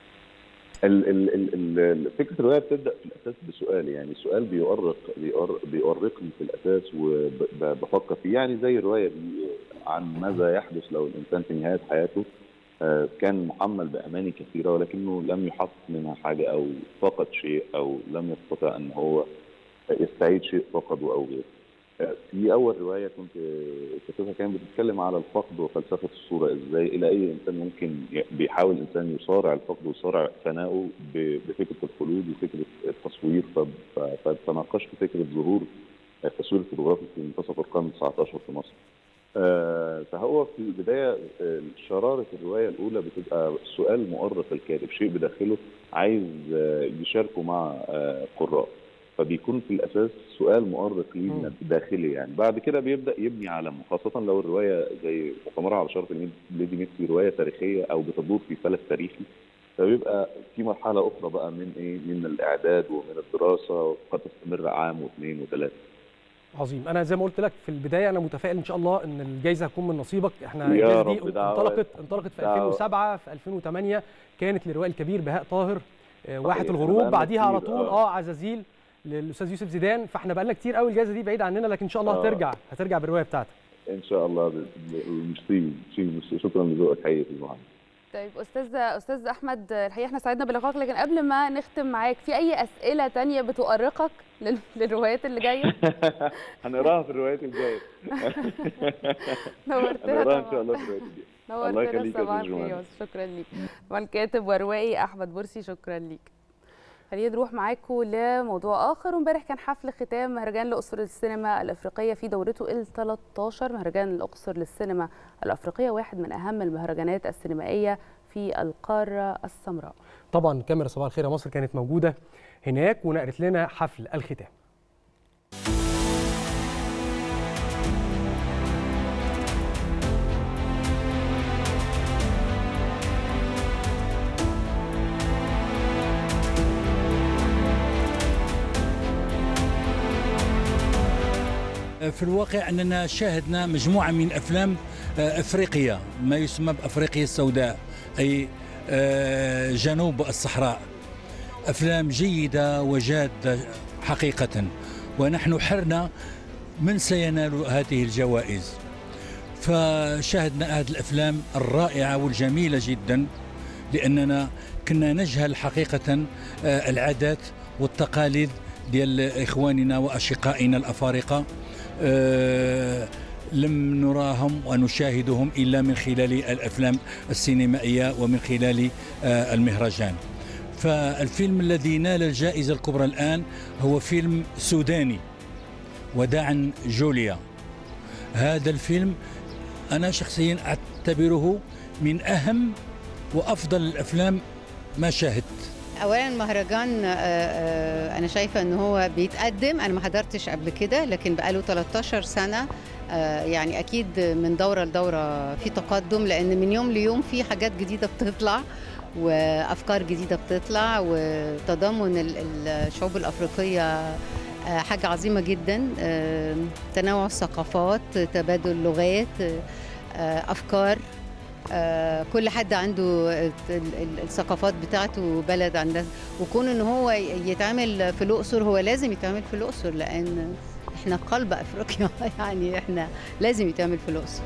ال- ال- ال- ال- فكره الروايه بتبدا في الاساس بسؤال يعني سؤال بيؤرق بيؤر- بيؤرقني في الاساس وبفكر فيه يعني زي الروايه دي عن ماذا يحدث لو الانسان في نهايه حياته آه، كان محمل باماني كثيره ولكنه لم يحقق منها حاجه او فقد شيء او لم يستطع ان هو يستعيد شيء فقده او غيره. آه، في اول روايه كنت كاتبها كانت بتتكلم على الفقد وفلسفه الصوره ازاي الى اي انسان ممكن ي- بيحاول الانسان يصارع الفقد ويصارع فنائه ب- بفكره الخلود وفكره التصوير ف- ف- فتناقشت فكره ظهور التصوير الفوتوغرافي في منتصف القرن 19 في مصر. آه، فهو في البدايه آه، شراره الروايه الاولى بتبقى سؤال مؤرق الكاتب شيء بداخله عايز آه، يشاركه مع آه، قراء فبيكون في الاساس سؤال مؤرق ليه داخلي يعني بعد كده بيبدا يبني عالمه خاصه لو الروايه زي مؤتمرها على شرف الميد- ليدي ميكسي روايه تاريخيه او بتدور في فلك تاريخي فبيبقى في مرحله اخرى بقى من ايه من الاعداد ومن الدراسه قد تستمر عام واثنين وثلاثه عظيم انا زي ما قلت لك في البدايه انا متفائل ان شاء الله ان الجائزه هتكون من نصيبك احنا يا الجائزه رب دي دعوات. انطلقت انطلقت في دعوات. 2007 في 2008 كانت للروائي الكبير بهاء طاهر آه، واحد صحيح. الغروب بقالنا بعديها على كتير، طول آه. اه عزازيل للاستاذ يوسف زيدان فاحنا بقالنا كتير قوي الجائزه دي بعيده عننا لكن ان شاء الله آه. هترجع هترجع بالروايه بتاعتك ان شاء الله ب- ب- ميرسي ميرسي. شكرا لذوقك حقيقي في المعامله طيب استاذ استاذ احمد الحقيقه احنا سعدنا بلقائك لكن قبل ما نختم معاك في اي اسئله تانية بتؤرقك لل- للروايات اللي جايه هنقراها في الروايات الجايه نورتنا هنقراها ان طبعا شاء الله في الروايات الجايه الله نورتنا يخليك يا صباح أستاذ الخير جمال. يا أستاذ، شكرا ليك طبعا كاتب وروائي احمد مرسي شكرا ليك خلينا نروح معاكم لموضوع اخر وامبارح كان حفل ختام مهرجان الاقصر للسينما الافريقيه في دورته ال 13 مهرجان الاقصر للسينما الافريقيه واحد من اهم المهرجانات السينمائيه في القاره السمراء طبعا كاميرا صباح الخير يا مصر كانت موجوده هناك ونقلت لنا حفل الختام في الواقع أننا شاهدنا مجموعة من أفلام آه، أفريقية ما يسمى بأفريقيا السوداء أي آه، جنوب الصحراء أفلام جيدة وجادة حقيقة ونحن حرنا من سينال هذه الجوائز فشاهدنا هذه الافلام الرائعه والجميله جدا لاننا كنا نجهل حقيقه العادات والتقاليد ديال اخواننا واشقائنا الافارقه أه لم نراهم ونشاهدهم الا من خلال الافلام السينمائيه ومن خلال أه المهرجان فالفيلم الذي نال الجائزه الكبرى الان هو فيلم سوداني وداعا جوليا هذا الفيلم انا شخصيا اعتبره من اهم وافضل الافلام ما شاهدت اولا المهرجان انا شايفه ان هو بيتقدم انا ما حضرتش قبل كده لكن بقاله 13 سنه يعني اكيد من دوره لدوره في تقدم لان من يوم ليوم في حاجات جديده بتطلع وافكار جديده بتطلع وتضامن الشعوب الافريقيه حاجه عظيمه جدا تنوع الثقافات تبادل اللغات افكار كل حد عنده الثقافات بتاعته بلد عندها وكون ان هو يتعمل في الاقصر هو لازم يتعمل في الاقصر لان احنا قلب افريقيا يعني احنا لازم يتعمل في الاقصر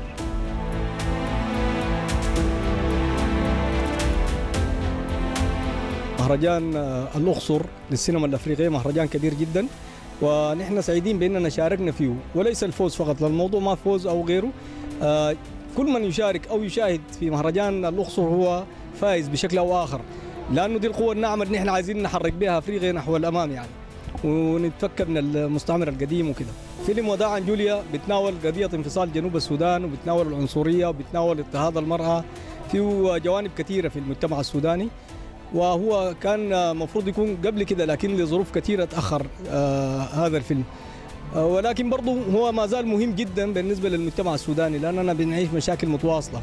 مهرجان الاقصر للسينما الافريقيه مهرجان كبير جدا ونحن سعيدين باننا شاركنا فيه وليس الفوز فقط الموضوع ما فوز او غيره كل من يشارك او يشاهد في مهرجان الاقصر هو فائز بشكل او اخر لانه دي القوه الناعمه اللي احنا عايزين نحرك بها افريقيا نحو الامام يعني ونتفكر من المستعمر القديم وكده فيلم وداعا جوليا بتناول قضيه انفصال جنوب السودان وبتناول العنصريه وبتناول اضطهاد المراه فيه جوانب كثيره في المجتمع السوداني وهو كان المفروض يكون قبل كده لكن لظروف كثيره تاخر آه هذا الفيلم آه ولكن برضه هو ما زال مهم جدا بالنسبه للمجتمع السوداني لاننا بنعيش مشاكل متواصله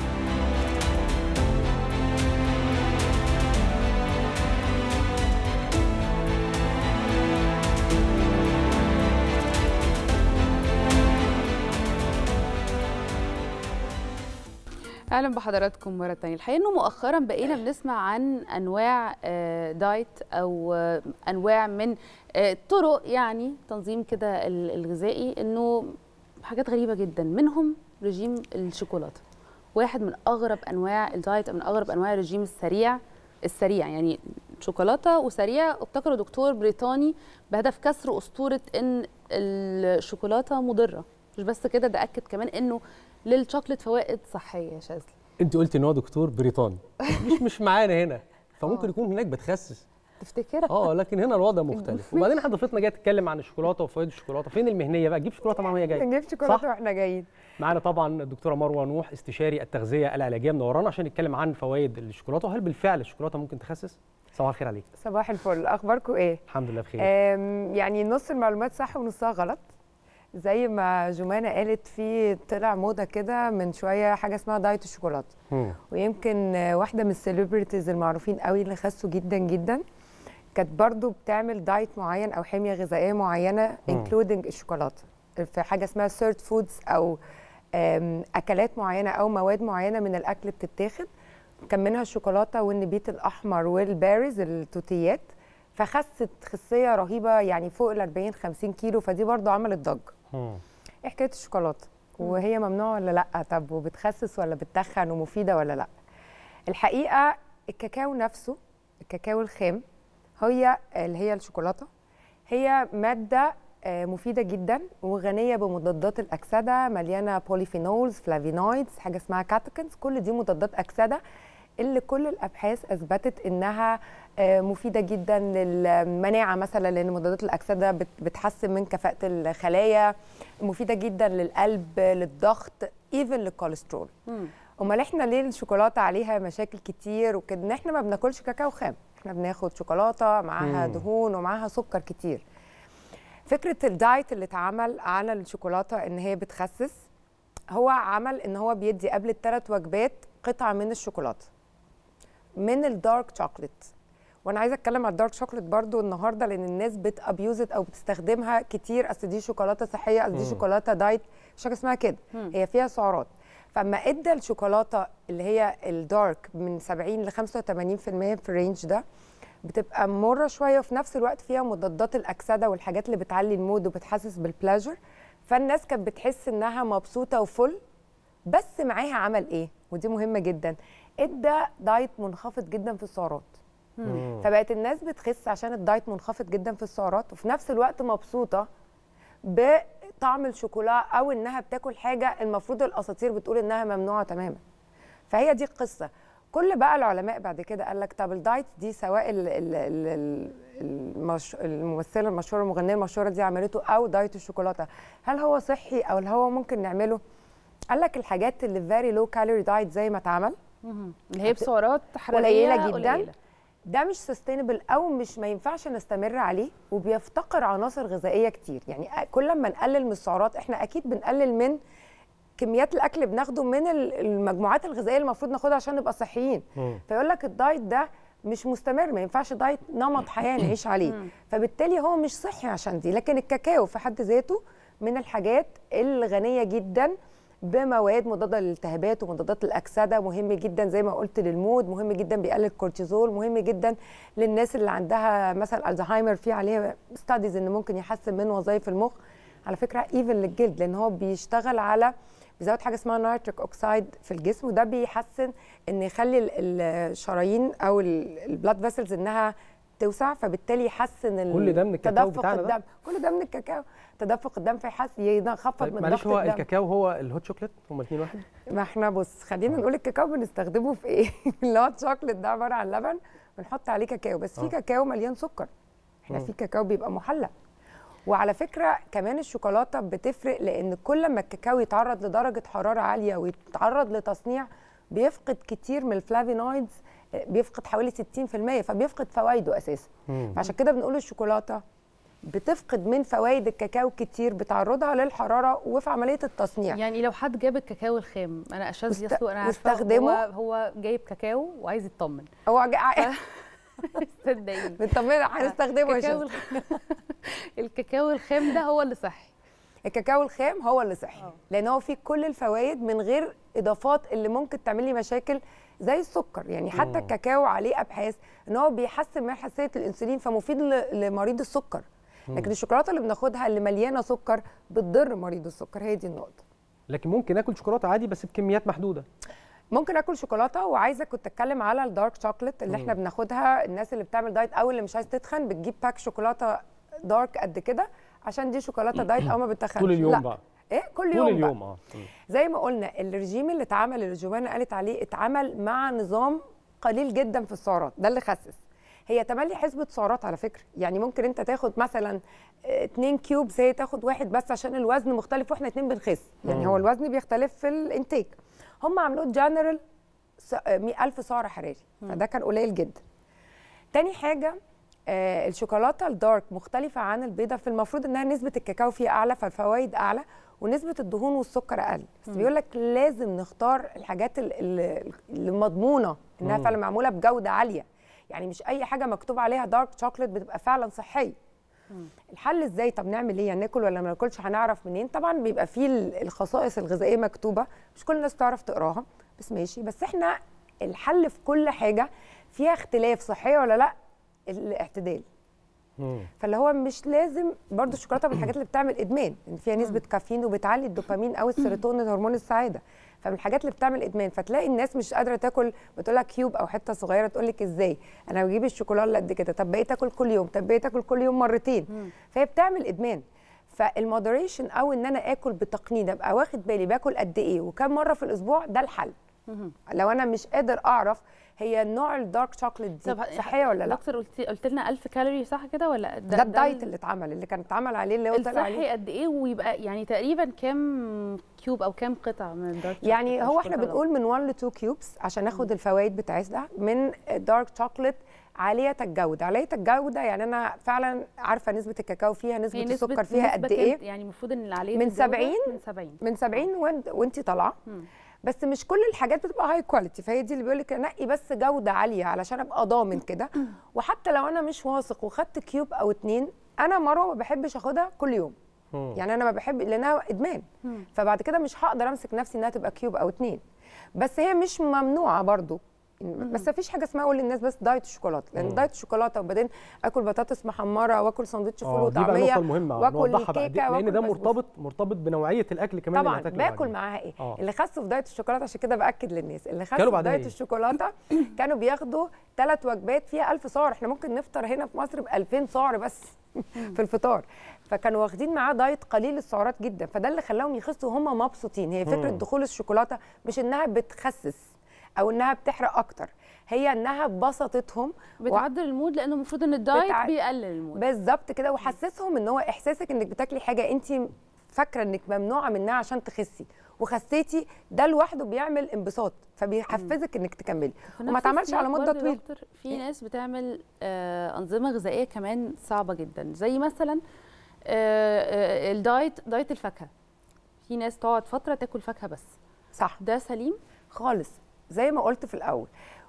اهلا بحضراتكم مره ثانيه الحقيقه انه مؤخرا بقينا بنسمع عن انواع دايت او انواع من طرق يعني تنظيم كده الغذائي انه حاجات غريبه جدا منهم رجيم الشوكولاته واحد من اغرب انواع الدايت من اغرب انواع الرجيم السريع السريع يعني شوكولاته وسريع ابتكره دكتور بريطاني بهدف كسر اسطوره ان الشوكولاته مضره مش بس كده ده اكد كمان انه للشوكليت فوائد صحيه يا شاذلي انت قلتي ان هو دكتور بريطاني مش مش معانا هنا فممكن يكون هناك بتخسس تفتكرها اه لكن هنا الوضع مختلف وبعدين احنا ضيفتنا جايه تتكلم عن الشوكولاته وفوائد الشوكولاته فين المهنيه بقى تجيب شوكولاته معاها وهي جايه نجيب شوكولاته واحنا جايين معانا طبعا الدكتوره مروه نوح استشاري التغذيه العلاجيه منورانا عشان نتكلم عن فوائد الشوكولاته وهل بالفعل الشوكولاته ممكن تخسس صباح الخير عليك صباح الفل اخباركم ايه الحمد لله بخير يعني نص المعلومات صح ونصها غلط زي ما جمانة قالت في طلع موضة كده من شوية حاجة اسمها دايت الشوكولاتة ويمكن واحدة من السليبرتيز المعروفين قوي اللي خسوا جدا جدا كانت برضو بتعمل دايت معين أو حمية غذائية معينة انكلودنج الشوكولاتة في حاجة اسمها سيرت فودز أو أكلات معينة أو مواد معينة من الأكل بتتاخد كان منها الشوكولاتة والنبيت الأحمر والباريز التوتيات فخست خسيه رهيبه يعني فوق ال 40 50 كيلو فدي برضو عملت ضجه ايه حكايه الشوكولاته وهي ممنوعه ولا لا طب وبتخسس ولا بتتخن ومفيده ولا لا الحقيقه الكاكاو نفسه الكاكاو الخام هي اللي هي الشوكولاته هي ماده مفيده جدا وغنيه بمضادات الاكسده مليانه بوليفينولز فلافينويدز حاجه اسمها كاتيكنز كل دي مضادات اكسده اللي كل الابحاث اثبتت انها مفيده جدا للمناعه مثلا لان مضادات الاكسده بتحسن من كفاءه الخلايا مفيده جدا للقلب للضغط ايفن للكوليسترول امال احنا ليه الشوكولاته عليها مشاكل كتير وكده ان احنا ما بناكلش كاكاو خام احنا بناخد شوكولاته معاها دهون ومعاها سكر كتير فكره الدايت اللي اتعمل على الشوكولاته ان هي بتخسس هو عمل ان هو بيدي قبل الثلاث وجبات قطعه من الشوكولاته من الدارك شوكليت وانا عايزه اتكلم على الدارك شوكليت برضو النهارده لان الناس بتابيوزت او بتستخدمها كتير اصل دي شوكولاته صحيه اصل دي شوكولاته دايت مش حاجه اسمها كده هي فيها سعرات فاما ادى الشوكولاته اللي هي الدارك من 70 ل 85% في الرينج ده بتبقى مره شويه وفي نفس الوقت فيها مضادات الاكسده والحاجات اللي بتعلي المود وبتحسس بالبلاجر فالناس كانت بتحس انها مبسوطه وفل بس معاها عمل ايه ودي مهمه جدا ادى دايت منخفض جدا في السعرات مم. فبقت الناس بتخس عشان الدايت منخفض جدا في السعرات وفي نفس الوقت مبسوطه بطعم الشوكولا او انها بتاكل حاجه المفروض الاساطير بتقول انها ممنوعه تماما فهي دي القصه كل بقى العلماء بعد كده قال لك طب الدايت دي سواء ال ال ال ال المش... الممثله المشهوره المغنيه المشهوره دي عملته او دايت الشوكولاته هل هو صحي او هل هو ممكن نعمله قال لك الحاجات اللي فيري لو كالوري دايت زي ما اتعمل مهم. اللي هي بسعرات حراريه قليله جدا قليلة. ده مش سستينبل او مش ما ينفعش نستمر عليه وبيفتقر عناصر غذائيه كتير يعني كل ما نقلل من السعرات احنا اكيد بنقلل من كميات الاكل اللي بناخده من ال- المجموعات الغذائيه اللي المفروض ناخدها عشان نبقى صحيين مم. فيقول لك الدايت ده مش مستمر ما ينفعش دايت نمط حياه نعيش عليه مم. فبالتالي هو مش صحي عشان دي لكن الكاكاو في حد ذاته من الحاجات الغنيه جدا بمواد مضاده للالتهابات ومضادات الاكسده مهم جدا زي ما قلت للمود مهم جدا بيقلل الكورتيزول مهم جدا للناس اللي عندها مثلا الزهايمر في عليه ستاديز ان ممكن يحسن من وظائف المخ على فكره ايفن للجلد لان هو بيشتغل على بيزود حاجه اسمها نيتريك اوكسايد في الجسم وده بيحسن ان يخلي ال- الشرايين او البلاد فيسلز انها توسع فبالتالي يحسن ال- كل ده من الكاكاو تدفق بتاعنا ده؟ الدم كل ده من الكاكاو تدفق الدم فيحسن يخفض طيب من معلش ضغط هو الدم الكاكاو هو الهوت شوكليت هما الاثنين واحد ما احنا بص خلينا نقول الكاكاو بنستخدمه في ايه اللي هو الشوكليت ده عباره عن لبن بنحط عليه كاكاو بس في آه. كاكاو مليان سكر احنا مم. في كاكاو بيبقى محلى وعلى فكره كمان الشوكولاته بتفرق لان كل ما الكاكاو يتعرض لدرجه حراره عاليه ويتعرض لتصنيع بيفقد كتير من الفلافينويدز بيفقد حوالي 60% فبيفقد فوائده اساسا مم. عشان كده بنقول الشوكولاته بتفقد من فوائد الكاكاو كتير بتعرضها للحراره وفي عمليه التصنيع يعني لو حد جاب الكاكاو الخام انا اشاذ واست- يسلو انا عارفه واستخدمه؟ هو, هو جايب كاكاو وعايز يطمن هو جا... صدقيني بنطمن هنستخدمه يا الكاكاو شيخ. الخ- الكاكاو الخام ده هو اللي صحي الكاكاو الخام هو اللي صحي لان هو فيه كل الفوائد من غير اضافات اللي ممكن تعمل لي مشاكل زي السكر يعني حتى مم. الكاكاو عليه ابحاث ان هو بيحسن من حساسيه الانسولين فمفيد ل- لمريض السكر مم. لكن الشوكولاته اللي بناخدها اللي مليانه سكر بتضر مريض السكر هي دي النقطه لكن ممكن اكل شوكولاته عادي بس بكميات محدوده ممكن اكل شوكولاته وعايزه كنت اتكلم على الدارك شوكليت اللي احنا مم. بناخدها الناس اللي بتعمل دايت او اللي مش عايز تتخن بتجيب باك شوكولاته دارك قد كده عشان دي شوكولاته دايت او ما بتتخنش طول اليوم لا. بقى ايه كل طول يوم بقى. اليوم اه مم. زي ما قلنا الرجيم اللي اتعمل اللي جوانا قالت عليه اتعمل مع نظام قليل جدا في السعرات ده اللي خسس هي تملي حسبة سعرات على فكرة يعني ممكن انت تاخد مثلا اه، اتنين كيوبز هي تاخد واحد بس عشان الوزن مختلف واحنا اتنين بنخس يعني مم. هو الوزن بيختلف في الانتيك هم عملوه جنرال 100000 سعر حراري فده كان قليل جدا تاني حاجة آه الشوكولاتة الدارك مختلفة عن البيضة في المفروض انها نسبة الكاكاو فيها اعلى فالفوائد اعلى ونسبة الدهون والسكر اقل بس مم. بيقول لك لازم نختار الحاجات ال- ال- اللي مضمونة انها مم. فعلا معمولة بجودة عالية يعني مش اي حاجة مكتوب عليها دارك شوكليت بتبقى فعلا صحية الحل ازاي طب نعمل ايه يعني ناكل ولا ما ناكلش هنعرف منين طبعا بيبقى فيه ال- الخصائص الغذائيه مكتوبه مش كل الناس تعرف تقراها بس ماشي بس احنا الحل في كل حاجه فيها اختلاف صحيه ولا لا الاعتدال فاللي هو مش لازم برضو الشوكولاته من الحاجات اللي بتعمل ادمان لان فيها نسبه كافيين وبتعلي الدوبامين او السيروتونين هرمون السعاده فمن الحاجات اللي بتعمل ادمان فتلاقي الناس مش قادره تاكل بتقول لك كيوب او حته صغيره تقول لك ازاي انا بجيب الشوكولاته اللي قد كده طب بقيت اكل كل يوم طب بقيت اكل كل يوم مرتين فهي بتعمل ادمان فالمودريشن او ان انا اكل بتقنين ابقى واخد بالي باكل قد ايه وكم مره في الاسبوع ده الحل لو انا مش قادر اعرف هي نوع الدارك شوكليت دي صحيه ولا لا دكتور قلت قلت لنا 1000 كالوري صح كده ولا ده, الدايت اللي اتعمل اللي كان اتعمل عليه اللي هو طلع الصحي عليه قد ايه ويبقى يعني تقريبا كام كيوب او كام قطعه من الدارك يعني شوكليت هو أو احنا الشوكولاتة؟ بنقول من 1 ل 2 كيوبس عشان ناخد الفوائد بتاعتها من دارك شوكليت عاليه الجوده عاليه الجوده يعني انا فعلا عارفه نسبه الكاكاو فيها نسبه هي السكر فيها نسبة قد كام؟ ايه يعني المفروض ان عليه من 70 من 70 من 70 وانت وانت طالعه بس مش كل الحاجات بتبقى هاي كواليتي فهي دي اللي بيقول لك نقي بس جوده عاليه علشان ابقى ضامن كده وحتى لو انا مش واثق وخدت كيوب او اتنين انا مروه ما بحبش اخدها كل يوم يعني انا ما بحب لانها ادمان فبعد كده مش هقدر امسك نفسي انها تبقى كيوب او اتنين بس هي مش ممنوعه برضو بس مفيش حاجه اسمها اقول للناس بس دايت الشوكولاته لان مم. دايت الشوكولاته وبعدين اكل بطاطس محمره واكل ساندوتش فول اه دي بقى وطعميه النقطه المهمه نوضحها واكل بقى دي- كيكه لان ده واكل بسبوسة. مرتبط مرتبط بنوعيه الاكل كمان اللي طبعا هتاكله باكل بعدين. معاها ايه آه. اللي خسوا في دايت الشوكولاته عشان كده باكد للناس اللي خسوا كانوا في بعدها دايت إيه؟ الشوكولاته كانوا بياخدوا ثلاث وجبات فيها 1000 سعر احنا ممكن نفطر هنا في مصر ب 2000 سعر بس في الفطار فكانوا واخدين معاه دايت قليل السعرات جدا فده اللي خلاهم يخسوا وهم مبسوطين هي فكره مم. دخول الشوكولاته مش انها بتخسس او انها بتحرق اكتر هي انها بسطتهم بتعدل المود لانه المفروض ان الدايت بتع- بيقلل المود بالظبط كده وحسسهم ان هو احساسك انك بتاكلي حاجه انت فاكره انك ممنوعه منها عشان تخسي وخسيتي ده لوحده بيعمل انبساط فبيحفزك انك تكملي في وما نفس تعملش على السياق مده برضه يا طويله دكتور، في ناس بتعمل آه انظمه غذائيه كمان صعبه جدا زي مثلا آه آه الدايت دايت الفاكهه في ناس تقعد فتره تاكل فاكهه بس صح ده سليم خالص زي ما قلت في الاول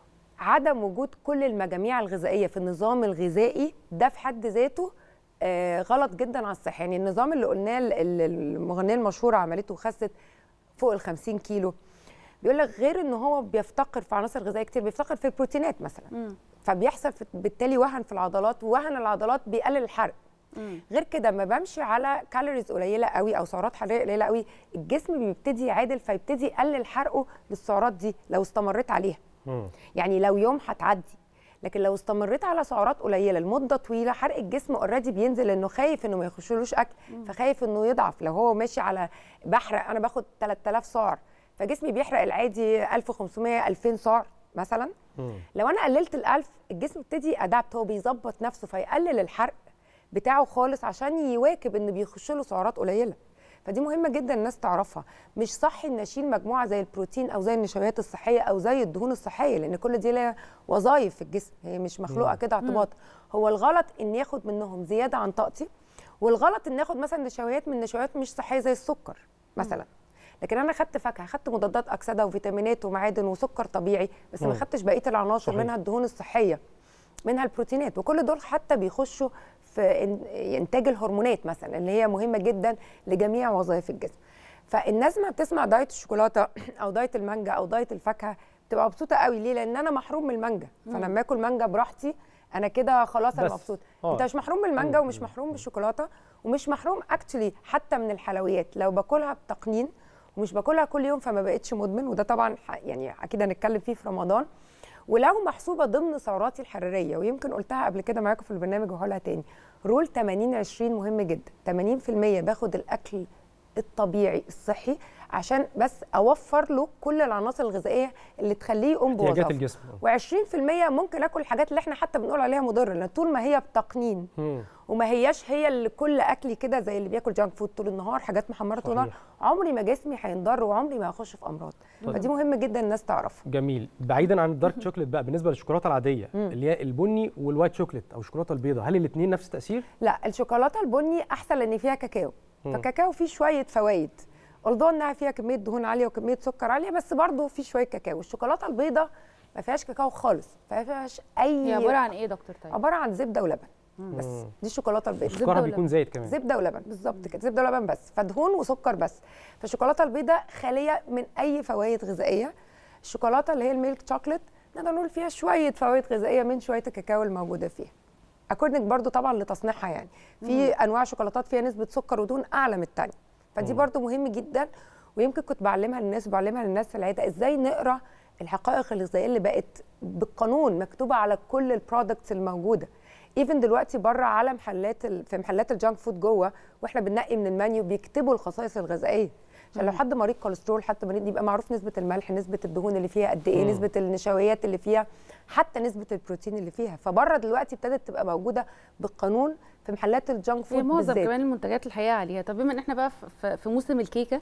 عدم وجود كل المجاميع الغذائيه في النظام الغذائي ده في حد ذاته آه غلط جدا على الصحه يعني النظام اللي قلناه ال- ال- المغنيه المشهوره عملته وخست فوق ال 50 كيلو بيقول لك غير ان هو بيفتقر في عناصر غذائيه كتير بيفتقر في البروتينات مثلا فبيحصل في- بالتالي وهن في العضلات ووهن العضلات بيقلل الحرق غير كده ما بمشي على كالوريز قليله قوي او سعرات حراريه قليله قوي الجسم بيبتدي يعادل فيبتدي يقلل حرقه للسعرات دي لو استمريت عليها يعني لو يوم هتعدي لكن لو استمريت على سعرات قليله لمده طويله حرق الجسم اوريدي بينزل لانه خايف انه ما يخشلوش اكل فخايف انه يضعف لو هو ماشي على بحرق انا باخد 3000 سعر فجسمي بيحرق العادي 1500 2000 سعر مثلا لو انا قللت ال1000 الجسم يبتدي ادابت هو بيظبط نفسه فيقلل الحرق بتاعه خالص عشان يواكب ان بيخش له سعرات قليله فدي مهمه جدا الناس تعرفها مش صح ان اشيل مجموعه زي البروتين او زي النشويات الصحيه او زي الدهون الصحيه لان كل دي لها وظائف في الجسم هي مش مخلوقه مم. كده اعتباط هو الغلط ان ياخد منهم زياده عن طاقتي والغلط ان اخد مثلا نشويات من نشويات مش صحيه زي السكر مثلا لكن انا خدت فاكهه خدت مضادات اكسده وفيتامينات ومعادن وسكر طبيعي بس ما مم. خدتش بقيه العناصر صحيح. منها الدهون الصحيه منها البروتينات وكل دول حتى بيخشوا في إن- انتاج الهرمونات مثلا اللي هي مهمه جدا لجميع وظائف الجسم فالناس ما بتسمع دايت الشوكولاته او دايت المانجا او دايت الفاكهه بتبقى مبسوطه قوي ليه لان انا محروم من المانجا مم. فلما اكل مانجا براحتي انا كده خلاص انا بس. مبسوط آه. انت مش محروم من المانجا ومش محروم من الشوكولاته ومش محروم اكشلي حتى من الحلويات لو باكلها بتقنين ومش باكلها كل يوم فما بقتش مدمن وده طبعا ح- يعني اكيد هنتكلم فيه في رمضان ولو محسوبه ضمن سعراتي الحراريه ويمكن قلتها قبل كده معاكم في البرنامج وهقولها تاني رول 80 20 مهم جدا 80% باخد الاكل الطبيعي الصحي عشان بس اوفر له كل العناصر الغذائيه اللي تخليه يقوم احتياجات بوظيفته الجسم و20% ممكن اكل الحاجات اللي احنا حتى بنقول عليها مضره لان طول ما هي بتقنين مم. وما هياش هي اللي كل اكلي كده زي اللي بياكل جانك فود طول النهار حاجات محمره طول النهار عمري ما جسمي هينضر وعمري ما هخش في امراض طيب. فدي مهم جدا الناس تعرفها جميل بعيدا عن الدارك شوكليت بقى بالنسبه للشوكولاته العاديه اللي هي البني والوايت شوكليت او الشوكولاته البيضاء هل الاثنين نفس التاثير لا الشوكولاته البني احسن لان فيها كاكاو مم. فالكاكاو فيه شويه فوائد although انها فيها كميه دهون عاليه وكميه سكر عاليه بس برضه في شويه كاكاو الشوكولاته البيضاء ما فيهاش كاكاو خالص ما فيهاش اي هي عباره عن ايه يا دكتور طيب عباره عن زبده ولبن بس مم. دي الشوكولاته البيضاء وسكرها بيكون زايد كمان. زبده ولبن بالظبط كده زبده ولبن بس فدهون وسكر بس فالشوكولاته البيضاء خاليه من اي فوائد غذائيه الشوكولاته اللي هي الميلك شوكليت نقدر نقول فيها شويه فوائد غذائيه من شويه الكاكاو الموجوده فيها اكوردنج برضو طبعا لتصنيعها يعني في مم. انواع شوكولاتات فيها نسبه سكر ودهون اعلى من الثانيه فدي مم. برضو مهم جدا ويمكن كنت بعلمها للناس وبعلمها للناس في العياده ازاي نقرا الحقائق الغذائيه اللي بقت بالقانون مكتوبه على كل البرودكتس الموجوده ايفن دلوقتي بره على محلات ال... في محلات الجانك فود جوه واحنا بننقي من المنيو بيكتبوا الخصائص الغذائيه عشان لو مم. حد مريض كوليسترول حتى مريض يبقى معروف نسبه الملح نسبه الدهون اللي فيها قد ايه مم. نسبه النشويات اللي فيها حتى نسبه البروتين اللي فيها فبره دلوقتي ابتدت تبقى موجوده بالقانون في محلات الجانك في فود معظم بالذات كمان المنتجات الحقيقه عليها طب بما ان احنا بقى في- في, في موسم الكيكه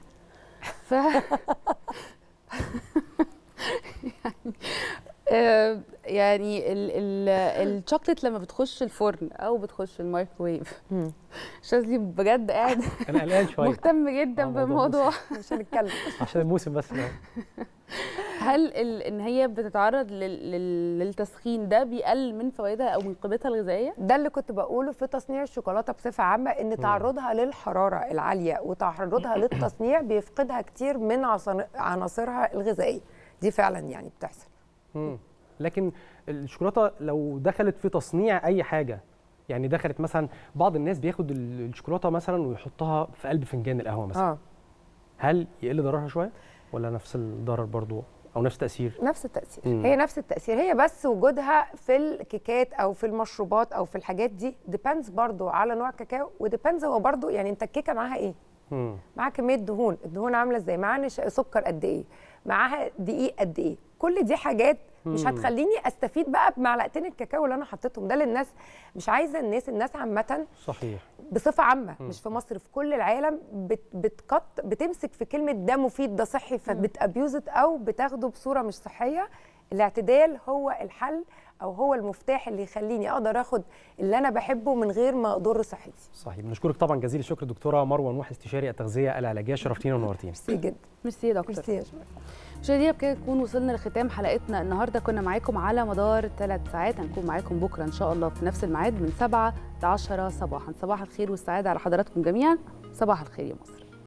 ف يعني آه، يعني ال ال الشوكليت لما بتخش الفرن او بتخش الميكروويف شاذلي بجد قاعد انا قلقان شويه مهتم جدا آه، موضوع بالموضوع مش هنتكلم عشان الموسم بس هل ال ان هي بتتعرض لل لل للتسخين ده بيقلل من فوائدها او من قيمتها الغذائيه ده اللي كنت بقوله في تصنيع الشوكولاته بصفه عامه ان تعرضها للحراره العاليه وتعرضها للتصنيع بيفقدها كتير من عصن- عناصرها الغذائيه دي فعلا يعني بتحصل مم. لكن الشوكولاته لو دخلت في تصنيع اي حاجه يعني دخلت مثلا بعض الناس بياخد ال- الشوكولاته مثلا ويحطها في قلب فنجان القهوه مثلا اه هل يقل ضررها شويه ولا نفس الضرر برضو او نفس التاثير نفس التأثير مم. هي نفس التأثير هي بس وجودها في الكيكات أو في المشروبات أو في الحاجات دي ديبندز برضو على نوع الكاكاو وديبندز هو برضو يعني أنت الكيكة معاها إيه؟ مم. معاها كمية دهون الدهون عاملة إزاي؟ معاها نش- سكر قد إيه؟ معاها دقيق قد إيه؟ كل دي حاجات مش مم. هتخليني استفيد بقى بمعلقتين الكاكاو اللي انا حطيتهم ده للناس مش عايزه الناس الناس عامه صحيح بصفه عامه مم. مش في مصر في كل العالم بت بتقط بتمسك في كلمه ده مفيد ده صحي فبتابيوزت او بتاخده بصوره مش صحيه الاعتدال هو الحل او هو المفتاح اللي يخليني اقدر اخد اللي انا بحبه من غير ما اضر صحتي صحيح بنشكرك طبعا جزيل الشكر دكتوره مروه نوح استشاري التغذيه العلاجيه شرفتينا ونورتينا ميرسي جدا ميرسي يا دكتور ميرسي يا جماعة. مشاهدينا بكده نكون وصلنا لختام حلقتنا النهارده كنا معاكم على مدار ثلاث ساعات هنكون معاكم بكره ان شاء الله في نفس الميعاد من 7 ل 10 صباحا صباح الخير والسعاده على حضراتكم جميعا صباح الخير يا مصر